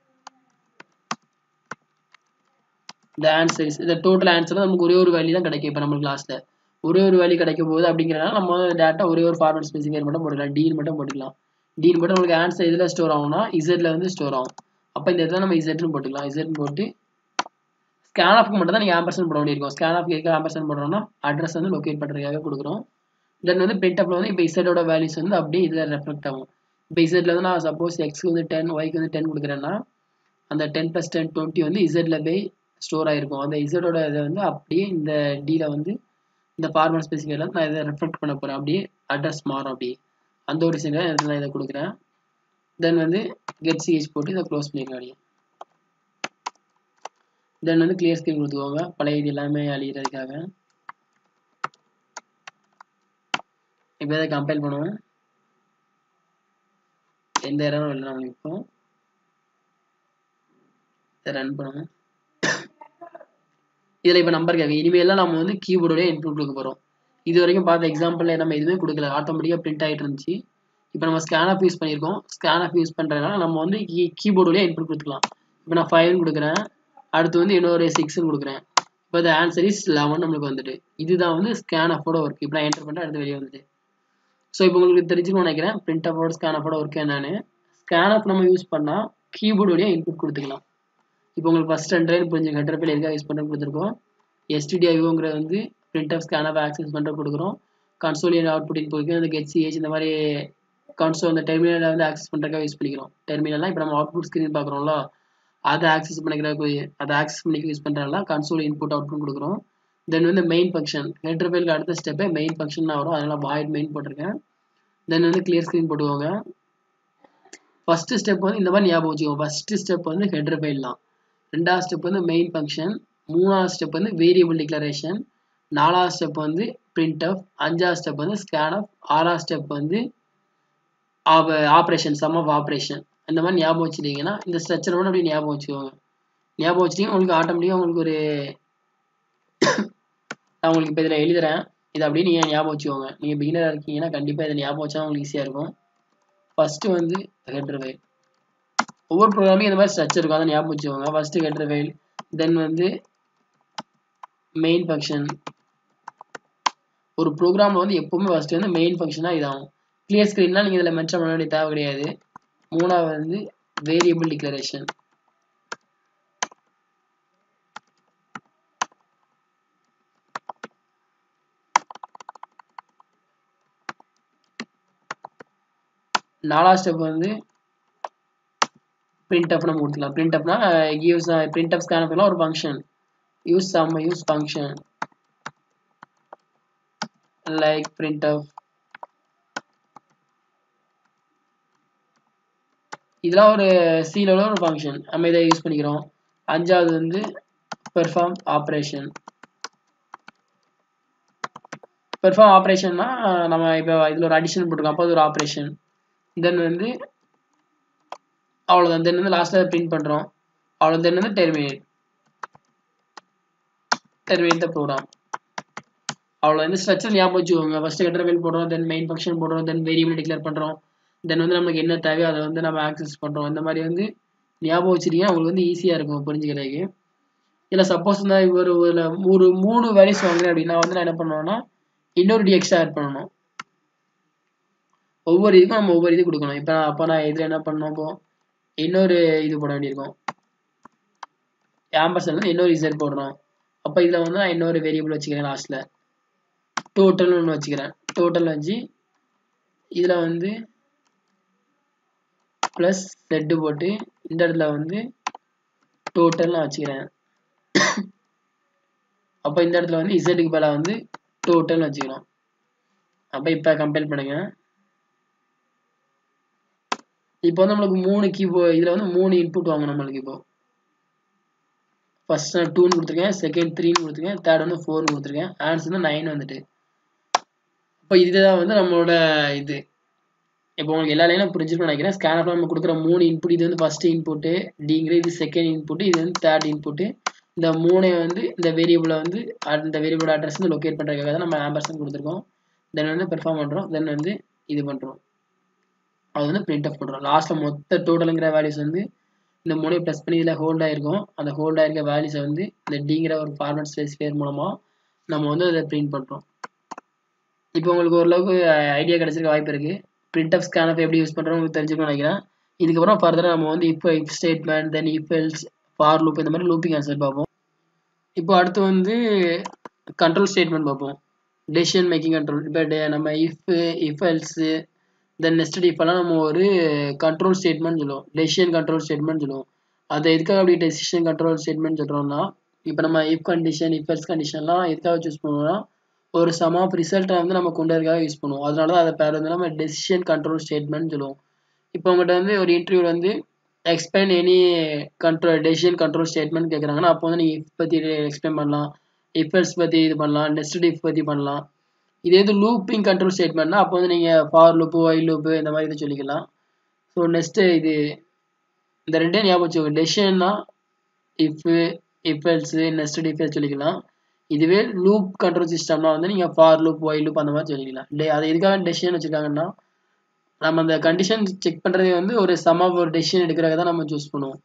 Speaker 1: இந்த ஆன்சர்ஸ் இந்த டோட்டல் ஆன்சர் நமக்கு ஒரே ஒரு வேல்யூ தான் கிடைக்கும் இப்போ நம்மளுக்கு லாஸ்ட்டில் ஒரே ஒரு வேல்யூ கிடைக்கும் போது அப்படிங்கிறனால நம்ம வந்து டேட்டா ஒரே ஒரு ஃபார்மேட் ஸ்பெசிஃபையர் மட்டும் போட்டுக்கலாம் டீன் மட்டும் போட்டுக்கலாம் டீன் மட்டும் நம்மளுக்கு ஆன்சர் இதில் ஸ்டோர் ஆகும்னா இசட்ல வந்து ஸ்டோர் ஆகும் அப்போ இந்த இடத்துல நம்ம இசட்னு போட்டுக்கலாம் இசட்னு போட்டு ஸ்கேன் ஆஃப்க்கு மட்டும் தான் நீங்கள் ஆம்பர்சன் போட வேண்டியிருக்கும் ஸ்கேன் ஆஃப் கேட்க ஆம்பர்சன் போடுறோம்னா அட்ரஸ் வந்து லொக்கேட் பண்ணுறதுக்காக கொடுக்குறோம் தென் வந்து பிரிண்டப்பில் வந்து இப்போ இசட்டோட வேல்யூஸ் வந்து அப்படியே இதில் ரெஃப்ளெக்ட் ஆகும் இப்போ இசட்ல வந்து நான் சப்போஸ் எக்ஸ்க்கு வந்து டென் ஒய்க்கு வந்து டென் கொடுக்குறேன்னா அந்த டென் ப்ளஸ் டென் டுவெண்ட்டி வந்து இசட்ல போய் ஸ்டோர் ஆகிருக்கும் அந்த இசட்டோட இதை வந்து அப்படியே இந்த டீல வந்து இந்த ஃபார்மல் ஸ்பெசிஃபியில் நான் இதை ரெஃப்ளெக்ட் பண்ண போகிறேன் அப்படியே அட்ரஸ் மாறும் அப்படியே அந்த ஒரு சிங்கிள் நான் இதை கொடுக்குறேன் தென் வந்து கெட் சிஹெச் போட்டு இதை க்ளோஸ் பண்ணிக்கலாம் அப்படியே தென் வந்து கிளியர் ஸ்க்ரீன் கொடுத்துக்கோங்க பழைய இது எல்லாமே அழிகிறதுக்காக இப்போ இதை கம்பைல் பண்ணுவோம் எந்த இடமும் இல்லை நம்ம இப்போ இதை ரன் பண்ணுவோம் இதில் இப்போ நம்பர் கேட்க இனிமேலாம் நம்ம வந்து கீபோர்டோடய இன்புட் கொடுக்க போகிறோம் இது வரைக்கும் பார்த்த எக்ஸாம்பிளில் நம்ம எதுவுமே கொடுக்கல ஆட்டோமேட்டிக்காக பிரிண்ட் ஆகிட்டு இருந்துச்சு இப்போ நம்ம ஸ்கேன் ஆஃப் யூஸ் பண்ணியிருக்கோம் ஸ்கேன் ஆஃப் யூஸ் பண்ணுறதுனால நம்ம வந்து கீ கீபோர்டோடய இன்புட் கொடுத்துக்கலாம் இப்போ நான் ஃபைவ்னு கொடுக்குறேன் அடுத்து வந்து இன்னொரு சிக்ஸ்னு கொடுக்குறேன் இப்போ இந்த ஆன்சர் இஸ் லெவன் நம்மளுக்கு வந்துட்டு இதுதான் வந்து ஸ்கேன் ஆஃபோட ஒர்க் இப்போ நான் என்டர் பண்ணிட்டு அடுத்து வெளியே வந்துட்டு ஸோ இப்போ உங்களுக்கு தெரிஞ்சுக்கணும்னு நினைக்கிறேன் பிரிண்ட் ஆஃபோட ஸ்கேன் ஆஃபோட ஒர்க் என்னன்னு ஸ்கேன் ஆஃப் நம்ம யூஸ் பண்ணால் கீபோர்டு வழியாக இன்புட் கொடுத்துக்கலாம் இப்போ உங்களுக்கு ஃபஸ்ட் ஹண்ட்ரட் புரிஞ்சு ஹண்ட்ரட் பேர் எதுக்காக யூஸ் பண்ணுறது கொடுத்துருக்கோம் எஸ்டிடிஐஓங்கிறது வந்து printf scanf access பண்ணுற கொடுக்குறோம் கன்சோல் அவுட்புட் இன்புட் அந்த கெட் சிஹெச் இந்த மாதிரி கன்சோல் அந்த டெர்மினலை வந்து ஆக்சஸ் பண்ணுறதுக்காக யூஸ் பண்ணிக்கிறோம் டெர்மினல்லாம் இப்போ நம்ம அவுட்புட் ஸ்க்ரீன் பார்க்குறோம்ல அதை ஆக்சஸ் பண்ணிக்கிறதுக்கு அதை ஆக்சஸ் பண்ணிக்க யூஸ் பண்ணுறதுனால கன்சோல் இன்புட் அவுட்புட் கொடுக்குறோம் தென் வந்து மெயின் ஃபங்க்ஷன் ஹெட்ரு ஃபைலுக்கு அடுத்த ஸ்டெப்பே மெயின் ஃபங்க்ஷன் வரும் அதனால் வாய்ட் மெயின் போட்டிருக்கேன் தென் வந்து கிளியர் ஸ்க்ரீன் போட்டுக்கோங்க ஃபஸ்ட்டு ஸ்டெப் வந்து இந்த மாதிரி ஞாபகம் வச்சுக்கோங்க ஃபஸ்ட்டு ஸ்டெப் வந்து ஹெட்ரு ஃபைல் தான் ரெண்டாவது ஸ்டெப் வந்து மெயின் ஃபங்க்ஷன் மூணாவது ஸ்டெப் வந்து வேரியபிள் டிக்ளரேஷன் நாலாவது ஸ்டெப் வந்து பிரிண்ட் ஆஃப் அஞ்சாவது ஸ்டெப் வந்து ஸ்கேன் ஆஃப் ஆறாவது ஸ்டெப் வந்து ஆப்ரேஷன் சம் ஆஃப் ஆப்ரேஷன் இந்த மாதிரி ஞாபகம் வச்சுட்டீங்கன்னா இந்த ஸ்ட்ரக்சர் கூட அப்படியே ஞாபகம் வச்சுக்கோங்க ஞாபகம் வச்சுட்டீங்க உங்களுக்கு ஆட்டோமேட்டிக்காக உங்களுக்கு ஒரு நான் உங்களுக்கு இப்போ இதில் எழுதுறேன் இதை அப்படியே நீங்கள் ஞாபகம் வச்சுக்கோங்க நீங்கள் பிகினராக இருக்கீங்கன்னா கண்டிப்பாக இதை ஞாபகம் வச்சா உங்களுக்கு ஈஸியாக இருக்கும் ஃபஸ்ட்டு வந்து ஹெட்ரு ஃபைல் ஒவ்வொரு ப்ரோக்ராமிங் இந்த மாதிரி ஸ்ட்ரக்சர் இருக்கும் அதை ஞாபகம் வச்சுக்கோங்க ஃபஸ்ட்டு ஹெட்ரு ஃபைல் தென் வந்து மெயின் ஃபங்க்ஷன் ஒரு ப்ரோக்ராமில் வந்து எப்போவுமே ஃபஸ்ட்டு வந்து மெயின் ஃபங்க்ஷனாக இதாகும் கிளியர் ஸ்க்ரீன்லாம் நீங்கள் இதில் மென்ஷன் பண்ண வேண்டிய தேவை கிடையாது மூணாவது வந்து வேரியபிள் டிக்ளரேஷன் நாலாவது ஸ்டெப் வந்து printf நம்ம கொடுத்துக்கலாம் printfனா gives printf scanf எல்லாம் ஒரு function use sum use function like printf இதெல்லாம் ஒரு சில ஒரு ஃபங்க்ஷன் நம்ம இதை யூஸ் பண்ணிக்கிறோம் அஞ்சாவது வந்து பெர்ஃபார்ம் ஆப்ரேஷன் பெர்ஃபார்ம் ஆப்ரேஷன்னா நம்ம இப்போ இதில் ஒரு அடிஷன் போட்டிருக்கோம் அப்போ அது ஒரு ஆப்ரேஷன் தென் வந்து அவ்வளோதான் தென் வந்து லாஸ்ட்டில் பிரிண்ட் பண்ணுறோம் அவ்வளோ தென் வந்து டெர்மினேட் டெர்மினேட் த ப்ரோக்ராம் அவ்வளோ வந்து ஸ்ட்ரக்சர் ஞாபகம் வச்சுக்கோங்க ஃபஸ்ட்டு கெட்டர் ஃபைல் போடுறோம் தென் மெயின் ஃபங்க்ஷன் போடுறோம் தென் வேரியபிள் டிக்ளேர் பண்ணுறோம் தென் வந்து நமக்கு என்ன தேவையோ அதை வந்து நம்ம ஆக்சஸ் பண்ணுறோம் இந்த மாதிரி வந்து ஞாபகம் வச்சுட்டீங்கன்னா உங்களுக்கு வந்து ஈஸியாக இருக்கும் புரிஞ்சுக்கிறதுக்கு இதில் சப்போஸ் வந்து ஒரு ஒரு ஒரு மூணு வேல்யூஸ் வாங்குறேன் அப்படின்னா வந்து நான் என்ன பண்ணுவேன்னா இன்னொரு டி எக்ஸ்ட்ரா ஆட் பண்ணணும் ஒவ்வொரு இதுக்கும் நம்ம ஒவ்வொரு இது கொடுக்கணும் இப்போ அப்போ நான் இதில் என்ன பண்ணணும் இப்போ இன்னொரு இது போட வேண்டியிருக்கும் ஆம்பர்சன் இன்னொரு இசட் போடுறோம் அப்போ இதில் வந்து நான் இன்னொரு வேரியபிள் வச்சுக்கிறேன் லாஸ்ட்டில் டோட்டல்னு ஒன்று வச்சுக்கிறேன் டோட்டல் வச்சு இதில் வந்து ப்ளஸ் செட்டு போட்டு இந்த இடத்துல வந்து டோட்டல் நான் வச்சுக்கிறேன் அப்போ இந்த இடத்துல வந்து இசட்டுக்கு பதிலாக வந்து டோட்டல்னு வச்சுக்கிறோம் அப்போ இப்போ கம்பேர் பண்ணுங்க இப்போ வந்து நம்மளுக்கு மூணு கீபோ இதில் வந்து மூணு இன்புட் வாங்க நம்மளுக்கு இப்போ ஃபர்ஸ்ட் நான் டூன்னு கொடுத்துருக்கேன் செகண்ட் த்ரீன்னு கொடுத்துருக்கேன் தேர்ட் வந்து ஃபோர்னு கொடுத்துருக்கேன் ஆன்சர் வந்து நைன் வந்துட்டு இப்போ இதுதான் வந்து நம்மளோட இது இப்போ உங்களுக்கு எல்லா லைனும் புரிஞ்சுக்கணும்னு நினைக்கிறேன் ஸ்கேனரில் நம்ம கொடுக்குற மூணு இன்புட் இது வந்து ஃபர்ஸ்ட் இன்புட்டு டிங்கிற இது செகண்ட் இன்புட்டு இது வந்து தேர்ட் இன்புட்டு இந்த மூணே வந்து இந்த வேரியபிளை வந்து இந்த வேரியபிளோட அட்ரஸ் வந்து லொக்கேட் பண்ணுறதுக்காக தான் நம்ம ஆம்பர்சன் கொடுத்துருக்கோம் தென் வந்து பெர்ஃபார்ம் பண்ணுறோம் தென் வந்து இது பண்ணுறோம் அது வந்து பிரிண்ட் ஆஃப் பண்ணுறோம் லாஸ்ட்டில் மொத்த டோட்டலுங்கிற வேல்யூஸ் வந்து இந்த மூணையும் ப்ளஸ் பண்ணி இதில் ஹோல்ட் ஆகிருக்கும் அந்த ஹோல்ட் ஆகிருக்க வேல்யூஸை வந்து இந்த டிங்கிற ஒரு ஃபார்மேட் ஸ்பெசிஃபையர் மூலமாக நம்ம வந்து அதை பிரிண்ட் பண்ணுறோம் இப்போ உங்களுக்கு ஓரளவுக்கு ஐடியா கிடச்சிருக்க வாய்ப்பு இருக்குது பிரிண்ட் ஆஃப் ஸ்கேனப் எப்படி யூஸ் பண்ணுறோம் உங்களுக்கு தெரிஞ்சுக்கணும்னு நினைக்கிறேன் இதுக்கப்புறம் ஃபர்தராக நம்ம வந்து இப்போ if statement then if else for loop இந்த மாதிரி லூப்பிங் ஆன்சர் பார்ப்போம் இப்போ அடுத்து வந்து கண்ட்ரோல் ஸ்டேட்மெண்ட் பார்ப்போம் டெசிஷன் மேக்கிங் கண்ட்ரோல் இப்போ நம்ம if if else then next இப்போலாம் நம்ம ஒரு கண்ட்ரோல் ஸ்டேட்மெண்ட் சொல்லுவோம் டெசிஷன் கண்ட்ரோல் ஸ்டேட்மெண்ட் சொல்லுவோம் அதை எதுக்காக அப்படி டெசிஷன் கண்ட்ரோல் ஸ்டேட்மெண்ட் சொல்கிறோம்னா இப்போ நம்ம இஃப் கண்டிஷன் இஃப் எல்ஸ் கண்டிஷன்லாம் எதுக்காக சூஸ் பண்ணுவோம்னா ஒரு சம் ஆஃப் ரிசல்ட்டை வந்து நம்ம கொண்டு வரதுக்காக யூஸ் பண்ணுவோம் அதனால தான் அதை பேர் வந்து நம்ம டெசிஷன் கண்ட்ரோல் ஸ்டேட்மெண்ட் சொல்லுவோம் இப்போ உங்கள்கிட்ட வந்து ஒரு இன்டர்வியூவில் வந்து explain any control decision control statement கேட்குறாங்கன்னா அப்போ வந்து நீங்கள் இஃப் பற்றி எக்ஸ்பிளைன் பண்ணலாம் இஃப் எல்ஸ் பற்றி இது பண்ணலாம் நெக்ஸ்ட் இஃப் பற்றி பண்ணலாம் இதே இது லூப்பிங் கண்ட்ரோல் ஸ்டேட்மெண்ட்னா அப்போ வந்து நீங்கள் ஃபார் லூப்பு ஒய் லூப்பு இந்த மாதிரி இதை சொல்லிக்கலாம் ஸோ நெக்ஸ்ட்டு இது இந்த ரெண்டே ஞாபகம் வச்சுக்கோங்க டெசிஷன்னா if if else next if சொல்லிக்கலாம் இதுவே லூப் கண்ட்ரோல் சிஸ்டம்னா வந்து நீங்கள் ஃபார் லூப் ஒய் லூப் அந்த மாதிரி சொல்லிக்கலாம் டே அது எதுக்காக டெசிஷன் வச்சுருக்காங்கன்னா நம்ம அந்த கண்டிஷன் செக் பண்ணுறதே வந்து ஒரு சம் ஆஃப் ஒரு டெசிஷன் எடுக்கிறத தான் நம்ம சூஸ் பண்ணுவோம்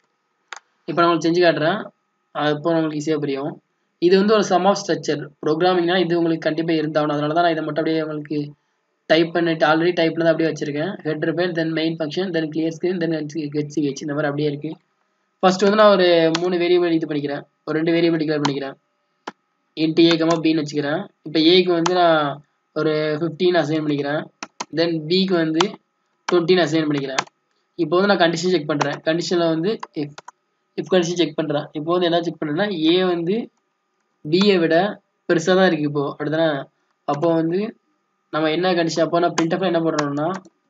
Speaker 1: இப்போ நான் உங்களுக்கு செஞ்சு காட்டுறேன் அது இப்போ உங்களுக்கு ஈஸியாக புரியும் இது வந்து ஒரு சம் ஆஃப் ஸ்ட்ரக்சர் ப்ரோக்ராமிங்னா இது உங்களுக்கு கண்டிப்பாக இருந்தாகணும் அதனால தான் நான் இதை மட்டும் அப்படியே உங்களுக்கு டைப் பண்ணிட்டு ஆல்ரெடி டைப்பில் தான் அப்படியே வச்சிருக்கேன் head file then main function then clear screen then கெட் சிஹெச் இந்த மாதிரி அப்படியே இருக்குது ஃபர்ஸ்ட் வந்து நான் ஒரு மூணு வேரியபிள் இது பண்ணிக்கிறேன் ஒரு ரெண்டு வேரியபிள் டிக்ளேர் பண்ணிக்கிறேன் இன்ட்டு ஏ கமா பின்னு வச்சுக்கிறேன் இப்போ ஏக்கு வந்து நான் ஒரு ஃபிஃப்டீன் அசைன் பண்ணிக்கிறேன் தென் பிக்கு வந்து டுவெண்ட்டின்னு அசைன் பண்ணிக்கிறேன் இப்போ வந்து நான் கண்டிஷன் செக் பண்ணுறேன் கண்டிஷனில் வந்து இஃப் இஃப் கண்டிஷன் செக் பண்ணுறேன் இப்போ வந்து என்ன செக் பண்ணுறேன்னா ஏ வந்து பியை விட பெருசாக தான் இருக்குது இப்போது அப்படிதானே அப்போ வந்து நம்ம என்ன கண்டிஷன் அப்போ நான் பிரிண்ட் என்ன பண்ணுறோம்னா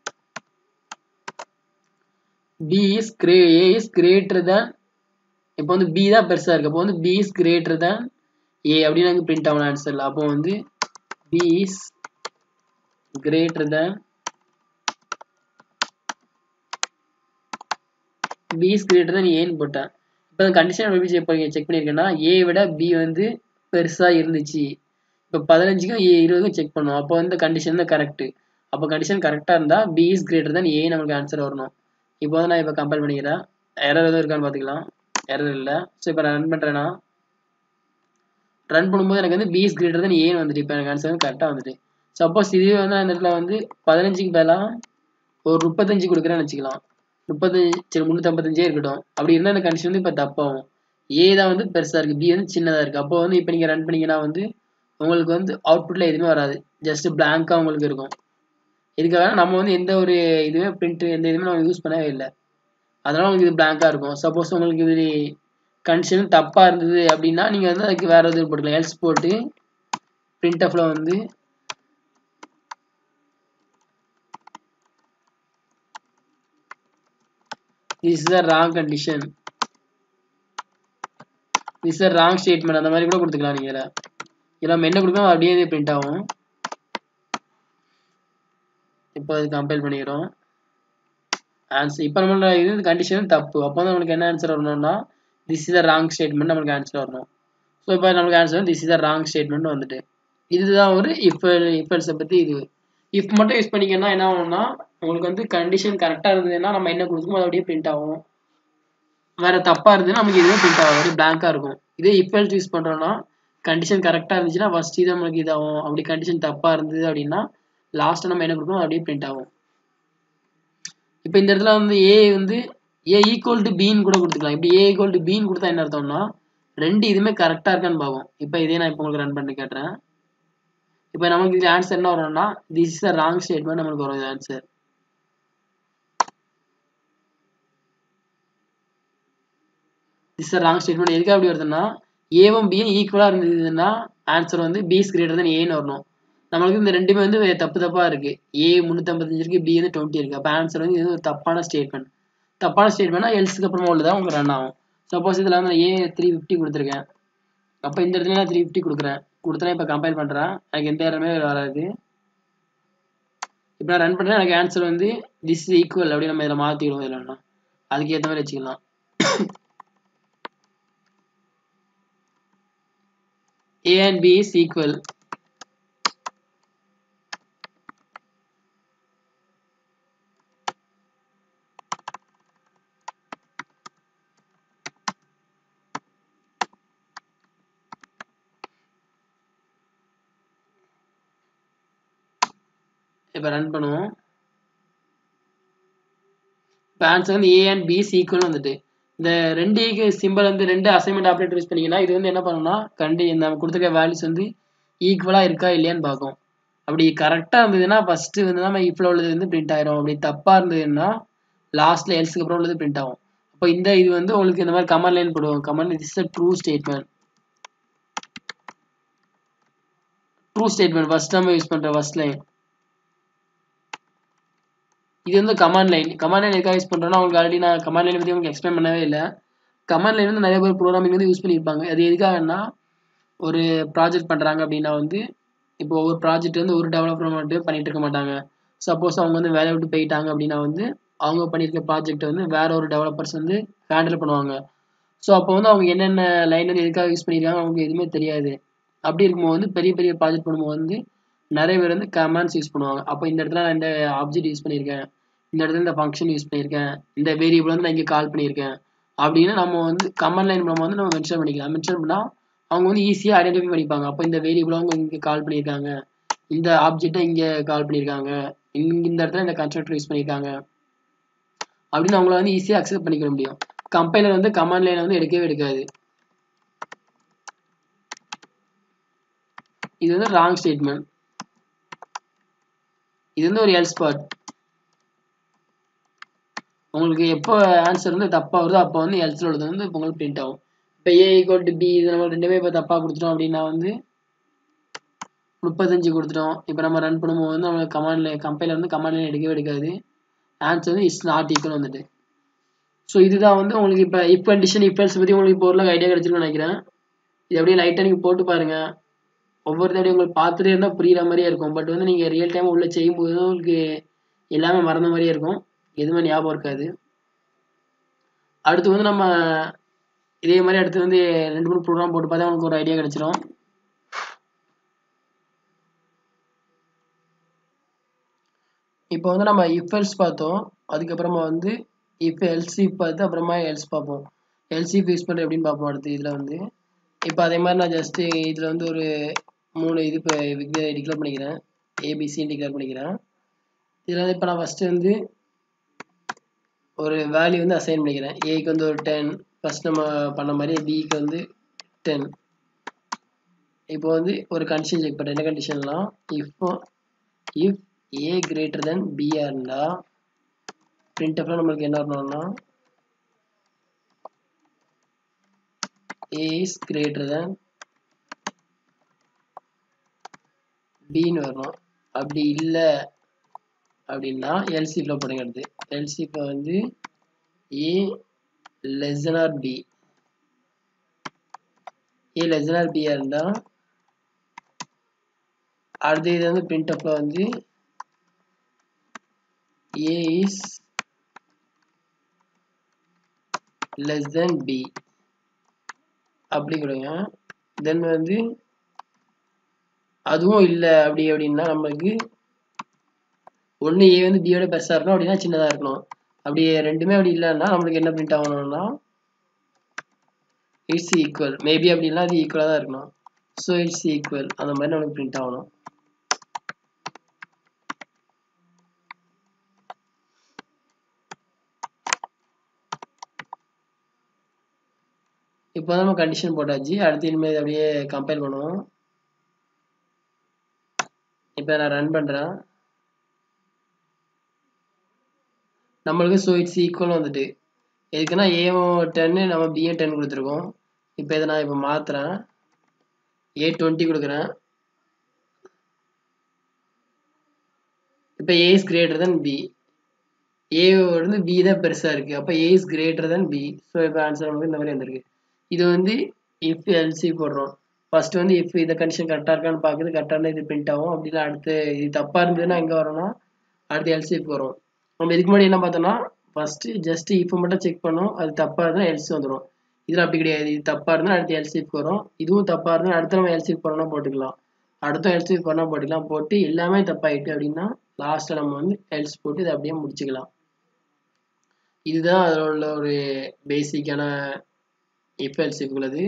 Speaker 1: பி இஸ் கிரே ஏ இஸ் கிரேட்டர் தேன் இப்போ வந்து பி தான் பெருசாக இருக்குது அப்போ வந்து B is greater than A அப்படின்னு எனக்கு பிரிண்ட் ஆகணும் ஆன்சரில் அப்போ வந்து B is greater than B is greater than ஏன்னு போட்டேன் இப்போ கண்டிஷன் எப்படி செக் பண்ணி செக் பண்ணியிருக்கேன்னா ஏ விட பி வந்து பெருசாக இருந்துச்சு இப்போ பதினஞ்சுக்கும் ஏ இருபதுக்கும் செக் பண்ணோம் அப்போ வந்து கண்டிஷன் தான் கரெக்டு அப்போ கண்டிஷன் கரெக்டாக இருந்தால் பி இஸ் கிரேட்டர் தான் ஏ நமக்கு ஆன்சர் வரணும் இப்போ வந்து நான் இப்போ கம்பேர் பண்ணிக்கிறேன் எரர் எதுவும் இருக்கான்னு பார்த்துக்கலாம் எரர் இல்லை ஸோ இப்போ நான் ரன் பண்ணுறேன்னா ரன் பண்ணும்போது எனக்கு வந்து பிஎஸ் கிரேட்டர் தான் ஏன்னு வந்துட்டு இப்போ எனக்கு ஆன்சர் வந்து கரெக்டாக வந்துட்டு சப்போஸ் இதுவே வந்து அந்த இடத்துல வந்து பதினஞ்சுக்கு பதிலாக ஒரு முப்பத்தஞ்சு கொடுக்குறேன்னு வச்சுக்கலாம் முப்பத்தஞ்சு சரி முந்நூற்றம்பத்தஞ்சே இருக்கட்டும் அப்படி இருந்தால் அந்த கண்டிஷன் வந்து இப்போ தப்பாகும் ஏ தான் வந்து பெருசாக இருக்குது பி வந்து சின்னதாக இருக்குது அப்போ வந்து இப்போ நீங்கள் ரன் பண்ணீங்கன்னா வந்து உங்களுக்கு வந்து அவுட்புட்டில் எதுவுமே வராது ஜஸ்ட் பிளாங்காக உங்களுக்கு இருக்கும் இதுக்காக நம்ம வந்து எந்த ஒரு இதுவுமே பிரிண்ட் எந்த இதுவுமே நம்ம யூஸ் பண்ணவே இல்லை அதனால உங்களுக்கு இது பிளாங்காக இருக்கும் சப்போஸ் உங்களுக்கு இது கண்டிஷன் தப்பாக இருந்தது அப்படின்னா நீங்கள் வந்து அதுக்கு வேறு எதுவும் போட்டுக்கலாம் எல்ஸ் போட்டு பிரிண்ட் ஆஃபில் வந்து this is a wrong condition this is a wrong statement அந்த மாதிரி கூட கொடுத்துக்கலாம் நீங்கள் இதில் நம்ம என்ன கொடுக்கணும் அப்படியே பிரிண்ட் ஆகும் இப்போ அது கம்பைல் பண்ணிக்கிறோம் ஆன்சர் இப்போ நம்மளோட இது கண்டிஷன் தப்பு அப்போ வந்து நம்மளுக்கு என்ன ஆன்சர் வரணும்னா this is a wrong statement நம்மளுக்கு ஆன்சர் வரணும் ஸோ இப்போ நம்மளுக்கு answer this is a wrong statement வந்துட்டு இதுதான் ஒரு இஃப் இஃபல்ஸை பற்றி இது இஃப் மட்டும் யூஸ் பண்ணிங்கன்னா என்ன ஆகும்னா உங்களுக்கு வந்து கண்டிஷன் கரெக்டாக இருந்ததுன்னா நம்ம என்ன கொடுக்குமோ அது அப்படியே பிரிண்ட் ஆகும் வேற தப்பாக இருந்ததுன்னா நமக்கு எதுவுமே பிரிண்ட் ஆகும் அப்படியே பிளாங்காக இருக்கும் இதே இஃபல்ஸ் யூஸ் பண்ணுறோம்னா கண்டிஷன் கரெக்டாக இருந்துச்சுன்னா ஃபர்ஸ்ட் இது நம்மளுக்கு இதாகும் அப்படி கண்டிஷன் தப்பாக இருந்தது அப்படின்னா லாஸ்ட்டு நம்ம என்ன கொடுக்கணும் அப்படியே பிரிண்ட் ஆகும் இப்போ இந்த இடத்துல வந்து ஏ வந்து ஏ ஈக்குவல் டு பின்னு கூட கொடுத்துக்கலாம் இப்படி ஏ ஈக்குவல் டு பின்னு கொடுத்தா என்ன அர்த்தம்னா ரெண்டு இதுவுமே கரெக்டாக இருக்கான்னு பார்க்கும் இப்போ இதே நான் இப்போ உங்களுக்கு ரன் பண்ணி கேட்டுறேன் இப்போ நமக்கு இது ஆன்சர் என்ன வரும்னா this is a wrong statement நம்மளுக்கு வரும் answer this a wrong statement எதுக்காக அப்படி வருதுன்னா ஏவும் பியும் ஈக்குவலாக இருந்ததுன்னா ஆன்சர் வந்து பிஸ் கிரேட்டர் தான் ஏன்னு வரணும் நம்மளுக்கு இந்த ரெண்டுமே வந்து தப்பு தப்பாக இருக்கு ஏ முந்நூற்றம்பத்தஞ்சு இருக்கு பி வந்து டுவெண்ட்டி இருக்கு அப்போ ஆன்சர் வந்து இது ஒரு தப்பான ஸ்டேட்மெண்ட் தப்பான ஸ்டேட்மெண்ட்னா எல்ஸுக்கு அப்புறமா உள்ளதான் உங்களுக்கு ரன் ஆகும் சப்போஸ் இதில் வந்து ஏ த்ரீ ஃபிஃப்டி கொடுத்துருக்கேன் அப்போ இந்த இடத்துல நான் த்ரீ ஃபிஃப்டி கொடுக்குறேன் கொடுத்தேன் இப்போ கம்பைல் பண்ணுறேன் எனக்கு எந்த இடமே வராது இப்போ நான் ரன் பண்ணுறேன் எனக்கு ஆன்சர் வந்து திஸ் இஸ் ஈக்குவல் அப்படி நம்ம இதில் மாற்றிடுவோம் இல்லைன்னா அதுக்கு ஏற்ற மாதிரி வச்சுக்கலாம் A and B is equal. இப்போ ரன் பண்ணுவோம் இப்போ ஆன்சர் வந்து ஏ அண்ட் பி ஈக்குவல் வந்துட்டு இந்த ரெண்டு சிம்பிள் வந்து ரெண்டு அசைன்மெண்ட் ஆப்ரேட்டர் யூஸ் பண்ணீங்கன்னா இது வந்து என்ன பண்ணும்னா கண்டி நம்ம கொடுத்துருக்க வேல்யூஸ் வந்து ஈக்குவலாக இருக்கா இல்லையான்னு பார்க்கும் அப்படி கரெக்டாக இருந்ததுன்னா ஃபஸ்ட்டு வந்து நம்ம இஃப்ல உள்ளது வந்து பிரிண்ட் ஆயிரும் அப்படி தப்பாக இருந்ததுன்னா லாஸ்ட்டில் எல்ஸுக்கு அப்புறம் உள்ளது பிரிண்ட் ஆகும் அப்போ இந்த இது வந்து உங்களுக்கு இந்த மாதிரி கமெண்ட் லைன் போடுவோம் comment is a true statement true statement first நம்ம யூஸ் பண்ணுற ஃபர்ஸ்ட் லைன் இது வந்து கமாண்ட் லைன் கமாண்ட் லைன் எதுக்காக யூஸ் பண்ணுறோம்னா உங்களுக்கு ஆல்ரெடி நான் கமாண்ட் லைன் பற்றி உங்களுக்கு எக்ஸ்பிளைன் பண்ணவே இல்லை கமாண்ட் லைன் வந்து நிறைய பேர் ப்ரோக்ராமிங் வந்து யூஸ் பண்ணியிருப்பாங்க அது எதுக்காகன்னா ஒரு ப்ராஜெக்ட் பண்ணுறாங்க அப்படின்னா வந்து இப்போ ஒரு ப்ராஜெக்ட் வந்து ஒரு டெவலப்பர் மட்டும் பண்ணிட்டு இருக்க மாட்டாங்க சப்போஸ் அவங்க வந்து வேலையை விட்டு போயிட்டாங்க அப்படின்னா வந்து அவங்க பண்ணியிருக்க ப்ராஜெக்ட் வந்து வேற ஒரு டெவலப்பர்ஸ் வந்து ஹேண்டில் பண்ணுவாங்க ஸோ அப்போ வந்து அவங்க என்னென்ன லைன் வந்து எதுக்காக யூஸ் பண்ணியிருக்காங்க அவங்களுக்கு எதுவுமே தெரியாது அப்படி இருக்கும்போது வந்து பெரிய பெரிய ப்ராஜெக்ட் பண்ணும்போது வந்து நிறைய பேர் வந்து கமாண்ட்ஸ் யூஸ் பண்ணுவாங்க அப்போ இந்த இடத்துல நான் இந்த ஆப்ஜெக்ட் யூஸ் பண்ணியிருக்கேன் இந்த இடத்துல இந்த ஃபங்க்ஷன் யூஸ் பண்ணியிருக்கேன் இந்த வேரியபிள் வந்து நான் இங்கே கால் பண்ணியிருக்கேன் அப்படின்னு நம்ம வந்து கமெண்ட் லைன் மூலமாக வந்து நம்ம மென்ஷன் பண்ணிக்கலாம் மென்ஷன் பண்ணால் அவங்க வந்து ஈஸியாக ஐடென்டிஃபை பண்ணிப்பாங்க அப்போ இந்த வேரியபிள் அவங்க இங்கே கால் பண்ணியிருக்காங்க இந்த ஆப்ஜெக்டை இங்கே கால் பண்ணியிருக்காங்க இங்க இந்த இடத்துல இந்த கன்ஸ்ட்ரக்டர் யூஸ் பண்ணியிருக்காங்க அப்படின்னு அவங்கள வந்து ஈஸியாக அக்செப்ட் பண்ணிக்க முடியும் கம்பைலர் வந்து கமாண்ட் லைனை வந்து எடுக்கவே எடுக்காது இது வந்து ராங் ஸ்டேட்மெண்ட் இது வந்து ஒரு எல் ஸ்பாட் உங்களுக்கு எப்போ ஆன்சர் வந்து தப்பாக வருதோ அப்போ வந்து எல்ஸில் உள்ளது வந்து இப்போ உங்களுக்கு பிரிண்ட் ஆகும் இப்போ ஏ ஈக்குவல் டு பி இது நம்ம ரெண்டுமே இப்போ தப்பாக கொடுத்துட்டோம் அப்படின்னா வந்து முப்பத்தஞ்சு கொடுத்துட்டோம் இப்போ நம்ம ரன் பண்ணும்போது வந்து நம்ம கமாண்டில் கம்பைலர் வந்து கமாண்டில் எடுக்கவே எடுக்காது ஆன்சர் வந்து இட்ஸ் நாட் ஈக்குவல் வந்துட்டு ஸோ இதுதான் வந்து உங்களுக்கு இப்போ இப்போ கண்டிஷன் இப்போ பற்றி உங்களுக்கு இப்போ ஒரு ஐடியா கிடச்சிருக்குன்னு நினைக்கிறேன் இது அப்படியே லைட்டாக நீங்கள் போட்டு பாருங்கள் ஒவ்வொரு தடையும் உங்களுக்கு பார்த்துட்டே இருந்தால் புரியுற மாதிரியே இருக்கும் பட் வந்து நீங்கள் ரியல் டைம் உள்ளே செய்யும்போது உங்களுக்கு எல்லாமே மறந்த மாதிரியே இருக்கும் எதுவுமே ஞாபகம் இருக்காது அடுத்து வந்து நம்ம இதே மாதிரி அடுத்து வந்து ரெண்டு மூணு ப்ரோக்ராம் போட்டு பார்த்தா உங்களுக்கு ஒரு ஐடியா கிடைச்சிரும் இப்போ வந்து நம்ம இஃப் எல்ஸ் பார்த்தோம் அதுக்கப்புறமா வந்து இஃப் எல்சி பார்த்து அப்புறமா எல்ஸ் பார்ப்போம் எல்சி யூஸ் பண்ணுறது எப்படின்னு பார்ப்போம் அடுத்து இதில் வந்து இப்போ அதே மாதிரி நான் ஜஸ்ட்டு இதில் வந்து ஒரு மூணு இது இப்போ டிக்ளேர் பண்ணிக்கிறேன் ஏபிசின்னு டிக்ளேர் பண்ணிக்கிறேன் இதில் வந்து இப்போ நான் ஃபஸ்ட்டு வந்து ஒரு வேல்யூ வந்து அசைன் பண்ணிக்கிறேன் ஏக்கு வந்து ஒரு டென் ஃபஸ்ட் நம்ம பண்ண மாதிரி பிக்கு வந்து டென் இப்போ வந்து ஒரு கண்டிஷன் செக் பண்ணுறேன் என்ன கண்டிஷன்லாம் இப்போ இஃப் ஏ கிரேட்டர் தென் பிஆர் இருந்தால் பிரிண்டப்ல நம்மளுக்கு என்ன வரணும்னா ஏ இஸ் கிரேட்டர் தென் பின்னு வரணும் அப்படி இல்லை அப்படின்னா எல்சி ஃப்ளோ பண்ணுங்கிறது எல்சி இப்போ வந்து A less or B A less or பியாக இருந்தால் அடுத்த இது வந்து பிரிண்ட் அப்ல வந்து A is less than B அப்படி கொடுங்க தென் வந்து அதுவும் இல்லை அப்படி அப்படின்னா நம்மளுக்கு ஒன்று ஏ வந்து பியோட பெருசாக இருக்கணும் அப்படின்னா சின்னதாக இருக்கணும் அப்படி ரெண்டுமே அப்படி இல்லைன்னா நம்மளுக்கு என்ன பிரிண்ட் ஆகணும்னா இட்ஸ் ஈக்குவல் மேபி அப்படின்னா அது ஈக்குவலாக தான் இருக்கணும் ஸோ இட்ஸ் ஈக்குவல் அந்த மாதிரி நம்மளுக்கு பிரிண்ட் ஆகணும் இப்போ நம்ம கண்டிஷன் போட்டாச்சு அடுத்து இனிமேல் அப்படியே கம்பைல் பண்ணுவோம் இப்போ நான் ரன் பண்ணுறேன் நம்மளுக்கு ஸோ இட்ஸ் ஈக்குவல் வந்துட்டு எதுக்குன்னா ஏவும் டென்னு நம்ம பிஏ டென் கொடுத்துருக்கோம் இப்போ இதை நான் இப்போ மாற்றுறேன் ஏ டுவெண்ட்டி கொடுக்குறேன் இப்போ A is greater than B A வந்து பி தான் பெருசாக இருக்குது அப்போ A is greater than B so இப்போ ஆன்சர் நமக்கு இந்த மாதிரி வந்திருக்கு இது வந்து இஃப் எல்சி போடுறோம் ஃபர்ஸ்ட் வந்து இஃப் இந்த கண்டிஷன் கரெக்டாக இருக்கான்னு பார்க்குறது கரெக்டாக இது பிரிண்ட் ஆகும் அப்படின்னா அடுத்து இது தப்பாக இருந்ததுன்னா எங்கே வரோம்னா அடுத்து எல்சிக்கு வரும் நம்ம இதுக்கு முன்னாடி என்ன பார்த்தோம்னா ஃபர்ஸ்ட் ஜஸ்ட் இப்போ மட்டும் செக் பண்ணோம் அது தப்பாக இருந்தால் எல்சி வந்துடும் இதில் அப்படி கிடையாது இது தப்பாக இருந்தால் அடுத்து எல்சிக்கு வரும் இதுவும் தப்பாக இருந்தால் அடுத்து நம்ம எல்சிக்கு போகிறோம்னா போட்டுக்கலாம் அடுத்தும் எல்சிக்கு போனால் போட்டுக்கலாம் போட்டு எல்லாமே தப்பாயிட்டு அப்படின்னா லாஸ்ட்டில் நம்ம வந்து எல்ஸ் போட்டு இதை அப்படியே முடிச்சுக்கலாம் இதுதான் அதில் உள்ள ஒரு பேசிக்கான இப்போ எல்சிக்கு உள்ளது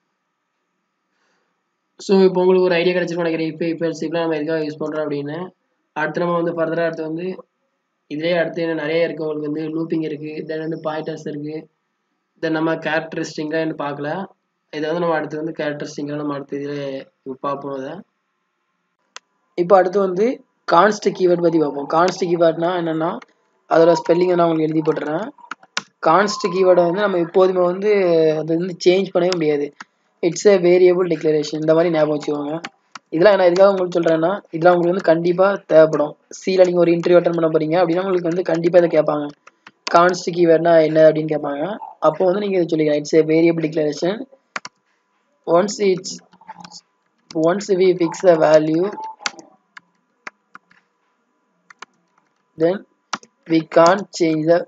Speaker 1: ஸோ இப்போ உங்களுக்கு ஒரு ஐடியா கிடச்சிருக்கும் நினைக்கிறேன் இப்போ இப்போ எல்சிப்லாம் நம்ம எதுக்காக யூஸ் பண்ணுறோம் அப்படின்னு அடுத்து நம்ம வந்து ஃபர்தராக அடுத்து வந்து இதே அடுத்து என்ன நிறைய இருக்குது உங்களுக்கு வந்து லூப்பிங் இருக்குது தென் வந்து பாயிண்டர்ஸ் இருக்குது தென் நம்ம கேரக்டரிஸ்டிங்காக என்ன பார்க்கல இதை வந்து நம்ம அடுத்து வந்து கேரக்டரிஸ்டிங்காக நம்ம அடுத்து இதில் இப்போ பார்ப்போம் அதை இப்போ அடுத்து வந்து கான்ஸ்ட் கீவேர்ட் பற்றி பார்ப்போம் கான்ஸ்ட் கீவேர்ட்னா என்னென்னா அதோட ஸ்பெல்லிங்கை நான் உங்களுக்கு எழுதி போட்டுறேன் கான்ஸ்ட் கீவேர்டை வந்து நம்ம எப்போதுமே வந்து அது வந்து சேஞ்ச் பண்ணவே முடியாது இட்ஸ் எ வேரியபிள் டிக்ளரேஷன் இந்த மாதிரி ஞாபகம் வச்சுக்கோங்க இதெல்லாம் நான் எதுக்காக உங்களுக்கு சொல்கிறேன்னா இதெல்லாம் உங்களுக்கு வந்து கண்டிப்பாக தேவைப்படும் சியில் நீங்கள் ஒரு இன்டர்வியூ அட்டன் பண்ண போகிறீங்க அப்படின்னா உங்களுக்கு வந்து கண்டிப்பாக இதை கேட்பாங்க கான்ஸ்ட் கீவேர்ட்னா என்ன அப்படின்னு கேட்பாங்க அப்போ வந்து நீங்கள் இதை சொல்லிக்கலாம் it's a variable declaration once it's once we fix the value then we can't change the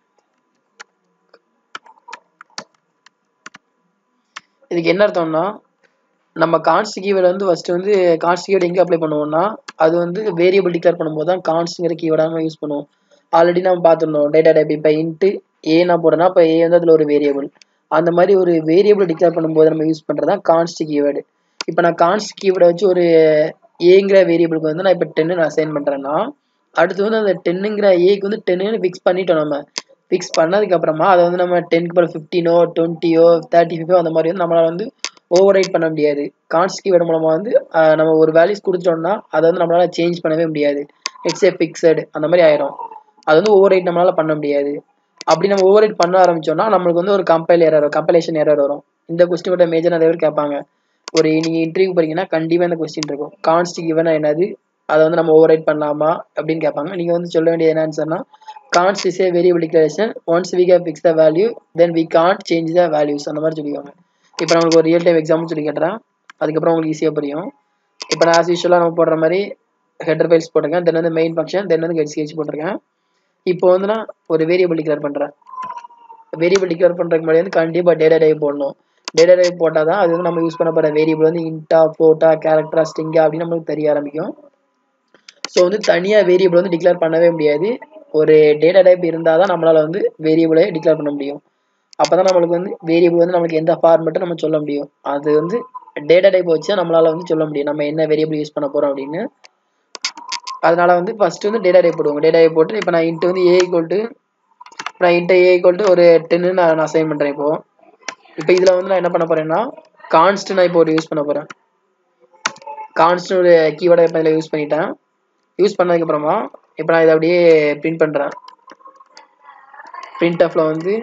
Speaker 1: இதுக்கு என்ன அர்த்தம்னா நம்ம கான்ஸ்ட் கீவேர்டு வந்து ஃபர்ஸ்ட் வந்து கான்ஸ்ட் கீவேர்டு எங்கே அப்ளை பண்ணுவோம்னா அது வந்து வேரியபிள் டிக்ளேர் பண்ணும்போது தான் கான்ஸ்ட்ங்கிற கீவேர்டாக நம்ம யூஸ் பண்ணுவோம் ஆல்ரெடி நம்ம பார்த்துருந்தோம் டேட்டா டைப் இப்போ இன்ட்டு ஏ நான் போடுறேன்னா இப்போ ஏ வந்து அதில் ஒரு வேரியபிள் அந்த மாதிரி ஒரு வேரியபிள் டிக்ளேர் பண்ணும்போது நம்ம யூஸ் பண்ணுறது தான் கான்ஸ்ட் கீவேர்டு இப்போ நான் கான்ஸ்ட் கீவேர்டை வச்சு ஒரு ஏங்கிற வேரியபிளுக்கு வந்து நான் இப்போ டென்னு நான் அசைன் பண்ணுறேன்னா அடுத்து வந்து அந்த டென்னுங்கிற ஏக்கு வந்து டென்னு ஃபிக்ஸ் பண்ணிட்டோம் நம்ம ஃபிக்ஸ் பண்ணதுக்கப்புறமா அதை வந்து நம்ம டென்க்கு பல ஃபிஃப்டீனோ டுவெண்ட்டியோ தேர்ட்டி ஃபிஃப்டோ அந்த மாதிரி வந்து நம்மளால் வந்து ஓவர் ரைட் பண்ண முடியாது கான்ஸ்ட் கீவேர்டு மூலமாக வந்து நம்ம ஒரு வேல்யூஸ் கொடுத்துட்டோம்னா அதை வந்து நம்மளால் சேஞ்ச் பண்ணவே முடியாது இட்ஸ் ஏ ஃபிக்ஸடு அந்த மாதிரி ஆயிரும் அது வந்து ஓவர் ரைட் நம்மளால் பண்ண முடியாது அப்படி நம்ம ஓவர் ரைட் பண்ண ஆரம்பிச்சோம்னா நம்மளுக்கு வந்து ஒரு கம்பைல் எரர் வரும் கம்பைலேஷன் எரர் வரும் இந்த கொஸ்டின் கூட மேஜர் நிறைய பேர் கேட்பாங்க ஒரு நீங்கள் இன்டர்வியூ போறீங்கன்னா கண்டிப்பாக இந்த கொஸ்டின் இருக்கும் கான்ஸ்ட் கீவனா என்னது அதை வந்து நம்ம ஓவர் ரைட் பண்ணலாமா அப்படின்னு கேட்பாங்க நீங்கள் வந்து சொல்ல வேண்டிய என்ன ஆன்சர்னா const is a variable declaration once we can fix the value then we can't change the values அந்த மாதிரி சொல்லிக்கோங்க இப்போ நம்மளுக்கு ஒரு ரியல் டைம் எக்ஸாம்பிள் சொல்லி கேட்டுறேன் அதுக்கப்புறம் உங்களுக்கு ஈஸியாக புரியும் இப்போ நான் ஆஸ் யூஸ்வலாக நம்ம போடுற மாதிரி ஹெட்டர் ஃபைல்ஸ் போட்டிருக்கேன் தென் வந்து மெயின் ஃபங்க்ஷன் தென் வந்து கெட் ஸ்கெச் போட்டிருக்கேன் இப்போ வந்து நான் ஒரு வேரியபிள் டிக்ளேர் பண்ணுறேன் வேரியபிள் டிக்ளேர் பண்ணுறதுக்கு முன்னாடி வந்து கண்டிப்பாக டேட்டா டைப் போடணும் டேட்டா டைப் போட்டால் தான் அது வந்து நம்ம யூஸ் பண்ண போகிற வேரியபிள் வந்து இன்டா ஃபோட்டா கேரக்டரா ஸ்டிங்கா அப்படின்னு நம்மளுக்கு தெரிய ஆரம்பிக்கும் ஸோ வந்து தனியாக வேரியபிள் வந்து டிக்ளேர் பண்ணவே முடியாது ஒரு டேட்டா டைப் இருந்தால் தான் நம்மளால் வந்து வேரியபிளை டிக்ளேர் பண்ண முடியும் அப்போ தான் நம்மளுக்கு வந்து வேரியபிள் வந்து நம்மளுக்கு எந்த ஃபார்மெட்டும் நம்ம சொல்ல முடியும் அது வந்து டேட்டா டைப் வச்சு நம்மளால் வந்து சொல்ல முடியும் நம்ம என்ன வேரியபிள் யூஸ் பண்ண போகிறோம் அப்படின்னு அதனால வந்து ஃபஸ்ட்டு வந்து டேட்டா டைப் போடுவோம் டேட்டா டைப் போட்டு இப்போ நான் இன்ட்டு வந்து ஏ ஈக்குவல் டு நான் இன்ட்டு ஏ ஈக்குவல் டு ஒரு டென்னு நான் நான் அசைன் பண்ணுறேன் இப்போது இப்போ இதில் வந்து நான் என்ன பண்ண போகிறேன்னா கான்ஸ்ட் நான் இப்போ ஒரு யூஸ் பண்ண போகிறேன் கான்ஸ்ட் ஒரு கீவேர்டை இப்போ இதில் யூஸ் பண்ணிட்டேன் யூஸ் பண்ணதுக்கப்புறமா இப்போ நான் இதை அப்படியே பிரிண்ட் பண்ணுறேன் பிரிண்ட் ஆஃபில் வந்து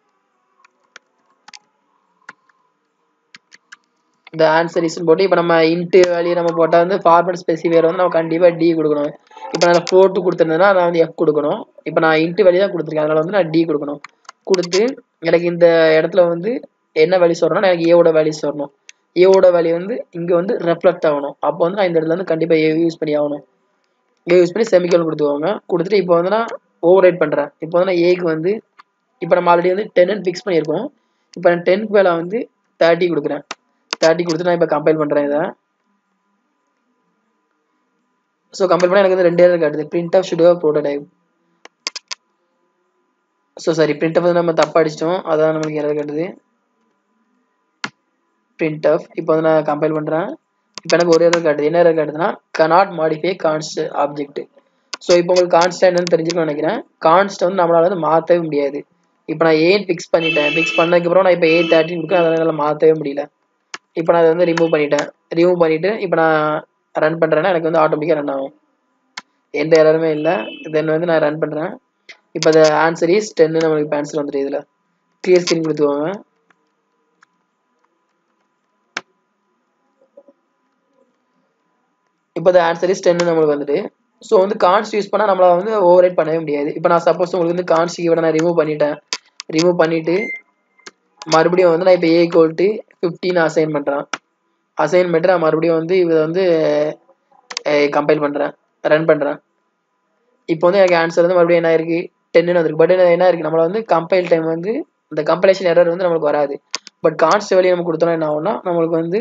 Speaker 1: இந்த ஆன்சர் இஸ்னு போட்டு இப்போ நம்ம இன்ட்டு வேல்யூ நம்ம போட்டால் வந்து ஃபார்மட் ஸ்பெசிஃபையர் வந்து நம்ம கண்டிப்பாக டி கொடுக்கணும் இப்போ நான் ஃபோர்ட்டு கொடுத்துருந்தேன்னா நான் வந்து எஃப் கொடுக்கணும் இப்போ நான் இன்ட்டு வேல்யூ தான் கொடுத்துருக்கேன் அதனால் வந்து நான் டி கொடுக்கணும் கொடுத்து எனக்கு இந்த இடத்துல வந்து என்ன வேல்யூஸ் வரணும்னா எனக்கு ஏவோட வேல்யூஸ் வரணும் ஏவோட வேல்யூ வந்து இங்கே வந்து ரெஃப்ளெக்ட் ஆகணும் அப்போ வந்து நான் இந்த இடத்துல வந்து கண்டிப்பாக ஏ யூஸ் பண்ணி ஆகணும் ஏ யூஸ் பண்ணி செமிக்கல் கொடுத்துவாங்க கொடுத்துட்டு இப்போ வந்து நான் ஓவர் ரைட் பண்ணுறேன் இப்போ வந்து நான் ஏக்கு வந்து இப்போ நம்ம ஆல்ரெடி வந்து டென்னு ஃபிக்ஸ் பண்ணியிருக்கோம் இப்போ நான் டென்க்கு மேலே வந்து தேர்ட்டி கொடுக்குறேன் தேர்ட்டி கொடுத்து நான் இப்போ கம்பைல் பண்ணுறேன் இதை ஸோ கம்பைல் பண்ணால் எனக்கு வந்து ரெண்டு ஏரர் காட்டுது printf should prototype so sorry printf வந்து நம்ம தப்பாக அடிச்சிட்டோம் அதான் நம்மளுக்கு ஏரர் காட்டுது பிரிண்ட் ஆஃப் இப்போ வந்து நான் கம்பைல் பண்ணுறேன் இப்போ எனக்கு ஒரு ஏரர் காட்டுது என்ன ஏரர் காட்டுதுன்னா cannot modify const object so இப்போ உங்களுக்கு கான்ஸ்ட் என்னன்னு தெரிஞ்சுக்கணும்னு நினைக்கிறேன் கான்ஸ்ட் வந்து நம்மளால வந்து மாற்றவே முடியாது இப்போ நான் ஏன் ஃபிக்ஸ் பண்ணிட்டேன் ஃபிக்ஸ் பண்ணதுக்கப்புறம் நான் இப்போ ஏ தேர்ட்டின் கொடுக்க அதனால என்னால் மாற்றவே முடியல இப்போ நான் அதை வந்து ரிமூவ் பண்ணிட்டேன் ரிமூவ் பண்ணிவிட்டு இப்போ நான் ரன் பண்ணுறேன்னா எனக்கு வந்து ஆட்டோமேட்டிக்காக ரன் ஆகும் எந்த எரருமே இல்லை தென் வந்து நான் ரன் பண்ணுறேன் இப்போ அது ஆன்சர் இஸ் டென்னு நம்மளுக்கு இப்போ ஆன்சர் வந்துட்டு இதில் கிளியர் ஸ்க்ரீன் கொடுத்துவாங்க இப்போ அது ஆன்சர் இஸ் டென்னு நம்மளுக்கு வந்துட்டு ஸோ வந்து கான்ஸ்ட் யூஸ் பண்ணால் நம்மளால் வந்து ஓவர் ரைட் பண்ணவே முடியாது இப்போ நான் சப்போஸ் உங்களுக்கு வந்து கான்ஸ்ட் கீவேர்டை நான் ரிமூவ் பண்ணிட்டேன் ரிமூவ் பண்ணிவிட்டு மறுபடியும் வந்து நான் இப்போ ஏ கோல்ட்டு ஃபிஃப்டின் அசைன் பண்ணுறேன் அசைன் பண்ணிட்டு நான் மறுபடியும் வந்து இதை வந்து கம்பைல் பண்ணுறேன் ரன் பண்ணுறேன் இப்போ வந்து எனக்கு ஆன்சர் வந்து மறுபடியும் என்ன இருக்குது டென்னு வந்திருக்கு பட் என்ன இருக்குது நம்மளை வந்து கம்பைல் டைம் வந்து இந்த கம்பைலேஷன் எரர் வந்து நம்மளுக்கு வராது பட் கான்ஸ்ட் வெளியே நம்ம கொடுத்தோம்னா என்ன ஆகும்னா நம்மளுக்கு வந்து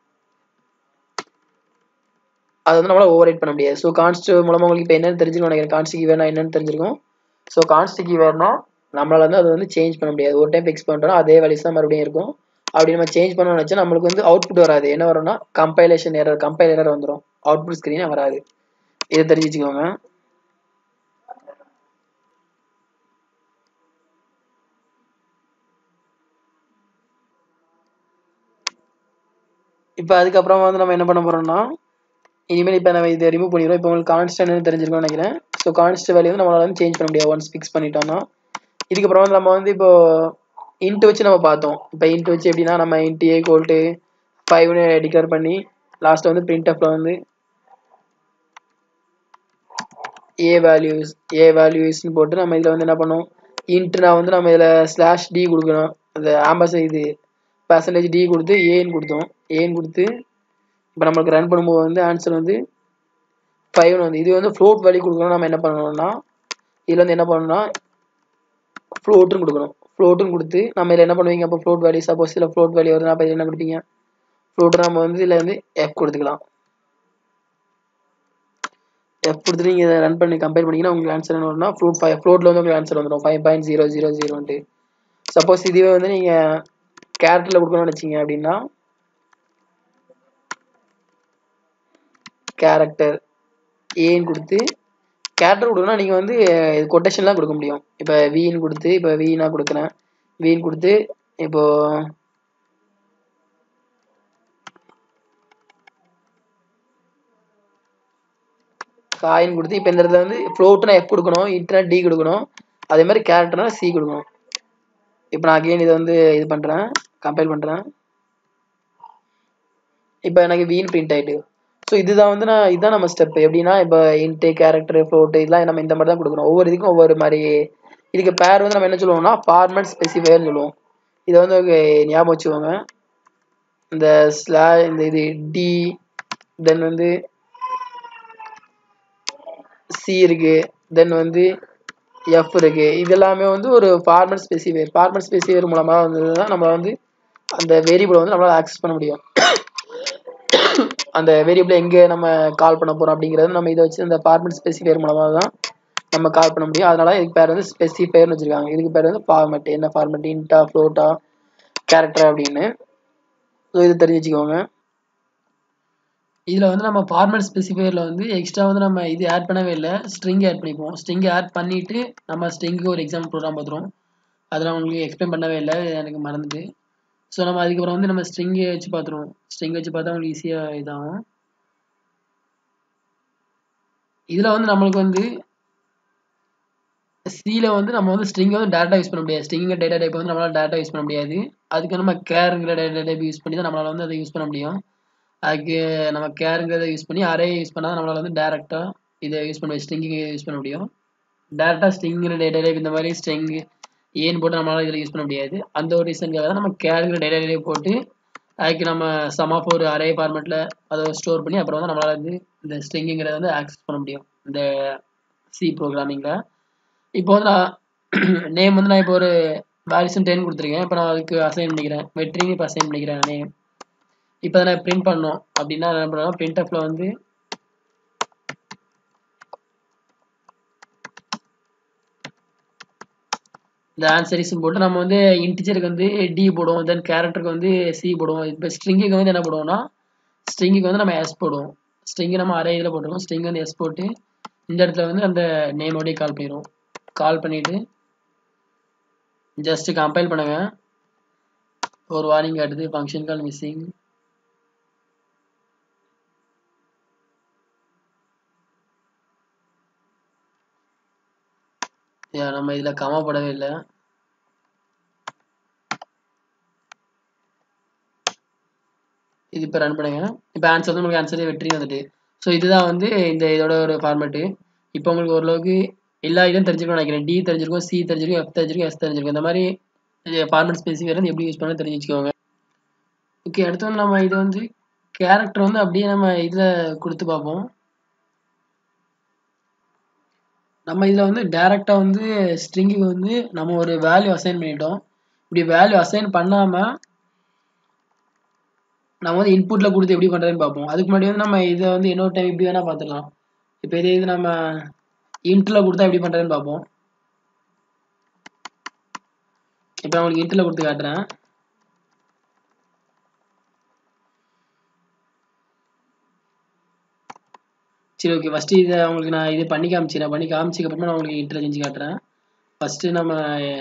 Speaker 1: அது வந்து நம்மளால் ஓவர் ரைட் பண்ண முடியாது ஸோ கான்ஸ்ட் மூலமாக உங்களுக்கு இப்போ என்னென்னு தெரிஞ்சுக்கணும் நினைக்கிறேன் கான்ஸ்ட் கீவேர்னா என்னென்னு தெரிஞ்சிருக்கும் ஸோ கான்ஸ்ட் கீவேர்னா நம்மளால் வந்து அதை வந்து சேஞ்ச் பண்ண முடியாது ஒரு டைம் ஃபிக்ஸ் பண்ணுறோம் அதே வேல்யூஸ் தான் மறுபடியும் இருக்கும் அப்படி நம்ம சேஞ்ச் பண்ணணும்னு நினச்சா நம்மளுக்கு வந்து அவுட்புட் வராது என்ன வரும்னா கம்பைலேஷன் எரர் கம்பைல் எரர் வந்துடும் அவுட்புட் ஸ்க்ரீனே வராது இதை தெரிஞ்சு வச்சுக்கோங்க இப்போ அதுக்கப்புறம் வந்து நம்ம என்ன பண்ண போகிறோம்னா இனிமேல் இப்போ நம்ம இதை ரிமூவ் பண்ணிடுவோம் இப்போ உங்களுக்கு கான்ஸ்டன்ட் தெரிஞ்சிருக்கும்னு நினைக்கிறேன் ஸோ கான்ஸ்ட் வேல்யூ வந்து நம்மளால வந்து சேஞ்ச் பண்ண முடியாது ஒன்ஸ் ஃபிக்ஸ் பண்ணிட்டோம்னா இதுக்கப்புறம் வந்து நம்ம வந்து இப்போ இன்ட்டு வச்சு நம்ம பார்த்தோம் இப்போ இன்ட்டு வச்சு எப்படின்னா நம்ம இன்ட்டு ஏ கோல்ட்டு ஃபைவ்னு டிக்ளேர் பண்ணி லாஸ்ட்டில் வந்து பிரிண்ட் அப்பில் வந்து ஏ வேல்யூஸ் ஏ வேல்யூஸ்னு போட்டு நம்ம இதில் வந்து என்ன பண்ணோம் இன்ட்னா வந்து நம்ம இதில் ஸ்லாஷ் டி கொடுக்கணும் அந்த ஆம்பஸ் இது பர்சன்டேஜ் டி கொடுத்து ஏன்னு கொடுத்தோம் ஏன்னு கொடுத்து இப்போ நம்மளுக்கு ரன் பண்ணும்போது வந்து ஆன்சர் வந்து ஃபைவ்னு வந்து இது வந்து ஃப்ளோட் வேல்யூ கொடுக்கணும் நம்ம என்ன பண்ணணும்னா இதில் வந்து என்ன பண்ணணும்னா ஃப்ளோட்டுன்னு கொடுக்கணும் ஃப்ளோட்டுன்னு கொடுத்து நம்ம இதில் என்ன பண்ணுவீங்க அப்போ ஃப்ளோட் வேல்யூ சப்போஸ் இதில் ஃப்ளோட் வேல்யூ வருதுன்னா அப்போ என்ன கொடுப்பீங்க ஃப்ளோட்டு நம்ம வந்து இதில் வந்து எஃப் கொடுத்துக்கலாம் எஃப் கொடுத்துட்டு நீங்கள் இதை ரன் பண்ணி கம்பேர் பண்ணிங்கன்னா உங்களுக்கு ஆன்சர் என்ன வரும்னா ஃப்ளோட் ஃபைவ் ஃப்ளோட்டில் வந்து உங்களுக்கு ஆன்சர் வந்துடும் ஃபைவ் பாயிண்ட் ஜீரோ ஜீரோ ஜீரோன்ட்டு சப்போஸ் இதுவே வந்து நீங்கள் கேரக்டரில் கொடுக்கணும்னு வச்சிங்க அப்படின்னா கேரக்டர் ஏன்னு கொடுத்து கேரக்டர் கொடுக்கணும்னா நீங்கள் வந்து இது கொட்டேஷன்லாம் கொடுக்க முடியும் இப்போ வீன்னு கொடுத்து இப்போ வீ நான் கொடுக்குறேன் வீன்னு கொடுத்து இப்போது காயின் கொடுத்து இப்போ இந்த இடத்துல வந்து ஃப்ளோட்னா எஃப் கொடுக்கணும் இன்ட்னா டி கொடுக்கணும் அதே மாதிரி கேரக்டர்னா சி கொடுக்கணும் இப்போ நான் அகெயின் இதை வந்து இது பண்ணுறேன் கம்பைல் பண்ணுறேன் இப்போ எனக்கு வீன் பிரிண்ட் ஆகிட்டு ஸோ இதுதான் வந்து நான் இதுதான் நம்ம ஸ்டெப் எப்படின்னா இப்போ இன்ட்டு கேரக்டர் ஃப்ளோட்டு இதெல்லாம் நம்ம இந்த மாதிரி தான் கொடுக்கணும் ஒவ்வொரு இதுக்கும் ஒவ்வொரு மாதிரி இதுக்கு பேர் வந்து நம்ம என்ன சொல்லுவோம்னா ஃபார்மேட் ஸ்பெசிஃபையர்னு சொல்லுவோம் இதை வந்து ஞாபகம் வச்சுக்கோங்க இந்த ஸ்லா இந்த இது டி தென் வந்து சி இருக்கு தென் வந்து எஃப் இருக்கு இது எல்லாமே வந்து ஒரு ஃபார்மட் ஸ்பெசிஃபையர் ஃபார்மட் ஸ்பெசிஃபையர் மூலமாக வந்து தான் நம்ம வந்து அந்த வேரியபிளை வந்து நம்மளால் ஆக்சஸ் பண்ண முடியும் அந்த வேரியபிளை எங்கே நம்ம கால் பண்ண போகிறோம் அப்படிங்கிறது நம்ம இதை வச்சு அந்த ஃபார்மட் ஸ்பெசிஃபையர் மூலமாக தான் நம்ம கால் பண்ண முடியும் அதனால இதுக்கு பேர் வந்து ஸ்பெசிஃபையர்னு வச்சிருக்காங்க இதுக்கு பேர் வந்து ஃபார்மேட் என்ன ஃபார்மேட் இன்டா ஃப்ளோட்டா கேரக்டர் அப்படின்னு ஸோ இது தெரிஞ்சு வச்சுக்கோங்க இதில் வந்து நம்ம ஃபார்மேட் ஸ்பெசிஃபையரில் வந்து எக்ஸ்ட்ரா வந்து நம்ம இது ஆட் பண்ணவே இல்லை ஸ்ட்ரிங் ஆட் பண்ணிப்போம் ஸ்ட்ரிங் ஆட் பண்ணிவிட்டு நம்ம ஸ்ட்ரிங்க்கு ஒரு எக்ஸாம்பிள் ப்ரோக்ராம் பார்த்துருவோம் அதில் உங்களுக்கு எக்ஸ்பிளைன் பண்ணவே இல்லை எனக்கு மறந்துட்டு ஸோ நம்ம அதுக்கப்புறம் வந்து நம்ம ஸ்ட்ரிங்கை வச்சு பார்த்துருவோம் ஸ்ட்ரிங் வச்சு பார்த்தா உங்களுக்கு ஈஸியாக இதாகும் இதில் வந்து நம்மளுக்கு வந்து சியில் வந்து நம்ம வந்து ஸ்ட்ரிங்கை வந்து டேட்டா யூஸ் பண்ண முடியாது ஸ்ட்ரிங் டேட்டா டைப் வந்து நம்மளால் டேட்டா யூஸ் பண்ண முடியாது அதுக்கு நம்ம கேருங்கிற டேட்டா டைப் யூஸ் பண்ணி தான் நம்மளால் வந்து அதை யூஸ் பண்ண முடியும் அதுக்கு நம்ம கேருங்கிறத யூஸ் பண்ணி அரே யூஸ் பண்ணால் நம்மளால் வந்து டேரெக்டாக இதை யூஸ் பண்ண ஸ்ட்ரிங்கு யூஸ் பண்ண முடியும் டேரெக்டாக ஸ்ட்ரிங்கிற டேட்டா டைப் இந்த மாதிரி ஸ்ட்ரிங் ஏன்னு போட்டு நம்மளால் இதில் யூஸ் பண்ண முடியாது அந்த ஒரு ரீசனுக்காக தான் நம்ம கேருங்கிற டேட்டா டைப் போட்டு அதுக்கு நம்ம சம் ஆஃப் ஒரு அரே ஃபார்மேட்டில் அதை ஸ்டோர் பண்ணி அப்புறம் வந்து நம்மளால் வந்து இந்த ஸ்ட்ரிங்குங்கிறத வந்து ஆக்சஸ் பண்ண முடியும் இந்த சி ப்ரோக்ராமிங்கில் இப்போ வந்து நான் நேம் வந்து நான் இப்போ ஒரு வேல்யூஷன் டென் கொடுத்துருக்கேன் இப்போ நான் அதுக்கு அசைன் பண்ணிக்கிறேன் வெற்றின்னு இப்போ அசைன் பண்ணிக்கிறேன் நேம் இப்போ அதை நான் பிரிண்ட் பண்ணோம் அப்படின்னா என்ன பண்ணலாம் பிரிண்ட் அப்பில் வந்து இந்த ஆன்சர் இஸ் போட்டு நம்ம வந்து இன்டிஜருக்கு வந்து டி போடுவோம் தென் கேரக்டருக்கு வந்து சி போடுவோம் இப்போ ஸ்ட்ரிங்குக்கு வந்து என்ன போடுவோம்னா ஸ்ட்ரிங்குக்கு வந்து நம்ம எஸ் போடுவோம் ஸ்ட்ரிங்கு நம்ம அரே இதில் போட்டுருவோம் ஸ்ட்ரிங் வந்து எஸ் போட்டு இந்த இடத்துல வந்து அந்த நேமோடய கால் பண்ணிடுவோம் கால் பண்ணிவிட்டு ஜஸ்ட் கம்பைல் பண்ணுங்க ஒரு வார்னிங் காட்டுது ஃபங்க்ஷன் கால் மிஸ்ஸிங் நம்ம இதில் கமா போடவே இல்லை இது இப்போ ரன் பண்ணுங்க இப்போ ஆன்சர் வந்து உங்களுக்கு ஆன்சரே வெற்றி வந்துட்டு ஸோ இதுதான் வந்து இந்த இதோட ஒரு ஃபார்மேட்டு இப்போ உங்களுக்கு ஓரளவுக்கு எல்லா இதுவும் தெரிஞ்சுக்கணும் நினைக்கிறேன் டி தெரிஞ்சிருக்கும் சி தெரிஞ்சிருக்கும் எஃப் தெரிஞ்சிருக்கும் எஸ் தெரிஞ்சிருக்கும் இந்த மாதிரி ஃபார்மேட் ஸ்பெசிஃபிக் வந்து எப்படி யூஸ் பண்ண தெரிஞ்சு வச்சுக்கோங்க ஓகே அடுத்து வந்து நம்ம இதை வந்து கேரக்டர் வந்து அப்படியே நம்ம இதில் கொடுத்து பார்ப்போம் நம்ம இதில் வந்து டேரெக்டாக வந்து ஸ்ட்ரிங்குக்கு வந்து நம்ம ஒரு வேல்யூ அசைன் பண்ணிட்டோம் இப்படி வேல்யூ அசைன் பண்ணாமல் நம்ம வந்து இன்புட்டில் கொடுத்து எப்படி பண்ணுறதுன்னு பார்ப்போம் அதுக்கு முன்னாடி வந்து நம்ம இதை வந்து இன்னொரு டைம் இப்படி வேணால் பார்த்துக்கலாம் இப்போ இதே இது நம்ம இன்ட்டில் கொடுத்தா எப்படி பண்ணுறதுன்னு பார்ப்போம் இப்போ நான் உங்களுக்கு இன்ட்டில் கொடுத்து காட்டுறேன் சரி ஓகே ஃபஸ்ட்டு இதை உங்களுக்கு நான் இது பண்ணி காமிச்சிடறேன் பண்ணி காமிச்சதுக்கப்புறமா நான் உங்களுக்கு இன்ட்டில் செஞ்சு காட்டுறேன் ஃபஸ்ட்டு நம்ம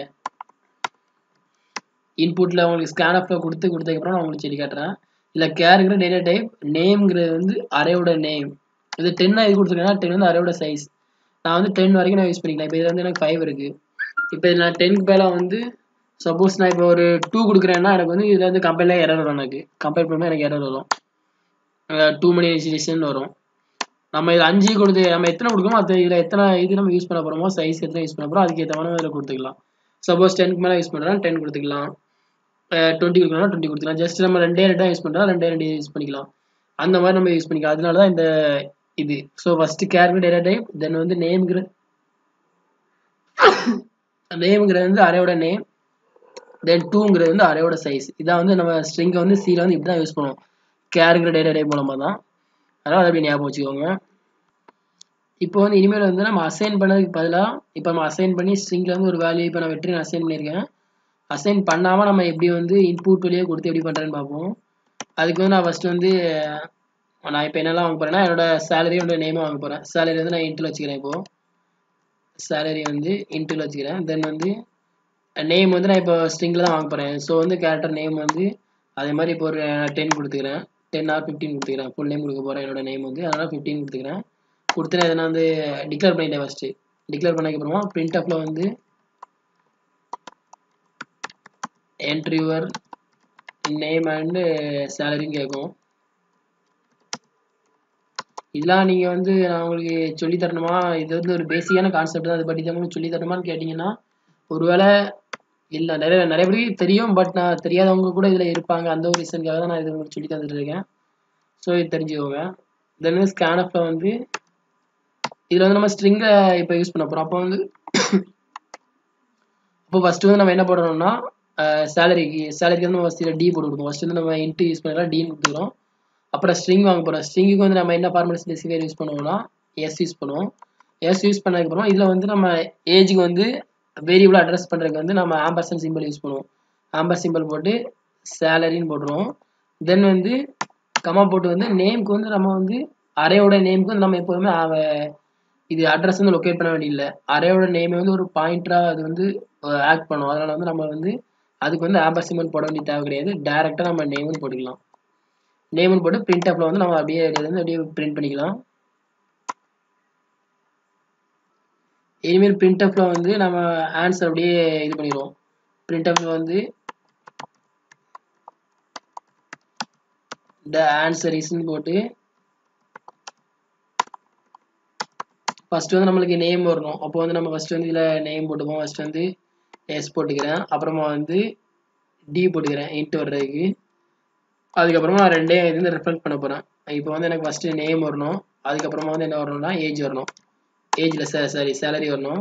Speaker 1: இன்புட்டில் உங்களுக்கு ஸ்கேன் அப்பில் கொடுத்து கொடுத்ததுக்கப்புறம் நான் உங்களுக்கு சொல்லி காட்டுறேன் இல்லை கேருங்கிற டேட்டா டைப் நேம்ங்கிறது வந்து அரேவோட நேம் இது டென்னாக இது கொடுத்துருக்கேன்னா டென் வந்து அரேவோட சைஸ் நான் வந்து டென் வரைக்கும் நான் யூஸ் பண்ணிக்கலாம் இப்போ இதில் வந்து எனக்கு ஃபைவ் இருக்குது இப்போ இதில் நான் டென்க்கு பேலாக வந்து சப்போஸ் நான் இப்போ ஒரு டூ கொடுக்குறேன்னா எனக்கு வந்து இதில் வந்து கம்பைலாக எரர் வரும் எனக்கு கம்பைல் பண்ணும்போது எனக்கு எரர் வரும் டூ மணி டிசிஷன் வரும் நம்ம இது அஞ்சு கொடுத்து நம்ம எத்தனை கொடுக்கணுமோ அது இதில் எத்தனை இது நம்ம யூஸ் பண்ண போகிறோமோ சைஸ் எத்தனை யூஸ் பண்ண போகிறோம் அதுக்கு ஏற்ற மாதிரி இதில் கொடுத்துக்கலாம் சப்போஸ் டென்க்கு மேலே யூஸ் பண்ணுறோம் டென் கொடுத்துக்கலாம் டுவெண்ட்டி கொடுக்கணும் டுவெண்ட்டி கொடுத்துக்கலாம் ஜஸ்ட் நம்ம ரெண்டே ரெண்டாக யூஸ் பண்ணுறோம் ரெண்டே ரெண்டு யூஸ் பண்ணிக்கலாம் அந்த மாதிரி நம்ம யூஸ் பண்ணிக்கலாம் அதனால தான் இந்த இது so first character data type then வந்து நேம்ங்கிற நேம்ங்கிறது வந்து அரேவோட நேம் தென் டூங்கிறது வந்து அரேவோட சைஸ் இதான் வந்து நம்ம ஸ்ட்ரிங்கை வந்து சீல வந்து இப்படி தான் யூஸ் பண்ணுவோம் கேருங்கிற டேட்டா டைப் மூலமாக தான் அதனால் அதை அப்படி ஞாபகம் வச்சுக்கோங்க இப்போ வந்து இனிமேல் வந்து நம்ம அசைன் பண்ணதுக்கு பதிலாக இப்போ நம்ம அசைன் பண்ணி ஸ்ட்ரிங்கில் வந்து ஒரு வேல்யூ இப்போ நான் வெற்றி நான் அசைன் பண்ணியிருக்கேன் அசைன் பண்ணாமல் நம்ம எப்படி வந்து இன்புட் வழியே கொடுத்து எப்படி பண்ணுறேன்னு பார்ப்போம் அதுக்கு வந்து நான் ஃபஸ்ட்டு வந்து நான் இப்போ என்னெல்லாம் வாங்க போகிறேன்னா என்னோட சேலரி என்னோட நேமும் வாங்க போகிறேன் சேலரி வந்து நான் இன்ட்டில் வச்சுக்கிறேன் இப்போது சேலரி வந்து இன்ட்டில் வச்சுக்கிறேன் தென் வந்து நேம் வந்து நான் இப்போ ஸ்ட்ரிங்கில் தான் வாங்க போகிறேன் ஸோ வந்து கேரக்டர் நேம் வந்து அதே மாதிரி இப்போ ஒரு டென் கொடுத்துக்கிறேன் டென் ஆர் ஃபிஃப்டீன் கொடுத்துக்கிறேன் ஃபுல் நேம் கொடுக்க போகிறேன் என்னோட நேம் வந்து அதனால் ஃபிஃப்டீன் கொடுத்துக்கிறேன் கொடுத்து நான் இதை நான் வந்து டிக்ளேர் பண்ணிட்டேன் ஃபஸ்ட்டு டிக்ளேர் பண்ணதுக்கப்புறமா பிரிண்ட் அப்பில் வந்து என்ட்ரி யுவர் நேம் அண்டு சேலரின்னு கேட்கும் இதெல்லாம் நீங்கள் வந்து நான் உங்களுக்கு சொல்லி தரணுமா இது வந்து ஒரு பேசிக்கான கான்செப்ட் தான் அதை பற்றி தான் உங்களுக்கு சொல்லி தரணுமான்னு கேட்டிங்கன்னா ஒருவேளை இல்லை நிறைய நிறைய பேருக்கு தெரியும் பட் நான் தெரியாதவங்க கூட இதில் இருப்பாங்க அந்த ஒரு ரீசனுக்காக தான் நான் இது உங்களுக்கு சொல்லி தந்துட்டு இருக்கேன் ஸோ இது தெரிஞ்சுக்கோங்க தென் வந்து ஸ்கேனப்பில் வந்து இதில் வந்து நம்ம ஸ்ட்ரிங்கை இப்போ யூஸ் பண்ண போகிறோம் அப்போ வந்து இப்போ ஃபஸ்ட்டு வந்து நம்ம என்ன போடணும்னா சேலரிக்கு சேலரிக்கு வந்து நம்ம ஃபஸ்ட்டு டி போட்டு கொடுப்போம் ஃபஸ்ட்டு வந்து நம்ம இன்ட்டு யூஸ் பண்ணிக்கலாம் டின்னு கொடுத்துக்கிறோம் அப்புறம் ஸ்ட்ரிங் வாங்க போகிறோம் ஸ்ட்ரிங்குக்கு வந்து நம்ம என்ன ஃபார்மல் ஸ்பெசிஃபையர் யூஸ் பண்ணுவோம்னா எஸ் யூஸ் பண்ணுவோம் எஸ் யூஸ் பண்ணதுக்கப்புறம் இதில் வந்து நம்ம ஏஜுக்கு வந்து வேரியபிள் அட்ரஸ் பண்ணுறதுக்கு வந்து நம்ம ஆம்பர்சன் சிம்பிள் யூஸ் பண்ணுவோம் ஆம்பர் சிம்பிள் போட்டு சேலரின்னு போட்டுருவோம் தென் வந்து கமா போட்டு வந்து நேம்க்கு வந்து நம்ம வந்து அரையோட நேம்க்கு வந்து நம்ம எப்போதுமே அவ- இது அட்ரஸ் வந்து லொக்கேட் பண்ண வேண்டியதில்லை அரையோட நேமை வந்து ஒரு பாயிண்டராக அது வந்து ஆக்ட் பண்ணும் அதனால வந்து நம்ம வந்து அதுக்கு வந்து ஆம்பர் சிம்பிள் போட வேண்டிய தேவை கிடையாது டேரெக்டாக நம்ம நேம்னு போட்டுக்கலாம் நேம்னு போட்டு பிரிண்ட் அப்பில் வந்து நம்ம அப்படியே இதுல இருந்து அப்படியே பிரிண்ட் பண்ணிக்கலாம் இனிமேல் பிரிண்ட் அப்ல வந்து நம்ம ஆன்சர் அப்படியே இது பண்ணிடுவோம் பிரிண்ட் அப்ல வந்து த ஆன்சர் இஸ்ன்னு போட்டு ஃபர்ஸ்ட் வந்து நம்மளுக்கு நேம் வரணும் அப்போ வந்து நம்ம ஃபர்ஸ்ட் வந்து இதில் நேம் போட்டுப்போம் ஃபர்ஸ்ட் வந்து எஸ் போட்டுக்கிறேன் அப்புறமா வந்து டி போட்டுக்கிறேன் இன்ட்டு வர்றதுக்கு அதுக்கப்புறமா நான் ரெண்டே இது வந்து ரெஃபரன்ஸ் பண்ண போகிறேன் இப்போ வந்து எனக்கு ஃபர்ஸ்ட் நேம் வரணும் அதுக்கப்புறமா வந்து என்ன வரணும்னா ஏஜ் வரணும் ஏஜில் சாரி சேலரி வரணும்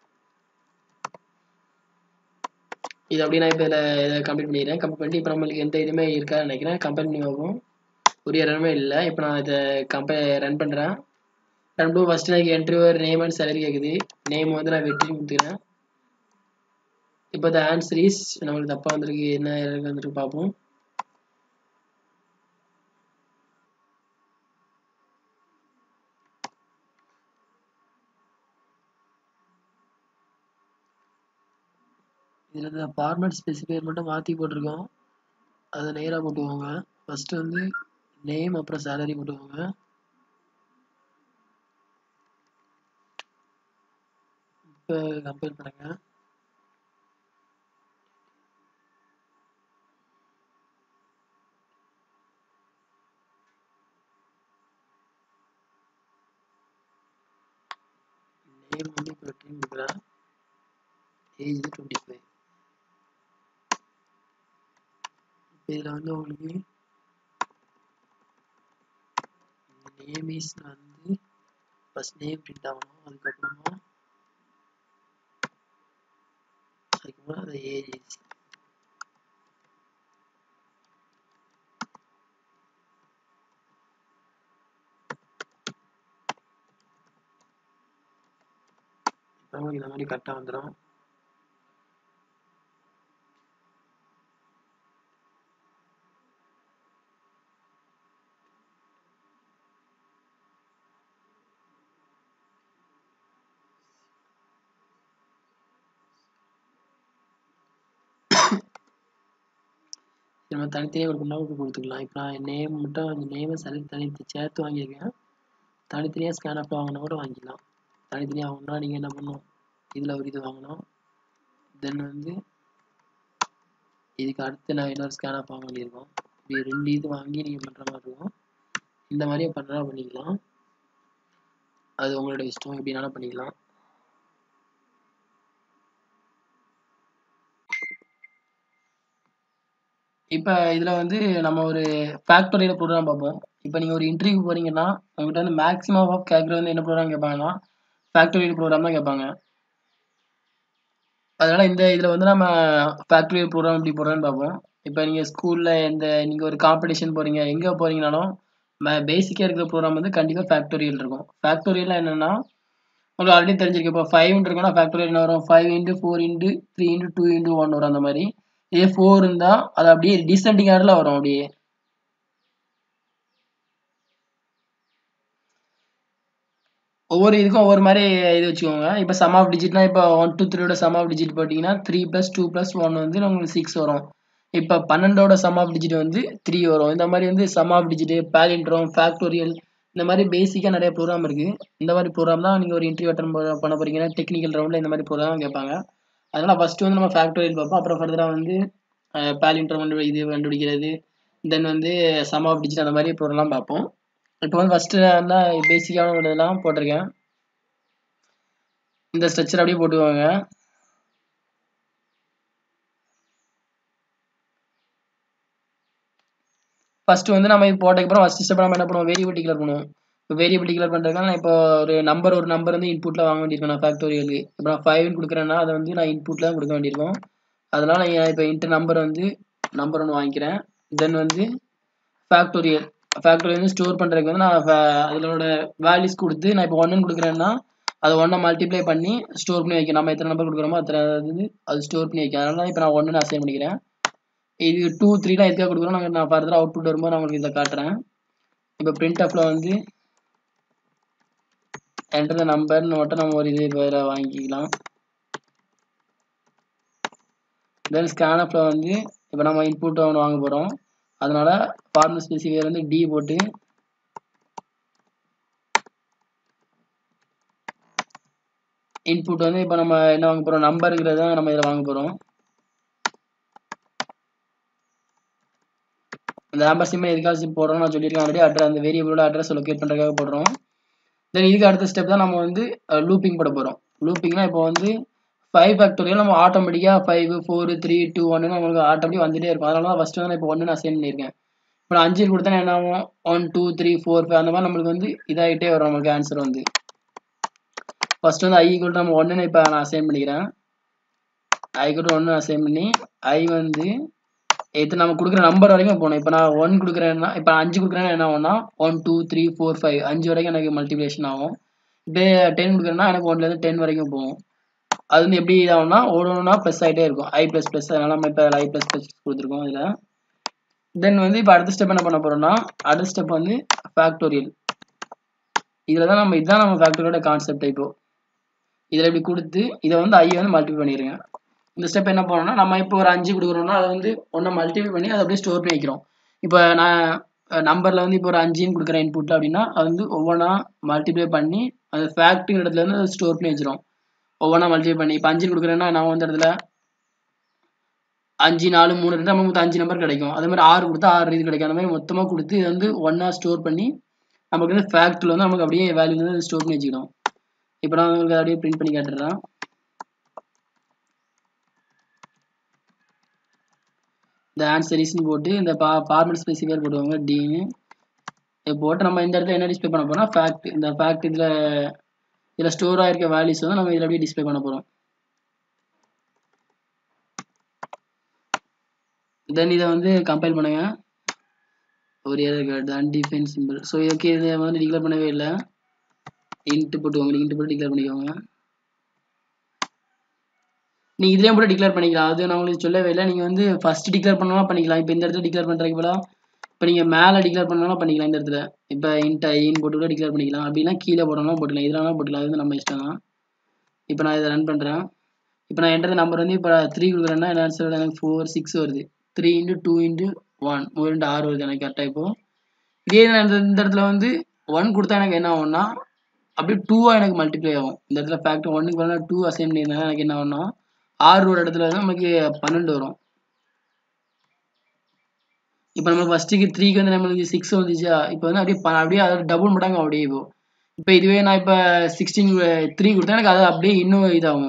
Speaker 1: இது அப்படியே நான் இப்போ இதில் இதை கம்ப்ளீட் பண்ணிடுறேன் கம்ப்ளீட் பண்ணிட்டு இப்போ நம்மளுக்கு எந்த இதுவுமே இருக்கான்னு நினைக்கிறேன் கம்பெனி பண்ணி பார்ப்போம் ஒரு இடமே இல்லை இப்போ நான் இதை கம்பெ ரன் பண்ணுறேன் ரன் பண்ணி ஃபஸ்ட்டு எனக்கு என்ட்ரி ஒரு நேம் அண்ட் சேலரி கேட்குது நேம் வந்து நான் வெற்றி கொடுத்துக்கிறேன் இப்போ த ஆன்சர் இஸ் நம்மளுக்கு தப்பாக வந்திருக்கு என்ன error வந்துருக்கு பார்ப்போம் இதில் இந்த ஃபார்மேட் ஸ்பெசிஃபையர் மட்டும் மாற்றி போட்டிருக்கோம் அதை நேராக போட்டுக்கோங்க ஃபஸ்ட்டு வந்து நேம் அப்புறம் சேலரி போட்டுக்கோங்க இப்போ கம்பேர் பண்ணுங்க நேம் வந்து இப்போ வெட்டிங் கொடுக்குறேன் ஏஜ் டுவெண்ட்டி ஃபைவ் இப்போ இதில் வந்து உங்களுக்கு நேம் இஸ் வந்து ஃபர்ஸ்ட் நேம் பிரிண்ட் ஆகணும் அதுக்கப்புறமா அதுக்கப்புறம் அது ஏஜ் இஸ் இப்போ உங்களுக்கு இந்த மாதிரி கரெக்டாக வந்துடும் நம்ம தனித்தனியாக கொடுக்கணும்னா இப்படி கொடுத்துக்கலாம் இப்போ நான் நேம் மட்டும் அந்த நேமை சரி தனி சேர்த்து வாங்கியிருக்கேன் தனித்தனியாக ஸ்கேன் அப் வாங்கினா கூட வாங்கிக்கலாம் தனித்தனியாக வாங்கினா நீங்கள் என்ன பண்ணணும் இதில் ஒரு இது வாங்கணும் தென் வந்து இதுக்கு அடுத்து நான் இன்னொரு ஸ்கேன் அப் வாங்க வேண்டியிருக்கோம் இப்படி ரெண்டு இது வாங்கி நீங்கள் பண்ணுற மாதிரி இருக்கும் இந்த மாதிரியே பண்ணுறா பண்ணிக்கலாம் அது உங்களோட இஷ்டம் எப்படினாலும் பண்ணிக்கலாம் இப்போ இதில் வந்து நம்ம ஒரு ஃபேக்டரியில் ப்ரோக்ராம் பார்ப்போம் இப்போ நீங்கள் ஒரு இன்டர்வியூ போகிறீங்கன்னா உங்கள்கிட்ட வந்து மேக்ஸிமம் ஆஃப் கேட்குறது வந்து என்ன ப்ரோக்ராம் கேட்பாங்கன்னா ஃபேக்டரியில் ப்ரோக்ராம் தான் கேட்பாங்க அதனால் இந்த இதில் வந்து நம்ம ஃபேக்டரியல் ப்ரோக்ராம் எப்படி போடுறோன்னு பார்ப்போம் இப்போ நீங்கள் ஸ்கூலில் எந்த நீங்கள் ஒரு காம்படிஷன் போகிறீங்க எங்கே போகிறீங்கனாலும் பேசிக்காக இருக்கிற ப்ரோக்ராம் வந்து கண்டிப்பாக ஃபேக்டோரியல் இருக்கும் ஃபேக்டோரியல் என்னென்னா உங்களுக்கு ஆல்ரெடி தெரிஞ்சிருக்கு இப்போ ஃபைவ் இருக்குன்னா ஃபேக்டோரியல் என்ன வரும் five into four into three into two into one வரும் அந்த மாதிரி இதே ஃபோர் இருந்தால் அது அப்படியே டிசெண்டிங் ஆர்டரில் வரும் அப்படியே ஒவ்வொரு இதுக்கும் ஒவ்வொரு மாதிரி இது வச்சுக்கோங்க இப்போ சம் ஆஃப் டிஜிட்னா இப்போ ஒன் டூ த்ரீயோட சம் ஆஃப் டிஜிட் போட்டிங்கன்னா three plus two plus one வந்து உங்களுக்கு சிக்ஸ் வரும் இப்போ பன்னெண்டோட சம் ஆஃப் டிஜிட் வந்து த்ரீ வரும் இந்த மாதிரி வந்து sum of digit palindrome factorial இந்த மாதிரி பேசிக்காக நிறைய ப்ரோக்ராம் இருக்குது இந்த மாதிரி ப்ரோக்ராம் தான் நீங்கள் ஒரு இன்டர்வியூ அட்டன் பண்ண போகிறீங்கன்னா டெக்னிக்கல் ரவுண்டில் இந்த மாதிரி ப்ரோக்ராம் கேட்பாங்க அதனால் ஃபஸ்ட்டு வந்து நம்ம ஃபேக்டோரியல் பார்ப்போம் அப்புறம் ஃபர்தராக வந்து பேலிண்ட்ரோம் இது கண்டுபிடிக்கிறது தென் வந்து சம் ஆஃப் டிஜிட் அந்த மாதிரி ப்ரோக்ராம் பார்ப்போம் இப்போ வந்து ஃபஸ்ட்டு நான் பேசிக்கான ஒரு இதெல்லாம் போட்டிருக்கேன் இந்த ஸ்ட்ரக்சர் அப்படியே போட்டுக்கோங்க ஃபர்ஸ்ட் வந்து நம்ம இது போட்டதுக்கப்புறம் ஃபஸ்ட் ஸ்டெப் நம்ம என்ன பண்ணுவோம் வேரியபிள் டிக்ளேர் பண்ணுவோம் இப்போ வேரியபிள் டிக்ளேர் பண்ணுறதுனால நான் இப்போ ஒரு நம்பர் ஒரு நம்பர் வந்து இன்புட்டில் வாங்க வேண்டியிருக்கும் நான் ஃபேக்டோரியலுக்கு இப்போ நான் ஃபைவ்னு கொடுக்குறேன்னா அதை வந்து நான் இன்புட்டில் தான் கொடுக்க வேண்டியிருக்கும் அதனால் நான் இப்போ இன்ட்டு நம்பர் வந்து நம்பர் ஒன்று வாங்கிக்கிறேன் தென் வந்து ஃபேக்டோரியல் ஃபேக்டோரியல் வந்து ஸ்டோர் பண்ணுறதுக்கு வந்து நான் அதனோட வேல்யூஸ் கொடுத்து நான் இப்போ ஒன்றுன்னு கொடுக்குறேன்னா அதை ஒன்றை மல்டிப்ளை பண்ணி ஸ்டோர் பண்ணி வைக்கும் நம்ம எத்தனை நம்பர் கொடுக்குறோமோ அத்தனை இது அது ஸ்டோர் பண்ணி வைக்கும் அதனால இப்போ நான் ஒன்று அசைன் பண்ணிக்கிறேன் இது டூ த்ரீலாம் எதுக்காக கொடுக்குறோம் நாங்கள் நான் ஃபர்தராக அவுட்புட் வரும்போது நான் உங்களுக்கு இதில் காட்டுறேன் இப்போ பிரிண்ட் ஆஃபில் வந்து என்டர் த நம்பர்னு மட்டும் நம்ம ஒரு இது வேறு வாங்கிக்கலாம் தென் ஸ்கேன் ஆஃபில் வந்து இப்போ நம்ம இன்புட் ஒன்று வாங்க போகிறோம் அதனால ஃபார்மல் ஸ்பெசிஃபையர் வந்து டி போட்டு இன்புட் வந்து இப்போ நம்ம என்ன வாங்க போகிறோம் நம்பருங்கிறத நம்ம இதில் வாங்க போகிறோம் இந்த நம்பர் சிம்மை எதுக்காக சிம் போடுறோம் நான் சொல்லியிருக்கேன் ஆல்ரெடி அட்ரஸ் அந்த வேரியபிளோட அட்ரஸ் லொக்கேட் பண்ணுறதுக்காக போடுறோம் தென் இதுக்கு அடுத்த ஸ்டெப் தான் நம்ம வந்து லூப்பிங் போட போகிறோம் லூப்பிங்னா இப்போ வந்து ஃபைவ் ஃபேக்டோரியல் நம்ம ஆட்டோமேட்டிக்காக ஃபைவ் ஃபோர் த்ரீ டூ ஒன்னு நம்மளுக்கு ஆட்டோமேட்டிக் வந்துட்டே இருக்கும் அதனால தான் ஃபஸ்ட்டு வந்து நான் இப்போ ஒன்று நான் அசைன் பண்ணியிருக்கேன் இப்போ நான் அஞ்சு கொடுத்தா என்ன ஆகும் one two three four five அந்த மாதிரி நம்மளுக்கு வந்து இதாகிட்டே வரும் நம்மளுக்கு ஆன்சர் வந்து ஃபர்ஸ்ட் வந்து ஐ ஈக்குவல் நம்ம ஒன்றுன்னு இப்போ நான் அசைன் பண்ணிக்கிறேன் ஐ ஈக்குவல் ஒன்று அசைன் பண்ணி ஐ வந்து இது நம்ம கொடுக்குற நம்பர் வரைக்கும் போகணும் இப்போ நான் ஒன் கொடுக்குறேன்னா இப்போ அஞ்சு கொடுக்குறேன்னா என்ன ஆகும்னா one two three four five அஞ்சு வரைக்கும் எனக்கு மல்டிப்ளிகேஷன் ஆகும் இப்போ டென் கொடுக்குறேன்னா எனக்கு ஒன்லேருந்து டென் வரைக்கும் போகும் அது வந்து எப்படி இதாகும்னா ஓடணும்னா ப்ளஸ் ஆகிட்டே இருக்கும் ஐ ப்ளஸ் ப்ளஸ் அதனால நம்ம இப்போ ஐ ப்ளஸ் ப்ளஸ் கொடுத்துருக்கோம் இதில் தென் வந்து இப்போ அடுத்த ஸ்டெப் என்ன பண்ண போகிறோம்னா அடுத்த ஸ்டெப் வந்து ஃபேக்டோரியல் இதில் தான் நம்ம இதுதான் நம்ம ஃபேக்டரியோட கான்செப்ட் இப்போ இதில் இப்படி கொடுத்து இதை வந்து ஐ வந்து மல்டிப்ளை பண்ணிடுங்க இந்த ஸ்டெப் என்ன பண்ணணும்னா நம்ம இப்போ ஒரு அஞ்சு கொடுக்குறோம்னா அதை வந்து ஒன்றை மல்டிப்ளை பண்ணி அதை அப்படியே ஸ்டோர் பண்ணி வைக்கிறோம் இப்போ நான் நம்பரில் வந்து இப்போ ஒரு அஞ்சுன்னு கொடுக்குறேன் இன்புட்டில் அப்படின்னா அது வந்து ஒவ்வொன்றா மல்டிப்ளை பண்ணி அந்த ஃபேக்ட்ரி இடத்துல இருந்து அதை ஸ்டோர் பண்ணி வச்சிரும் ஒவ்வொன்றா மல்டிப்ளை பண்ணி இப்போ அஞ்சு கொடுக்குறேன்னா நான் வந்து இடத்துல அஞ்சு நாலு மூணு ரெண்டு நம்ம மொத்தம் அஞ்சு நம்பர் கிடைக்கும் அதே மாதிரி ஆறு கொடுத்தா ஆறு இது கிடைக்கும் அந்த மாதிரி மொத்தமாக கொடுத்து இது வந்து ஒன்றா ஸ்டோர் பண்ணி நமக்கு வந்து ஃபேக்ட்ரியில் வந்து நமக்கு அப்படியே வேல்யூ வந்து ஸ்டோர் பண்ணி வச்சுக்கணும் இப்போ நான் உங்களுக்கு அப்படியே பிரிண்ட் பண்ணி காட்டுறேன் இந்த ஆன்சரிஸ்னு போட்டு இந்த பா ஃபார்மல் ஸ்பெசிஃபையர் போடுவாங்க டின்னு இதை போட்டு நம்ம இந்த இடத்துல என்ன டிஸ்பிளே பண்ண போறோம்னா ஃபேக்ட் இந்த ஃபேக்ட் இதில் இதில் ஸ்டோர் ஆகிருக்க வேல்யூஸ் வந்து நம்ம இதில் அப்படியே டிஸ்பிளே பண்ண போகிறோம் தென் இதை வந்து கம்பைல் பண்ணுங்க ஒரு ஏதாவது அன்டிஃபைன் சிம்பிள் ஸோ ஓகே இதை வந்து டிக்ளேர் பண்ணவே இல்லை இன்ட்டு போட்டுக்கோங்க இன்ட்டு போட்டு டிக்ளேர் பண்ணிக்கோங்க நீங்கள் இதுலேயும் கூட டிக்ளேர் பண்ணிக்கலாம் அது நான் உங்களுக்கு சொல்லவே இல்லை நீங்கள் வந்து ஃபர்ஸ்ட் டிக்ளேர் பண்ணலாம் பண்ணிக்கலாம் இப்போ இந்த இடத்துல டிக்ளேர் பண்ணுறதுக்கு போல இப்போ நீங்கள் மேலே டிக்ளேர் பண்ணலாம் பண்ணிக்கலாம் இந்த இடத்துல இப்போ இன்ட் ஐன் போட்டு கூட டிக்ளேர் பண்ணிக்கலாம் அப்படின்னா கீழே போடணும் போட்டுக்கலாம் இதில் வேணால் போட்டுக்கலாம் அது வந்து நம்ம இஷ்டம் தான் இப்போ நான் இதை ரன் பண்ணுறேன் இப்போ நான் என்கிட்ட நம்பர் வந்து இப்போ த்ரீ கொடுக்குறேன்னா என்ன ஆன்சர் எனக்கு ஃபோர் சிக்ஸ் வருது three into two into one ஒரு ரெண்டு ஆறு வருது எனக்கு கரெக்டாக இப்போ இதே நான் இந்த இந்த இடத்துல வந்து ஒன் கொடுத்தா எனக்கு என்ன ஆகும்னா அப்படியே டூவாக எனக்கு மல்டிப்ளை ஆகும் இந்த இடத்துல ஃபேக்டர் ஒன்றுக்கு பதிலாக டூ அசைன் பண்ணியிருந்தாங்க எனக்கு என்ன ஆகும்னா ஆறு ஒரு இடத்துல வந்து நமக்கு பன்னெண்டு வரும் இப்போ நம்ம ஃபர்ஸ்ட்டுக்கு த்ரீக்கு வந்து நம்மளுக்கு சிக்ஸ் வந்துச்சா இப்போ வந்து அப்படியே அப்படியே அதோட டபுள் மடங்கு அப்படியே இப்போ இப்போ இதுவே நான் இப்போ சிக்ஸ்டீன் த்ரீ கொடுத்தா எனக்கு அது அப்படியே இன்னும் இதாகும்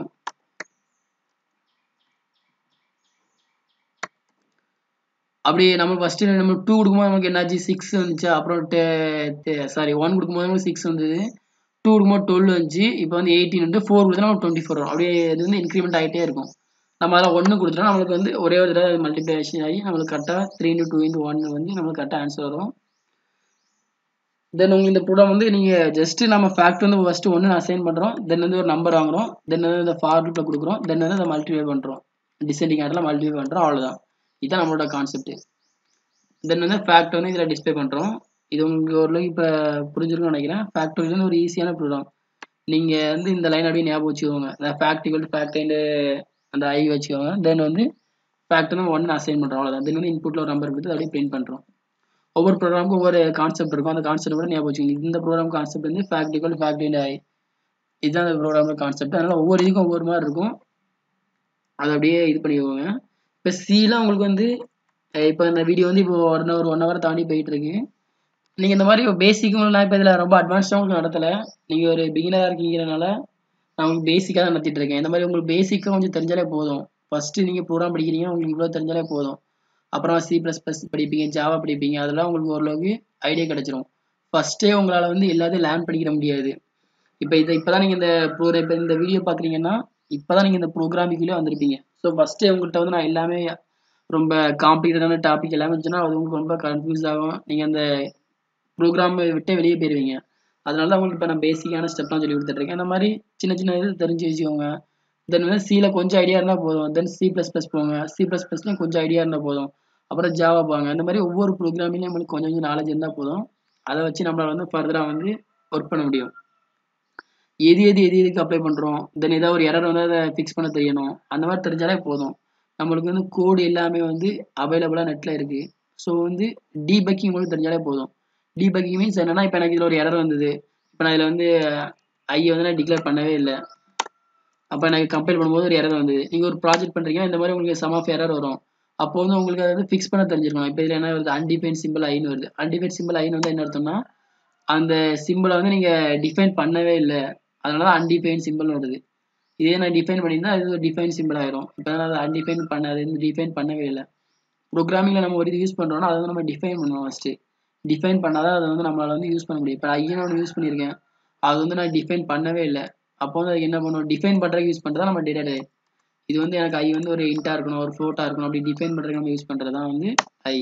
Speaker 1: அப்படியே நம்ம ஃபஸ்ட்டு நம்ம டூ கொடுக்கும்போது நமக்கு என்னாச்சு சிக்ஸ் வந்துச்சு அப்புறம் சாரி ஒன் கொடுக்கும்போது நமக்கு சிக்ஸ் வந்தது டூ கொடுக்கும்போது டுவெல் வந்துச்சு இப்போ வந்து எயிட்டீன் வந்து ஃபோர் கொடுத்தா நம்ம டுவெண்ட்டி ஃபோர் வரும் அப்படியே இது வந்து இன்க்ரிமெண்ட் ஆகிட்டே இருக்கும் நம்ம அதில் ஒன்று கொடுத்துட்டோம் நம்மளுக்கு வந்து ஒரே ஒரு தடவை மல்டிப்ளிகேஷன் ஆகி நம்மளுக்கு கரெக்டாக three into two into one வந்து நம்மளுக்கு கரெக்டாக ஆன்சர் வரும் தென் உங்களுக்கு இந்த ப்ரோக்ராம் வந்து நீங்கள் ஜஸ்ட்டு நம்ம ஃபேக்ட் வந்து ஃபஸ்ட்டு ஒன்று அசைன் பண்ணுறோம் தென் வந்து ஒரு நம்பர் வாங்குறோம் தென் வந்து இந்த ஃபார்லூட்டில் கொடுக்குறோம் தென் வந்து அதை மல்டிப்ளை பண்ணுறோம் டிசெண்டிங் ஆர்டரில் மல்டிப்ளை பண்ணுறோம் அவ்வளோதான் இதுதான் நம்மளோட கான்செப்ட் தென் வந்து ஃபேக்ட் வந்து இதில் டிஸ்பிளே பண்ணுறோம் இது உங்களுக்கு ஓரளவுக்கு இப்போ புரிஞ்சிருக்கும்னு நினைக்கிறேன் ஃபேக்டரி வந்து ஒரு ஈஸியான ப்ரோக்ராம் நீங்கள் வந்து இந்த லைன் அப்படியே ஞாபகம் வச்சுக்கோங்க இந்த ஃபேக்ட் ஈக்குவல் ஃபேக்ட் அண்ட் அந்த ஐ வச்சுக்கோங்க தென் வந்து ஃபேக்ட் வந்து ஒன்று அசைன் பண்ணுறோம் அவ்வளோதான் தென் வந்து இன்புட்டில் ஒரு நம்பர் கொடுத்து அப்படியே பிரிண்ட் பண்ணுறோம் ஒவ்வொரு ப்ரோக்ராமுக்கும் ஒவ்வொரு கான்செப்ட் இருக்கும் அந்த கான்செப்ட் கூட ஞாபகம் வச்சுக்கோங்க இந்த ப்ரோக்ராம் கான்செப்ட் வந்து fact equal fact and i இதுதான் அந்த ப்ரோக்ராமோட கான்செப்ட் அதனால் ஒவ்வொரு இதுக்கும் ஒவ்வொரு மாதிரி இருக்கும் அதை அப்படியே இது பண்ணிக்கோங்க இப்போ சிலாம் உங்களுக்கு வந்து இப்போ இந்த வீடியோ வந்து இப்போ ஒன் ஒரு ஒன் ஹவர் தாண்டி போயிட்டு இருக்கு நீங்கள் இந்த மாதிரி பேசிக்கும் நான் இப்போ இதில் ரொம்ப அட்வான்ஸ்டாக உங்களுக்கு நடத்தலை நீங்கள் ஒரு பிகினராக இருக்கீங்கிறனால நான் உங்களுக்கு பேசிக்காக தான் நடத்திட்டு இருக்கேன் இந்த மாதிரி உங்களுக்கு பேசிக்காக கொஞ்சம் தெரிஞ்சாலே போதும் ஃபஸ்ட்டு நீங்கள் ப்ரோக்ராம் படிக்கிறீங்க உங்களுக்கு இவ்வளோ தெரிஞ்சாலே போதும் அப்புறம் சி ப்ளஸ் ப்ளஸ் படிப்பீங்க ஜாவா படிப்பீங்க அதெல்லாம் உங்களுக்கு ஓரளவுக்கு ஐடியா கிடச்சிரும் ஃபஸ்ட்டே உங்களால் வந்து எல்லாத்தையும் லேர்ன் பண்ணிக்கிற முடியாது இப்போ இதை இப்போ தான் நீங்கள் இந்த ப்ரோ இப்போ இந்த வீடியோ பார்க்குறீங்கன்னா இப்போ தான் நீங்கள் இந்த ப்ரோக்ராமிக்குள்ளே வந்திருப்பீங்க ஸோ ஃபஸ்ட்டே உங்கள்கிட்ட வந்து நான் எல்லாமே ரொம்ப காம்ப்ளிகேட்டடான டாபிக் எல்லாமே இருந்துச்சுன்னா அது உங்களுக்கு ரொம்ப கன்ஃபியூஸ் ஆகும் நீங்கள் அந்த ப்ரோக்ராம் விட்டே வெளியே போயிடுவீங்க அதனால தான் உங்களுக்கு இப்போ நான் பேசிக்கான ஸ்டெப்லாம் சொல்லி கொடுத்துட்ருக்கேன் இந்த மாதிரி சின்ன சின்ன இது தெரிஞ்சு வச்சுக்கோங்க தென் வந்து சியில் கொஞ்சம் ஐடியா இருந்தால் போதும் தென் சி ப்ளஸ் ப்ளஸ் போங்க சி ப்ளஸ் ப்ளஸ்லேயும் கொஞ்சம் ஐடியா இருந்தால் போதும் அப்புறம் ஜாவா போங்க இந்த மாதிரி ஒவ்வொரு ப்ரோக்ராமிலையும் நம்மளுக்கு கொஞ்சம் கொஞ்சம் நாலேஜ் இருந்தால் போதும் அதை வச்சு நம்மளால் வந்து ஃபர்தராக வந்து ஒர்க் பண்ண முடியும் எது எது எது எதுக்கு அப்ளை பண்ணுறோம் தென் ஏதாவது ஒரு எரர் வந்து அதை ஃபிக்ஸ் பண்ண தெரியணும் அந்த மாதிரி தெரிஞ்சாலே போதும் நம்மளுக்கு வந்து கோடு எல்லாமே வந்து அவைலபிளாக நெட்டில் இருக்குது ஸோ வந்து டீபக்கிங் மட்டும் தெரிஞ்சாலே போதும் டீபக்கிங் மீன்ஸ் என்னன்னா இப்போ எனக்கு இதில் ஒரு எரர் வந்தது இப்போ நான் இதில் வந்து ஐ வந்து நான் டிக்ளேர் பண்ணவே இல்லை அப்போ எனக்கு கம்பேர் பண்ணும்போது ஒரு எரர் வந்தது நீங்கள் ஒரு ப்ராஜெக்ட் பண்ணுறீங்கன்னா இந்த மாதிரி உங்களுக்கு சம் ஆஃப் எரர் வரும் அப்போ வந்து உங்களுக்கு அதை வந்து ஃபிக்ஸ் பண்ண தெரிஞ்சிருக்கணும் இப்போ இதில் என்ன வருது அன்டிஃபைன் சிம்பிள் ஐன்னு வருது அன்டிஃபைன் சிம்பிள் ஐன்னு வந்து என்ன அர்த்தம்னா அந்த சிம்பிளை வந்து நீங்கள் டிஃபைன் பண்ணவே இல்லை அதனால தான் அன்டிஃபைன் சிம்பிள்னு வருது இதே நான் டிஃபைன் பண்ணியிருந்தா இது ஒரு டிஃபைன் சிம்பிள் ஆயிரும் இப்போ நான் அதை அன்டிஃபைன் பண்ண அது வந்து டிஃபைன் பண்ணவே இல்லை ப்ரோக்ராமிங்கில் நம்ம ஒரு இது யூஸ் பண்ணுறோம்னா அதை வந்து நம்ம டிஃபைன் பண்ணுவோம் ஃபஸ்ட்டு டிஃபைன் பண்ணாதான் அதை வந்து நம்மளால் வந்து யூஸ் பண்ண முடியும் இப்போ ஐயன் ஒன்று யூஸ் பண்ணியிருக்கேன் அது வந்து நான் டிஃபைன் பண்ணவே இல்லை அப்போ வந்து அதுக்கு என்ன பண்ணுவோம் டிஃபைன் பண்ணுறதுக்கு யூஸ் பண்ணுறதா நம்ம டேட்டா டைப் இது வந்து எனக்கு ஐ வந்து ஒரு இன்ட்டாக இருக்கணும் ஒரு ஃப்ளோட்டாக இருக்கணும் அப்படி டிஃபைன் பண்ணுறதுக்கு நம்ம யூஸ் பண்ணுறது தான் வந்து ஐ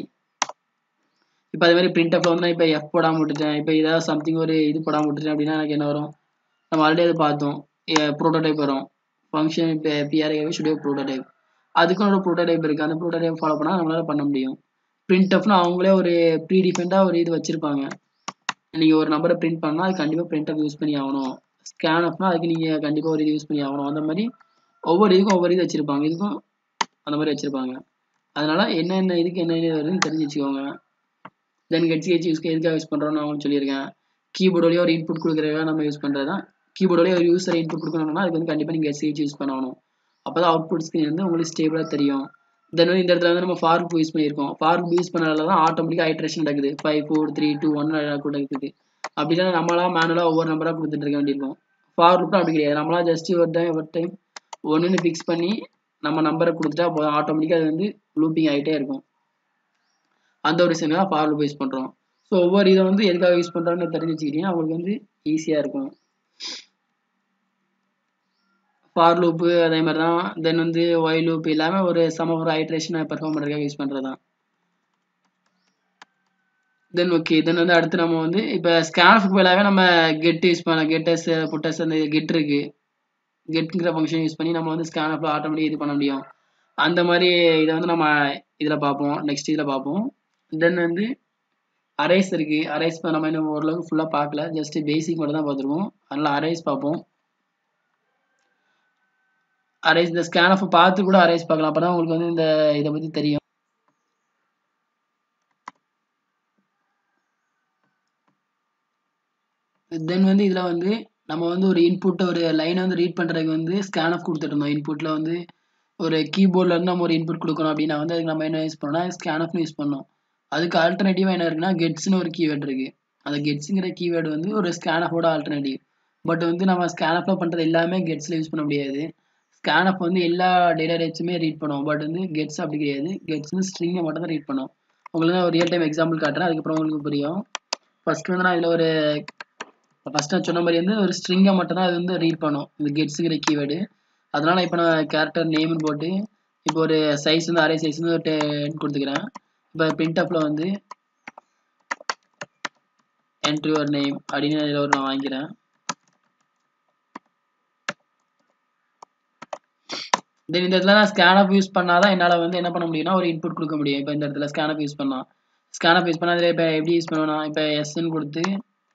Speaker 1: இப்போ அதே மாதிரி பிரிண்ட் அப்ல வந்து நான் இப்போ எஃப் போடாமல் விட்டுட்டேன் இப்போ ஏதாவது சம்திங் ஒரு இது போடாமல் விட்டுட்டேன் அப்படின்னா எனக்கு என்ன வரும் நம்ம ஆல்ரெடி அதை பார்த்தோம் ப்ரோட்டோடைப் வரும் ஃபங்க்ஷன் இப்போ பிஆர்ஏ ஸ்டுடியோ ப்ரோட்டோடைப் அதுக்கும் ஒரு ப்ரோட்டோடைப் இருக்குது அந்த ப்ரோட்டோடைப் ஃபாலோ பண்ணால் நம்மளால் பண்ண முடியும் பிரிண்ட் அப்னா அவங்களே ஒரு ப்ரீ டிஃபெண்டாக ஒரு இது வச்சுருப்பாங்க நீங்கள் ஒரு நம்பரை பிரிண்ட் பண்ணால் அது கண்டிப்பாக பிரிண்ட் அப் யூஸ் பண்ணி ஆகணும் ஸ்கேன் அப்னா அதுக்கு நீங்கள் கண்டிப்பாக ஒரு இது யூஸ் பண்ணி ஆகணும் அந்த மாதிரி ஒவ்வொரு இதுக்கும் ஒவ்வொரு இது வச்சுருப்பாங்க இதுக்கும் அந்த மாதிரி வச்சுருப்பாங்க அதனால் என்னென்ன இதுக்கு என்னென்ன வருதுன்னு தெரிஞ்சு வச்சுக்கோங்க தென் ஹெச்ஹெச் யூஸ் எதுக்காக யூஸ் பண்ணுறோம்னு நான் உங்களுக்கு சொல்லியிருக்கேன் கீபோர்டோடய ஒரு இன்புட் கொடுக்குறதுக்காக நம்ம யூஸ் பண்ணுறது தான் கீபோர்டோடய ஒரு யூஸர் இன்புட் கொடுக்கணும்னா அதுக்கு வந்து கண்டிப்பாக நீங்கள் ஹெச்ஹெச் யூஸ் பண்ணணும் அப்போ தான் அவுட்புட் ஸ்க்ரீன் வந்து உங்களுக்கு ஸ்டேபிளாக தெரியும் தென் வந்து இந்த இடத்துல வந்து நம்ம ஃபார்க் யூஸ் பண்ணியிருக்கோம் ஃபார்க் யூஸ் பண்ணனால தான் ஆட்டோமேட்டிக்காக ஐட்ரேஷன் நடக்குது five four three two one நடக்குது அப்படின்னா நம்மளாம் மேனுவலாக ஒவ்வொரு நம்பராக கொடுத்துட்டு இருக்க வேண்டியிருக்கும் ஃபார் லுக்கும் அப்படி கிடையாது நம்மளா ஜஸ்ட் ஒரு டைம் ஒரு டைம் ஒன்றுன்னு ஃபிக்ஸ் பண்ணி நம்ம நம்பரை கொடுத்துட்டா போதும் ஆட்டோமேட்டிக்காக அது வந்து லூப்பிங் ஆகிட்டே இருக்கும் அந்த ஒரு விஷயம் தான் ஃபார் லூப் யூஸ் பண்ணுறோம் ஸோ ஒவ்வொரு இதை வந்து எதுக்காக யூஸ் பண்ணுறோன்னு தெரிஞ்சு வச்சுக்கிட்டீங்கன்னா அவங்களுக்கு வந்து ஈஸியாக இருக்கும் ஃபார் லூப்பு அதே மாதிரி தான் தென் வந்து ஒய் லூப் எல்லாமே ஒரு சம ஒரு ஹைட்ரேஷனை பெர்ஃபார்ம் பண்ணுறதுக்காக யூஸ் பண்ணுறது தான் தென் ஓகே தென் வந்து அடுத்து நம்ம வந்து இப்போ ஸ்கேனுக்கு பதிலாகவே நம்ம கெட் யூஸ் பண்ணலாம் கெட்டஸ் புட்டஸ் அந்த கெட் இருக்கு கெட்டுங்கிற ஃபங்க்ஷன் யூஸ் பண்ணி நம்ம வந்து ஸ்கேன் அப்பில் ஆட்டோமேட்டிக் இது பண்ண முடியும் அந்த மாதிரி இதை வந்து நம்ம இதில் பார்ப்போம் நெக்ஸ்ட் இதில் பார்ப்போம் தென் வந்து அரைஸ் இருக்கு அரைஸ் நம்ம இன்னும் ஓரளவுக்கு ஃபுல்லாக பார்க்கல ஜஸ்ட் பேசிக் மட்டும் தான் பார்த்துருக்கோம் அதனால அரைஸ் பார்ப்போம் அரைஸ் இந்த ஸ்கேன் ஆஃப் பார்த்து கூட அரைஸ் பார்க்கலாம் அப்போ தான் உங்களுக்கு வந்து இந்த இதை பற்றி தெரியும் தென் வந்து இதில் வந்து நம்ம வந்து ஒரு இன்புட்டை ஒரு லைனை வந்து ரீட் பண்ணுறதுக்கு வந்து ஸ்கேன் ஆஃப் கொடுத்துட்டு இருந்தோம் இன்புட்டில் வந்து ஒரு கீபோர்டில் இருந்து நம்ம ஒரு இன்புட் கொடுக்கணும் அப்படின்னா வந்து அதுக்கு நம்ம என்ன யூஸ் பண்ணோம்னா ஸ்கேன் ஆஃப்னு யூஸ் பண்ணோம் அதுக்கு ஆல்டர்னேட்டிவாக என்ன இருக்குன்னா கெட்ஸ்னு ஒரு கீவேர்டு இருக்குது அந்த கெட்ஸுங்கிற கீவேர்டு வந்து ஒரு ஸ்கேன் ஆஃபோட ஆல்டர்னேட்டிவ் பட் வந்து நம்ம ஸ்கேன் ஆஃபில் பண்ணுறது எல்லாமே கெட்ஸில் யூஸ் பண்ண முடியாது ஸ்கேன் ஆஃப் வந்து எல்லா டேட்டா டைப்ஸுமே ரீட் பண்ணுவோம் பட் வந்து கெட்ஸ் அப்படி கிடையாது கெட்ஸ் வந்து ஸ்ட்ரிங்கை மட்டும் தான் ரீட் பண்ணும் உங்களுக்கு நான் ஒரு ரியல் டைம் எக்ஸாம்பிள் காட்டுறேன் அதுக்கப்புறம் உங்களுக்கு புரியும் ஃபர்ஸ்ட் வந்து நான் இதில் ஒரு ஃபர்ஸ்ட் நான் சொன்ன மாதிரி வந்து ஒரு ஸ்ட்ரிங்கை மட்டும் தான் அது வந்து ரீட் பண்ணும் இந்த கெட்ஸுங்கிற கீவேர்டு அதனால இப்போ நான் கேரக்டர் நேம்னு போட்டு இப்போ ஒரு சைஸ் வந்து அரே சைஸ் வந்து ஒரு டென் கொடுத்துக்கிறேன் இப்போ பிரிண்ட் அப்பில் வந்து என்ட்ரி ஒரு நேம் அப்படின்னு இதில் ஒரு நான் வாங்கிக்கிறேன் தென் இந்த இடத்துல நான் ஸ்கேன் ஆஃப் யூஸ் பண்ணாதான் என்னால் வந்து என்ன பண்ண முடியும்னா ஒரு இன்புட் கொடுக்க முடியும் இப்போ இந்த இடத்துல ஸ்கேன் ஆஃப் யூஸ் பண்ணலாம் ஸ்கேன் ஆஃப் யூஸ் பண்ணால் அதில் இப்போ எப்படி யூஸ் பண்ணுவேன்னா இப்போ எஸ்ன்னு கொடுத்து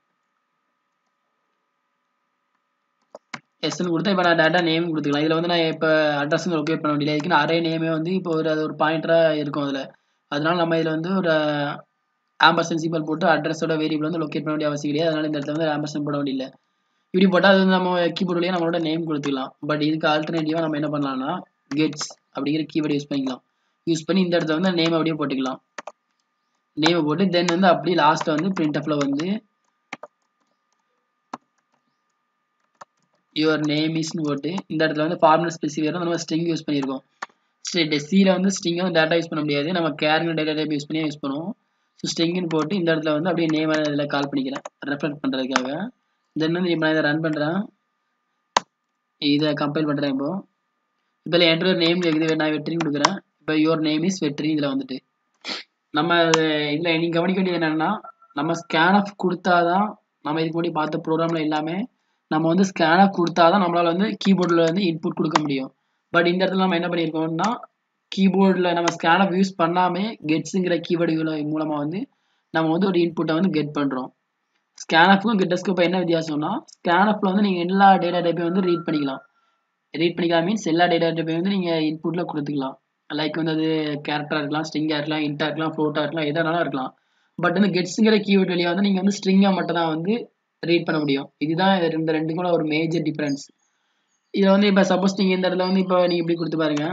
Speaker 1: எஸ்ன்னு கொடுத்து இப்போ நான் டேட்டா நேம் கொடுத்துக்கலாம் இதில் வந்து நான் இப்போ அட்ரஸ் வந்து லொக்கேட் பண்ண முடியல இதுக்கு அரே நேமே வந்து இப்போ ஒரு அது ஒரு பாயிண்டராக இருக்கும் அதில் அதனால நம்ம இதில் வந்து ஒரு ஆம்பர்சன் சிம்பிள் போட்டு அட்ரஸோட வேரியபிள் வந்து லொக்கேட் பண்ண வேண்டிய அவசியம் கிடையாது அதனால இந்த இடத்துல வந்து ஆம்பர்சன் போட வேண்டியல இப்படி போட்டால் அது வந்து நம்ம கீபோர்ட்லேயே நம்மளோட நேம் கொடுத்துக்கலாம் பட் இதுக்கு ஆல்டர்னேட்டிவாக நம்ம என்ன பண்ணலாம்னா கெட்ஸ் அப்படிங்கிற கீவேர்டு யூஸ் பண்ணிக்கலாம் யூஸ் பண்ணி இந்த இடத்துல வந்து நேம் அப்படியே போட்டுக்கலாம் நேமை போட்டு தென் வந்து அப்படியே லாஸ்ட்டில் வந்து பிரிண்ட் அப்பில் வந்து யுவர் நேம் இஸ்னு போட்டு இந்த இடத்துல வந்து ஃபார்மல் ஸ்பெசிஃபிக்காக நம்ம ஸ்ட்ரிங் யூஸ் பண்ணியிருக்கோம் சியில் வந்து ஸ்ட்ரிங்கை வந்து டேட்டா யூஸ் பண்ண முடியாது நம்ம கேருங்க டேட்டா டைப் யூஸ் பண்ணி யூஸ் பண்ணுவோம் ஸோ ஸ்ட்ரிங்னு போட்டு இந்த இடத்துல வந்து அப்படியே நேம் இதில் கால் பண்ணிக்கிறேன் ரெஃப்ளெக்ட் பண்ணுறதுக்காக தென் வந்து இப்போ நான் இதை ரன் பண்ணுறேன் இதை கம்பைல் பண்ணுறேன் இப்போ இதில் என்ட்ரு நேம் கேட்குது நான் வெற்றின்னு கொடுக்குறேன் இப்போ யுவர் நேம் இஸ் வெற்றி இதில் வந்துட்டு நம்ம இதில் நீங்கள் கவனிக்க வேண்டியது என்னென்னா நம்ம ஸ்கேன் ஆஃப் கொடுத்தாதான் நம்ம இதுக்கு முன்னாடி பார்த்த ப்ரோக்ராமில் எல்லாமே நம்ம வந்து ஸ்கேனாக கொடுத்தா தான் நம்மளால் வந்து கீபோர்டில் வந்து இன்புட் கொடுக்க முடியும் பட் இந்த இடத்துல நம்ம என்ன பண்ணியிருக்கோம்னா கீபோர்டில் நம்ம ஸ்கேனப் யூஸ் பண்ணாமே கெட்ஸுங்கிற கீவேர்டு மூலமாக வந்து நம்ம வந்து ஒரு இன்புட்டை வந்து கெட் பண்ணுறோம் ஸ்கேனப்புக்கும் கெட்டஸ்க்கும் இப்போ என்ன வித்தியாசம்னா ஸ்கேனப்பில் வந்து நீங்கள் எல்லா டேட்டா டைப்பையும் வந்து ரீட் பண்ணிக்கலாம் ரீட் பண்ணிக்கலாம் மீன்ஸ் எல்லா டேட்டா டைப்பையும் வந்து நீங்கள் இன்புட்டில் கொடுத்துக்கலாம் லைக் வந்து அது கேரக்டராக இருக்கலாம் ஸ்ட்ரிங்காக இருக்கலாம் இன்ட்டாக இருக்கலாம் ஃப்ளோட்டாக இருக்கலாம் எதனாலும் இருக்கலாம் பட் வந்து கெட்ஸுங்கிற கீவேர்ட் வழியாக வந்து நீங்கள் வந்து ஸ்ட்ரிங்காக மட்டும் தான் வந்து ரீட் பண்ண முடியும் இதுதான் இந்த ரெண்டுக்கும் ஒரு மேஜர் டிஃப்ரென்ஸ் இதில் வந்து இப்போ சப்போஸ் நீங்கள் இந்த இடத்துல வந்து இப்போ நீங்கள் இப்படி கொடுத்து பாருங்க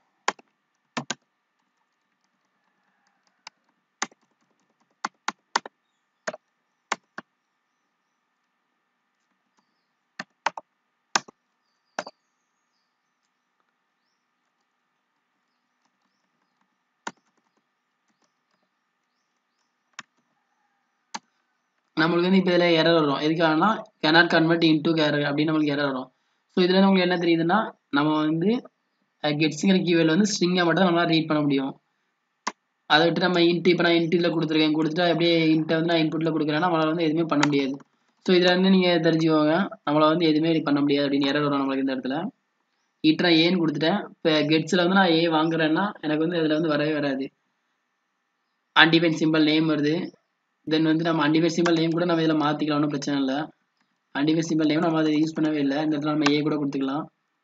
Speaker 1: நம்மளுக்கு வந்து இப்போ இதில் எரர் வரும் எதுக்காகனா கேனாட் கன்வெர்ட் இன்டூ கேர் அப்படின்னு நம்மளுக்கு எரர் வரும் ஸோ இதில் நம்மளுக்கு என்ன தெரியுதுன்னா நம்ம வந்து கெட்ஸுங்கிற கீவேர்டில் வந்து ஸ்ட்ரிங்கை மட்டும் நம்மளால் ரீட் பண்ண முடியும் அதை விட்டு நம்ம இன்ட்டு இப்போ நான் இன்ட்டில் கொடுத்துருக்கேன் கொடுத்துட்டு அப்படியே இன்ட்டை வந்து நான் இன்புட்டில் கொடுக்குறேன்னா நம்மளால் வந்து எதுவுமே பண்ண முடியாது ஸோ இதில் வந்து நீங்கள் தெரிஞ்சுக்கோங்க நம்மளால் வந்து எதுவுமே பண்ண முடியாது அப்படின்னு எரர் வரும் நம்மளுக்கு இந்த இடத்துல இட்டு நான் ஏன்னு கொடுத்துட்டேன் இப்போ கெட்ஸில் வந்து நான் ஏ வாங்குறேன்னா எனக்கு வந்து அதில் வந்து வரவே வராது அன்டிபென் சிம்பிள் நேம் வருது தென் வந்து நம்ம அன்டிபென் சிம்பிள் நேம் கூட நம்ம இதில் மாற்றிக்கலாம் ஒன்றும் பிரச்சனை இல்லை அன்டிபென் சிம்பிள் நேம் நம்ம அதை யூஸ் பண்ணவே இல்லை இந்த இடத்துல நம்ம ஏ கூட கொடுத்துக்கலாம்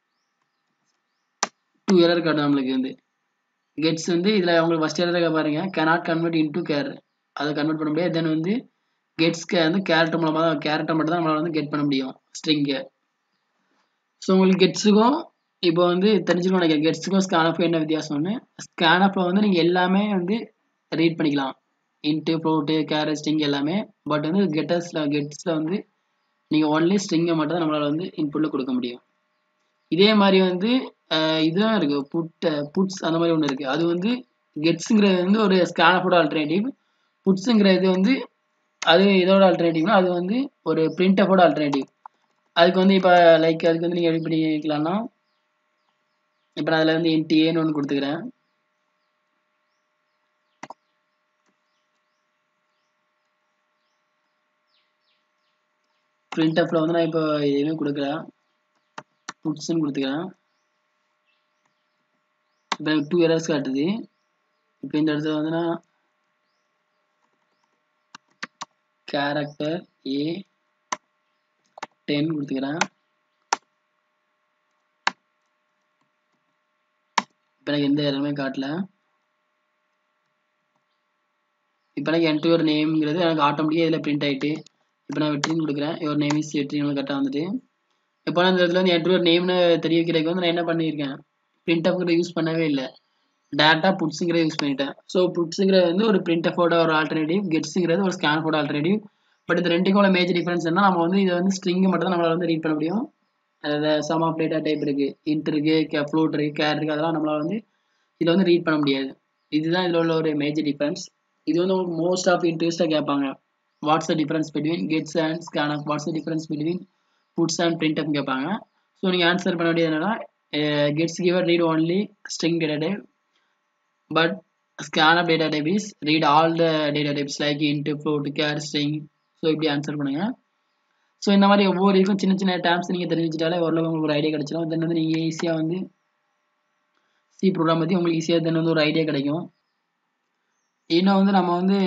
Speaker 1: டூ எரர் கார்டு நம்மளுக்கு வந்து கெட்ஸ் வந்து இதில் அவங்களுக்கு ஃபஸ்ட் எரர் பாருங்க கேனாட் கன்வெர்ட் இன்டூ கேர் அதை கன்வெர்ட் பண்ண முடியாது தென் வந்து கெட்ஸ்க்கு வந்து கேரக்டர் மூலமாக தான் கேரக்டர் மட்டும் தான் நம்மளால் வந்து கெட் பண்ண முடியும் ஸ்ட்ரிங்கை ஸோ உங்களுக்கு கெட்ஸுக்கும் இப்போ வந்து தெரிஞ்சுக்கணும் நினைக்கிறேன் கெட்ஸுக்கும் ஸ்கேனப்புக்கும் என்ன வித்தியாசம்னு ஸ்கேனப்பில் வந்து நீங்கள் எல்லாமே வந்து ரீட் பண்ணிக்கலாம் இன்ட்டு ஃப்ளோட்டு கேரட் ஸ்ட்ரிங் எல்லாமே பட் வந்து கெட்டஸில் கெட்ஸில் வந்து நீங்கள் ஒன்லி ஸ்ட்ரிங்கை மட்டும் தான் நம்மளால் வந்து இன்புட்டில் கொடுக்க முடியும் இதே மாதிரி வந்து இதுதான் இருக்குது புட் புட்ஸ் அந்த மாதிரி ஒன்று இருக்குது அது வந்து கெட்ஸுங்கிறது வந்து ஒரு ஸ்கேனப்போட ஆல்டர்னேட்டிவ் புட்ஸுங்கிறது வந்து அது இதோட ஆல்டர்னேட்டிவ்னா அது வந்து ஒரு பிரிண்டஃபோட ஆல்டர்னேட்டிவ் அதுக்கு வந்து இப்போ லைக் அதுக்கு வந்து நீங்கள் எப்படி பண்ணிக்கலாம்னா இப்போ நான் அதில் வந்து இன்ட்டு ஏன்னு ஒன்று கொடுத்துக்கிறேன் பிரிண்டஃபில் வந்து நான் இப்போ எதுவுமே கொடுக்குறேன் புட்ஸ்ன்னு கொடுத்துக்கிறேன் இப்போ எனக்கு டூ எரர்ஸ் காட்டுது இப்போ இந்த இடத்துல வந்து நான் கேரக்டர் ஏ டென் கொடுத்துக்கிறேன் இப்போ எனக்கு எந்த எரருமே காட்டல இப்போ எனக்கு என்ட்ரி ஒரு நேம்ங்கிறது எனக்கு ஆட்டோமேட்டிக்காக இதில் பிரிண்ட் ஆகிட்டு இப்போ நான் வெற்றின்னு கொடுக்குறேன் ஒரு நேம் இஸ் வெற்றின்னு கரெக்டாக வந்துட்டு இப்போ நான் இந்த இடத்துல வந்து என்ட்ரி ஒரு நேம்னு தெரிய வைக்கிறதுக்கு வந்து நான் என்ன பண்ணியிருக்கேன் பிரிண்ட் அப்ங்கிற யூஸ் பண்ணவே இல்லை டேட்டா புட்ஸுங்கிற யூஸ் பண்ணிட்டேன் ஸோ புட்ஸுங்கிறது வந்து ஒரு பிரிண்ட் அஃபோட ஒரு ஆல்டர்னேட்டிவ் கெட்ஸுங்கிறது ஒரு ஸ்கேன்ஃபோட ஆல்டர்னேட்டிவ் பட் இந்த ரெண்டுக்கும் உள்ள மேஜர் டிஃபரன்ஸ் என்ன நம்ம வந்து இதை வந்து ஸ்ட்ரிங்கை மட்டும் தான் நம்மளால் வந்து ரீட் பண்ண முடியும் அதாவது சம் ஆஃப் டேட்டா டைப் இருக்குது இன்ட் இருக்குது கே ஃப்ளோட் இருக்குது கேர் இருக்குது அதெல்லாம் நம்மளால் வந்து இதில் வந்து ரீட் பண்ண முடியாது இதுதான் இதில் உள்ள ஒரு மேஜர் டிஃபரன்ஸ் இது வந்து உங்களுக்கு மோஸ்ட் ஆஃப் இன்ட்ரெஸ்ட்டாக கேட்பாங்க what's the difference between gets and scanf what's the difference between puts and printf கேட்பாங்க ஸோ நீங்கள் ஆன்சர் பண்ண வேண்டியது என்னன்னா gets gives read only string data type but scanf data type is read all the data types like int float char string so இப்படி answer பண்ணுங்கள் so இந்த மாதிரி ஒவ்வொரு இதுக்கும் சின்ன சின்ன டேம்ஸ் நீங்கள் தெரிஞ்சு வச்சுட்டாலே ஓரளவு உங்களுக்கு ஒரு ஐடியா கிடைச்சிடும் தென் வந்து நீங்கள் ஈஸியாக வந்து சி ப்ரோக்ராம் பற்றி உங்களுக்கு ஈஸியாக தென் வந்து ஒரு ஐடியா கிடைக்கும் இன்னும் வந்து நம்ம வந்து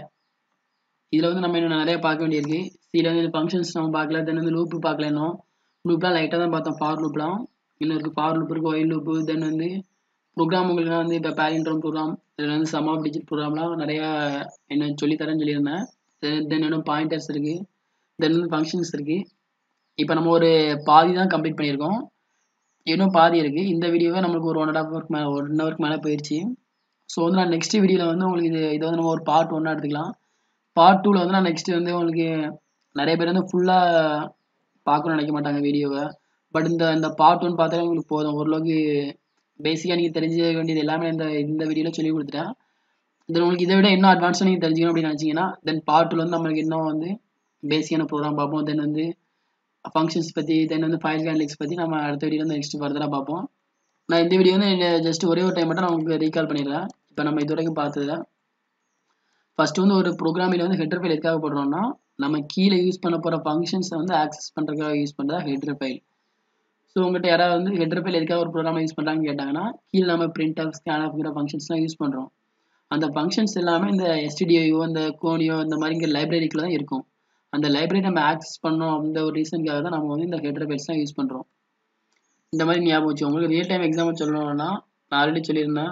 Speaker 1: இதில் வந்து நம்ம இன்னும் நிறைய பார்க்க வேண்டியிருக்கு சில வந்து ஃபங்க்ஷன்ஸ் நம்ம பார்க்கல தென் வந்து லூப்பு பார்க்கல இன்னும் லூப்லாம் லைட்டாக தான் பார்த்தோம் ஃபார் லூப்லாம் இன்னும் இருக்குது ஃபார் லூப் இருக்குது ஒயில் லூப்பு தென் வந்து ப்ரோக்ராம் உங்களுக்குலாம் வந்து இப்போ பேரின்ட்ரோம் ப்ரோக்ராம் இதில் வந்து சம் ஆஃப் டிஜிட் ப்ரோக்ராம்லாம் நிறையா என்ன சொல்லித்தரேன்னு சொல்லியிருந்தேன் தென் இன்னும் பாயிண்டர்ஸ் இருக்குது தென் வந்து ஃபங்க்ஷன்ஸ் இருக்குது இப்போ நம்ம ஒரு பாதி தான் கம்ப்ளீட் பண்ணியிருக்கோம் இன்னும் பாதி இருக்குது இந்த வீடியோவே நம்மளுக்கு ஒரு ஒன் அண்ட் ஹாஃப் ஒர்க் மேலே ஒன் ஹவருக்கு மேலே போயிடுச்சு ஸோ வந்து நான் நெக்ஸ்ட் வீடியோவில் வந்து உங்களுக்கு இது இதை வந்து நம்ம ஒரு பார்ட் ஒன்னாக எடுத்துக்கலாம் பார்ட் டூவில் வந்து நான் நெக்ஸ்ட் வந்து உங்களுக்கு நிறைய பேர் வந்து ஃபுல்லாக பார்க்கணும்னு நினைக்க மாட்டாங்க வீடியோவை பட் இந்த இந்த பார்ட் ஒன் பார்த்தாலே உங்களுக்கு போதும் ஓரளவுக்கு பேசிக்காக நீங்கள் தெரிஞ்சுக்க வேண்டியது எல்லாமே இந்த இந்த வீடியோவில் சொல்லி கொடுத்துட்டேன் தென் உங்களுக்கு இதை விட இன்னும் அட்வான்ஸாக நீங்கள் தெரிஞ்சுக்கணும் அப்படின்னு நினச்சிங்கன்னா தென் பார்ட் டூவில் வந்து நம்மளுக்கு இன்னும் வந்து பேசிக்கான ப்ரோக்ராம் பார்ப்போம் தென் வந்து ஃபங்க்ஷன்ஸ் பற்றி தென் வந்து ஃபைல் கேண்ட்லிக்ஸ் பற்றி நம்ம அடுத்த வீடியோ வந்து நெக்ஸ்ட் ஃபர்தராக பார்ப்போம் நான் இந்த வீடியோ வந்து ஜஸ்ட் ஒரே ஒரு டைம் மட்டும் நான் உங்களுக்கு ரீகால் பண்ணிடுறேன் இப்போ நம்ம இது வரைக்கும் பார்த்ததில் ஃபஸ்ட்டு வந்து ஒரு ப்ரோக்ராமில் வந்து ஹெட்டர் ஃபைல் எதுக்காக போடுறோம்னா நம்ம கீழே யூஸ் பண்ண போகிற ஃபங்க்ஷன்ஸை வந்து ஆக்சஸ் பண்ணுறதுக்காக யூஸ் பண்ணுறதா ஹெட்ரு ஃபைல் ஸோ உங்கள்கிட்ட யாராவது வந்து ஹெட்ரு ஃபைல் எதுக்காக ஒரு ப்ரோக்ராம் யூஸ் பண்ணுறாங்கன்னு கேட்டாங்கன்னா கீழே நம்ம பிரிண்ட் ஆஃப் ஸ்கேன் ஆஃப்ங்கிற ஃபங்க்ஷன்ஸ்லாம் யூஸ் பண்ணுறோம் அந்த ஃபங்க்ஷன்ஸ் எல்லாமே இந்த எஸ்டிடிஓ இந்த கோனியோ இந்த மாதிரி இங்கே லைப்ரரிக்குள்ள தான் இருக்கும் அந்த லைப்ரரி நம்ம ஆக்சஸ் பண்ணோம் அந்த ஒரு ரீசனுக்காக தான் நம்ம வந்து இந்த ஹெட்ரு ஃபைல்ஸ்லாம் யூஸ் பண்ணுறோம் இந்த மாதிரி ஞாபகம் வச்சு உங்களுக்கு ரியல் டைம் எக்ஸாம்பிள் சொல்லணும்னா நான் ஆல்ரெடி சொல்லியிருந்தேன்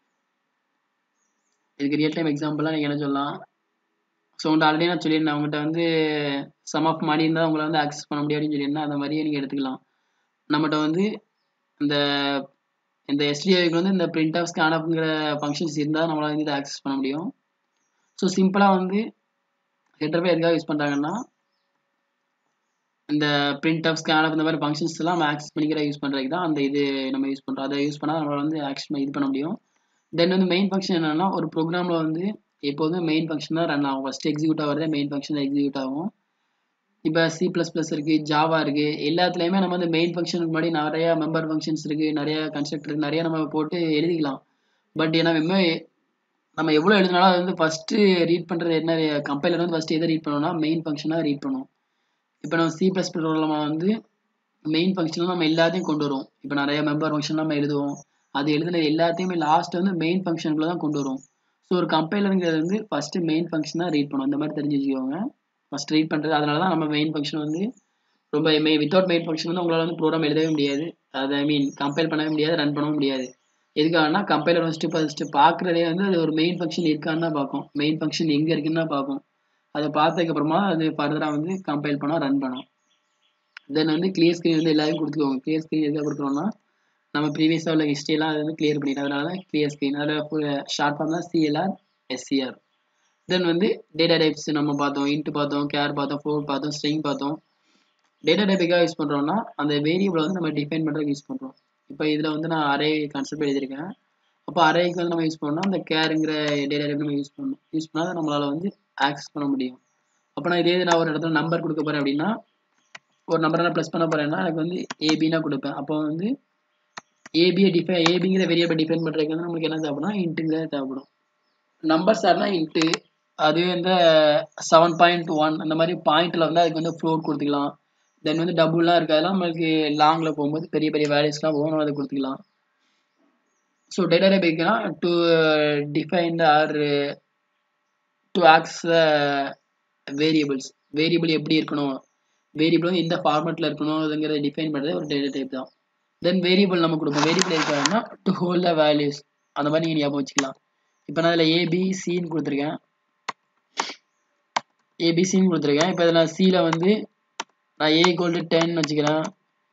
Speaker 1: இதுக்கு ரியல் டைம் எக்ஸாம்பிளாக நீங்கள் என்ன சொல்லலாம் ஸோ உங்கள்கிட்ட ஆல்ரெடி நான் சொல்லியிருந்தேன் உங்கள்கிட்ட வந்து சம் ஆஃப் மணி இருந்தால் உங்களை வந்து ஆக்சஸ் பண்ண முடியாதுன்னு சொல்லியிருந்தேன் அந்த மாதிரியே நீங்கள் எடுத்துக்கலாம் நம்மகிட்ட வந்து இந்த இந்த எஸ்டிஐக்கு வந்து இந்த பிரிண்ட் ஆஃப் ஸ்கேன் ஆஃப்ங்கிற ஃபங்க்ஷன்ஸ் இருந்தால் நம்மளால் வந்து இதை ஆக்சஸ் பண்ண முடியும் ஸோ சிம்பிளாக வந்து ஹெட்ரவே எதுக்காக யூஸ் பண்ணுறாங்கன்னா இந்த பிரிண்ட் ஆஃப் ஸ்கேன் ஆஃப் இந்த மாதிரி ஃபங்க்ஷன்ஸ் எல்லாம் நம்ம ஆக்சஸ் பண்ணிக்கிற யூஸ் பண்ணுறதுக்கு தான் அந்த இது நம்ம யூஸ் பண்ணுறோம் அதை யூஸ் பண்ணால் நம்மளால் வந்து ஆக்சஸ் இது பண்ண முடியும் தென் வந்து மெயின் ஃபங்க்ஷன் என்னென்னா ஒரு ப்ரோக்ராமில் வந்து எப்போதும் மெயின் ஃபங்க்ஷன் தான் ரன் ஆகும் ஃபஸ்ட்டு எக்ஸிக்யூட் ஆகிறதே மெயின் ஃபங்க்ஷன் தான் எக்ஸிக்யூட் ஆகும் இப்போ சி ப்ளஸ் ப்ளஸ் இருக்குது ஜாவா இருக்குது எல்லாத்துலேயுமே நம்ம வந்து மெயின் ஃபங்க்ஷனுக்கு முன்னாடி நிறைய மெம்பர் ஃபங்க்ஷன்ஸ் இருக்குது நிறைய கன்ஸ்ட்ரக்டர் நிறைய நம்ம போட்டு எழுதிக்கலாம் பட் ஏன்னா நம்ம எவ்வளோ எழுதினாலும் அது வந்து ஃபஸ்ட்டு ரீட் பண்ணுறது என்ன கம்பைலர் வந்து ஃபஸ்ட்டு எதை ரீட் பண்ணோம்னா மெயின் ஃபங்க்ஷனாக ரீட் பண்ணும் இப்போ நம்ம சி ப்ளஸ் ப்ரோக்ராம் வந்து மெயின் ஃபங்க்ஷனில் நம்ம எல்லாத்தையும் கொண்டு வரும் இப்போ நிறைய மெம்பர் ஃபங்க்ஷன் நம்ம எழுதுவோம் அது எழுதுன எல்லாத்தையுமே லாஸ்ட் வந்து மெயின் ஃபங்க்ஷனுக்குள்ள தான் கொண்டு வரும் ஸோ ஒரு கம்பைலருங்கிறது வந்து ஃபஸ்ட்டு மெயின் ஃபங்க்ஷன் தான் ரீட் பண்ணும் இந்த மாதிரி தெரிஞ்சு வச்சுக்கோங்க ஃபஸ்ட் ரீட் பண்ணுறது அதனால தான் நம்ம மெயின் ஃபங்க்ஷன் வந்து ரொம்ப மெய் வித்தவுட் மெயின் ஃபங்க்ஷன் வந்து உங்களால் வந்து ப்ரோக்ராம் எழுதவே முடியாது அதை ஐ மீன் கம்பைல் பண்ணவே முடியாது ரன் பண்ணவும் முடியாது எதுக்காகனா கம்பைலர் ஃபஸ்ட்டு ஃபஸ்ட்டு பார்க்குறதே வந்து அது ஒரு மெயின் ஃபங்க்ஷன் இருக்கான்னு தான் பார்க்கும் மெயின் ஃபங்க்ஷன் எங்கே இருக்குன்னு தான் பார்க்கும் அதை பார்த்ததுக்கப்புறமா அது ஃபர்தராக வந்து கம்பைல் பண்ணால் ரன் பண்ணும் தென் வந்து கிளியர் ஸ்க்ரீன் வந்து எல்லாத்தையும் கொடுத்துக்கோங்க கிளியர் ஸ்க்ரீன் எதுக்காக கொடுக்குறோம்னா நம்ம ப்ரீவியஸாக உள்ள ஹிஸ்ட்ரியெல்லாம் அது வந்து கிளியர் பண்ணிட்டு அதனால தான் கிளியர் ஸ்க்ரீன் அதில் ஷார்ட் ஃபார்ம் தான் சிஎல்ஆர் எஸ்சிஆர் தென் வந்து டேட்டா டைப்ஸ் நம்ம பார்த்தோம் இன்ட்டு பார்த்தோம் கேர் பார்த்தோம் ஃபோர் பார்த்தோம் ஸ்ட்ரிங் பார்த்தோம் டேட்டா டைப்புக்காக யூஸ் பண்ணுறோம்னா அந்த வேரியபிளை வந்து நம்ம டிஃபைன் பண்ணுறதுக்கு யூஸ் பண்ணுறோம் இப்போ இதில் வந்து நான் அரே கான்செப்ட் எழுதியிருக்கேன் அப்போ அரேக்கு வந்து நம்ம யூஸ் பண்ணோம்னா அந்த கேருங்கிற டேட்டா டைப் நம்ம யூஸ் பண்ணணும் யூஸ் பண்ணால் நம்மளால் வந்து ஆக்சஸ் பண்ண முடியும் அப்போ நான் இதே நான் ஒரு இடத்துல நம்பர் கொடுக்க போகிறேன் அப்படின்னா ஒரு நம்பரை நான் ப்ளஸ் பண்ண போகிறேன்னா எனக்கு வந்து ஏபினா கொடுப்பேன் அப்போ வந்து ஏபியை டிஃபை ஏபிங்கிற வேரியபிள் டிஃபைன் பண்ணுறதுக்கு வந்து நம்மளுக்கு என்ன தேவைப்படும் இன்ட்டுங்கிற தேவைப்படும் நம்பர்ஸ் ஆர்னா இன்ட்டு அது வந்து செவன் பாயிண்ட் ஒன் அந்த மாதிரி பாயிண்ட்டில் வந்து அதுக்கு வந்து ஃப்ளோர் கொடுத்துக்கலாம் தென் வந்து டபுள்லாம் இருக்குது அதெல்லாம் நம்மளுக்கு லாங்கில் போகும்போது பெரிய பெரிய வேல்யூஸ்லாம் போகணும் அதை கொடுத்துக்கலாம் ஸோ டேட்டா டைப் இருக்குன்னா to define or to access variables variable எப்படி இருக்கணும் வேரியபிள் வந்து எந்த ஃபார்மேட்டில் இருக்கணும் அதுங்கிறத டிஃபைன் பண்ணுறது ஒரு டேட்டா டைப் தான் தென் வேரியபிள் நம்ம கொடுப்போம் வேரியபிள் இருக்காங்கன்னா டு ஹோல்ட் த வேல்யூஸ் அந்த மாதிரி நீங்கள் ஞாபகம் வச்சுக்கலாம் இப்போ நான் இதில் ஏபிசின்னு கொடுத்துருக்கேன் ஏபிசின்னு கொடுத்துருக்கேன் இப்போ இதில் சியில் வந்து நான் ஏ கோல்டு டென் வச்சுக்கிறேன்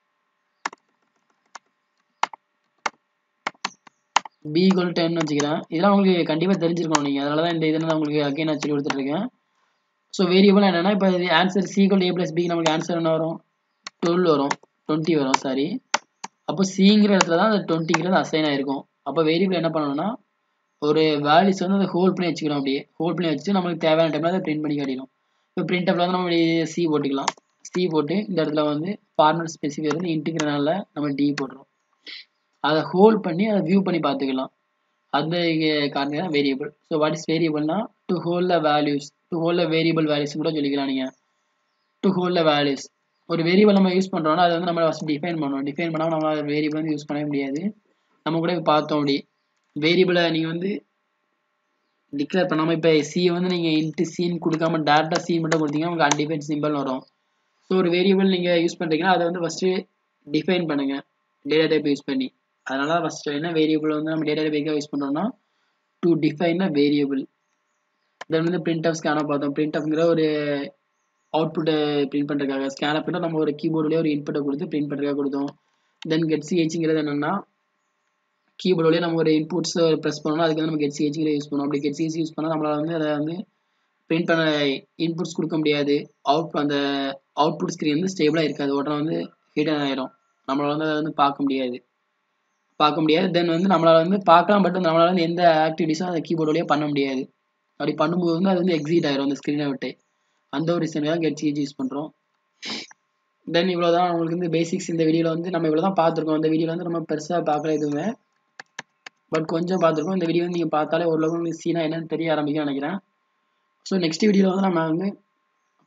Speaker 1: பி கோல் டென் வச்சுக்கிறேன் இதெல்லாம் உங்களுக்கு கண்டிப்பாக தெரிஞ்சிருக்கணும் நீங்கள் அதனால தான் இந்த இதில் நான் உங்களுக்கு அகைன் நான் சொல்லி கொடுத்துட்ருக்கேன் ஸோ வேரியபிள் என்னென்னா இப்போ answer c call a plus பிக்கு நமக்கு ஆன்சர் என்ன வரும் டுவெல் வரும் டுவெண்ட்டி வரும் சாரி அப்போ சிங்கிற இடத்துல தான் அந்த டுவெண்ட்டிங்கிறது அசைன் ஆயிருக்கும் அப்போ வேரியபிள் என்ன பண்ணணும்னா ஒரு வேல்யூஸ் வந்து அதை ஹோல்ட் பண்ணி வச்சுக்கிறோம் அப்படியே ஹோல்ட் பண்ணி வச்சுட்டு நம்மளுக்கு தேவையான டைமில் அதை பிரிண்ட் பண்ணி காட்டிடும் இப்போ பிரிண்ட் அப்பில் வந்து நம்ம சி போட்டுக்கலாம் சி போட்டு இந்த இடத்துல வந்து ஃபார்மல் ஸ்பெசிஃபை வந்து இன்ட்டுங்கிறனால நம்ம டி போடுறோம் அதை ஹோல்ட் பண்ணி அதை வியூ பண்ணி பார்த்துக்கலாம் அந்த காரணம் தான் வேரியபிள் ஸோ வாட் இஸ் வேரியபிள்னா to hold the values to hold the variable values கூட சொல்லிக்கலாம் நீங்கள் டு ஹோல்ட் த வேல்யூஸ் ஒரு வேரியபிள் நம்ம யூஸ் பண்ணுறோம்னா அதை வந்து நம்ம ஃபஸ்ட் டிஃபைன் பண்ணணும் டிஃபைன் பண்ணால் நம்ம வேரியபிள் வந்து யூஸ் பண்ணவே முடியாது நம்ம கூட பார்த்தோம் அப்படி வேரியபிளை நீங்கள் வந்து டிக்ளேர் பண்ணாமல் இப்போ சியை வந்து நீங்கள் இன்ட்டு சீன் கொடுக்காம டேரெக்டாக சி மட்டும் கொடுத்தீங்கன்னா உங்களுக்கு அன்டிஃபைன் சிம்பிள் வரும் ஸோ ஒரு வேரியபிள் நீங்கள் யூஸ் பண்ணுறீங்கன்னா அதை வந்து ஃபஸ்ட்டு டிஃபைன் பண்ணுங்கள் டேட்டா டைப் யூஸ் பண்ணி அதனால ஃபஸ்ட்டு என்ன வேரியபிள் வந்து நம்ம டேட்டா டைப் யூஸ் பண்ணுறோம்னா to define a variable then வந்து பிரிண்ட் ஆஃப் ஸ்கேனாக பார்த்தோம் பிரிண்ட் ஆஃப்ங்கிற ஒரு அவுட்புட்டை பிரிண்ட் பண்ணுறதுக்காக ஸ்கேன் அப்னா நம்ம ஒரு கீபோர்டுலேயே ஒரு இன்புட்டை கொடுத்து பிரிண்ட் பண்ணுறதுக்காக கொடுத்தோம் தென் கெட் சிஹெச்ங்கிறது என்னென்னா கீபோர்டுலேயே நம்ம ஒரு இன்புட்ஸ் ப்ரெஸ் பண்ணோம்னா அதுக்கு வந்து நம்ம கெட் சிஹெச்ங்கிற யூஸ் பண்ணோம் அப்படி கெட் சிஹெச் யூஸ் பண்ணால் நம்மளால் வந்து அதை வந்து பிரிண்ட் பண்ண இன்புட்ஸ் கொடுக்க முடியாது அவுட் அந்த அவுட்புட் ஸ்க்ரீன் வந்து ஸ்டேபிளாக இருக்காது உடனே வந்து ஹிடன் ஆயிரும் நம்மளால் வந்து அதை வந்து பார்க்க முடியாது பார்க்க முடியாது தென் வந்து நம்மளால் வந்து பார்க்கலாம் பட் நம்மளால் வந்து எந்த ஆக்டிவிட்டிஸும் அந்த கீபோர்டு வழியாக பண்ண முடியாது அப்படி பண்ணும்போது வந்து அது வந்து எக்ஸிட் ஆயிரும் அந்த ஸ்க்ரீனை விட்டு அந்த ஒரு ரீசனுக்காக கெட் சிஹெச் யூஸ் பண்ணுறோம் தென் இவ்வளோ தான் உங்களுக்கு வந்து பேசிக்ஸ் இந்த வீடியோவில் வந்து நம்ம இவ்வளோ தான் பார்த்துருக்கோம் இந்த வீடியோவில் வந்து நம்ம பெருசாக பார்க்கல எதுவுமே பட் கொஞ்சம் பார்த்துருக்கோம் இந்த வீடியோ வந்து நீங்கள் பார்த்தாலே ஓரளவுக்கு உங்களுக்கு சீனா என்னன்னு தெரிய ஆரம்பிக்கும் நினைக்கிறேன் ஸோ நெக்ஸ்ட் வீடியோவில் வந்து நம்ம வந்து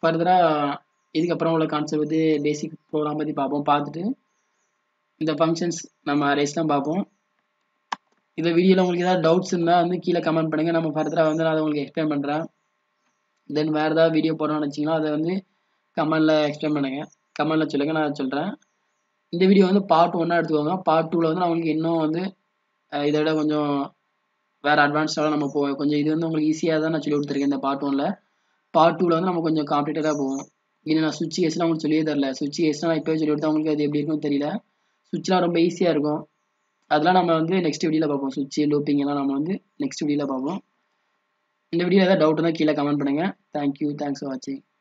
Speaker 2: ஃபர்தராக இதுக்கப்புறம் உள்ள கான்செப்ட் பற்றி பேசிக் ப்ரோக்ராம் பற்றி பார்ப்போம் பார்த்துட்டு இந்த ஃபங்க்ஷன்ஸ் நம்ம அரேஸ்லாம் பார்ப்போம் இந்த வீடியோவில் உங்களுக்கு ஏதாவது டவுட்ஸ் இருந்தால் வந்து கீழே கமெண்ட் பண்ணுங்கள் நம்ம ஃபர்தராக வந்து நான் அதை உங்களுக்கு எக்ஸ்பிளைன் பண்ணுறேன் தென் வேறு ஏதாவது வீடியோ போடணும்னு நினச்சிங்கன்னா அதை வந்து கமெண்டில் எக்ஸ்பிளைன் பண்ணுங்கள் கமெண்டில் சொல்லுங்கள் நான் சொல்கிறேன் இந்த வீடியோ வந்து பார்ட் ஒன்னாக எடுத்துக்கோங்க பார்ட் டூவில் வந்து நான் உங்களுக்கு இன்னும் வந்து இதை விட கொஞ்சம் வேறு அட்வான்ஸ்டாக நம்ம போவோம் கொஞ்சம் இது வந்து உங்களுக்கு ஈஸியாக தான் நான் சொல்லி கொடுத்துருக்கேன் இந்த பார்ட் ஒனில் பார்ட் டூவில் வந்து நம்ம கொஞ்சம் காம்ப்ளீட்டடாக போவோம் இன்னும் நான் சுவிட்ச் கேஸ்லாம் உங்களுக்கு சொல்லியே தரல சுவிட்ச் கேஸ்லாம் நான் இப்போவே சொல்லி கொடுத்தா உங்களுக்கு அது எப்படி இருக்குன்னு தெரியல சுவிட்ச்லாம் ரொம்ப ஈஸியாக இருக்கும் அதெல்லாம் நம்ம வந்து நெக்ஸ்ட் வீடியோவில் பார்ப்போம் சுவிட்ச் லூப்பிங் எல்லாம் நம்ம வந்து நெக்ஸ்ட் வீடியோவில் பார்ப்போம் இந்த வீடியோ ஏதாவது டவுட் இருந்தால் கீழே கமெண்ட் பண்ணுங்கள் தேங்க்யூ தேங்க்ஸ் ஃபார் வாட்சிங்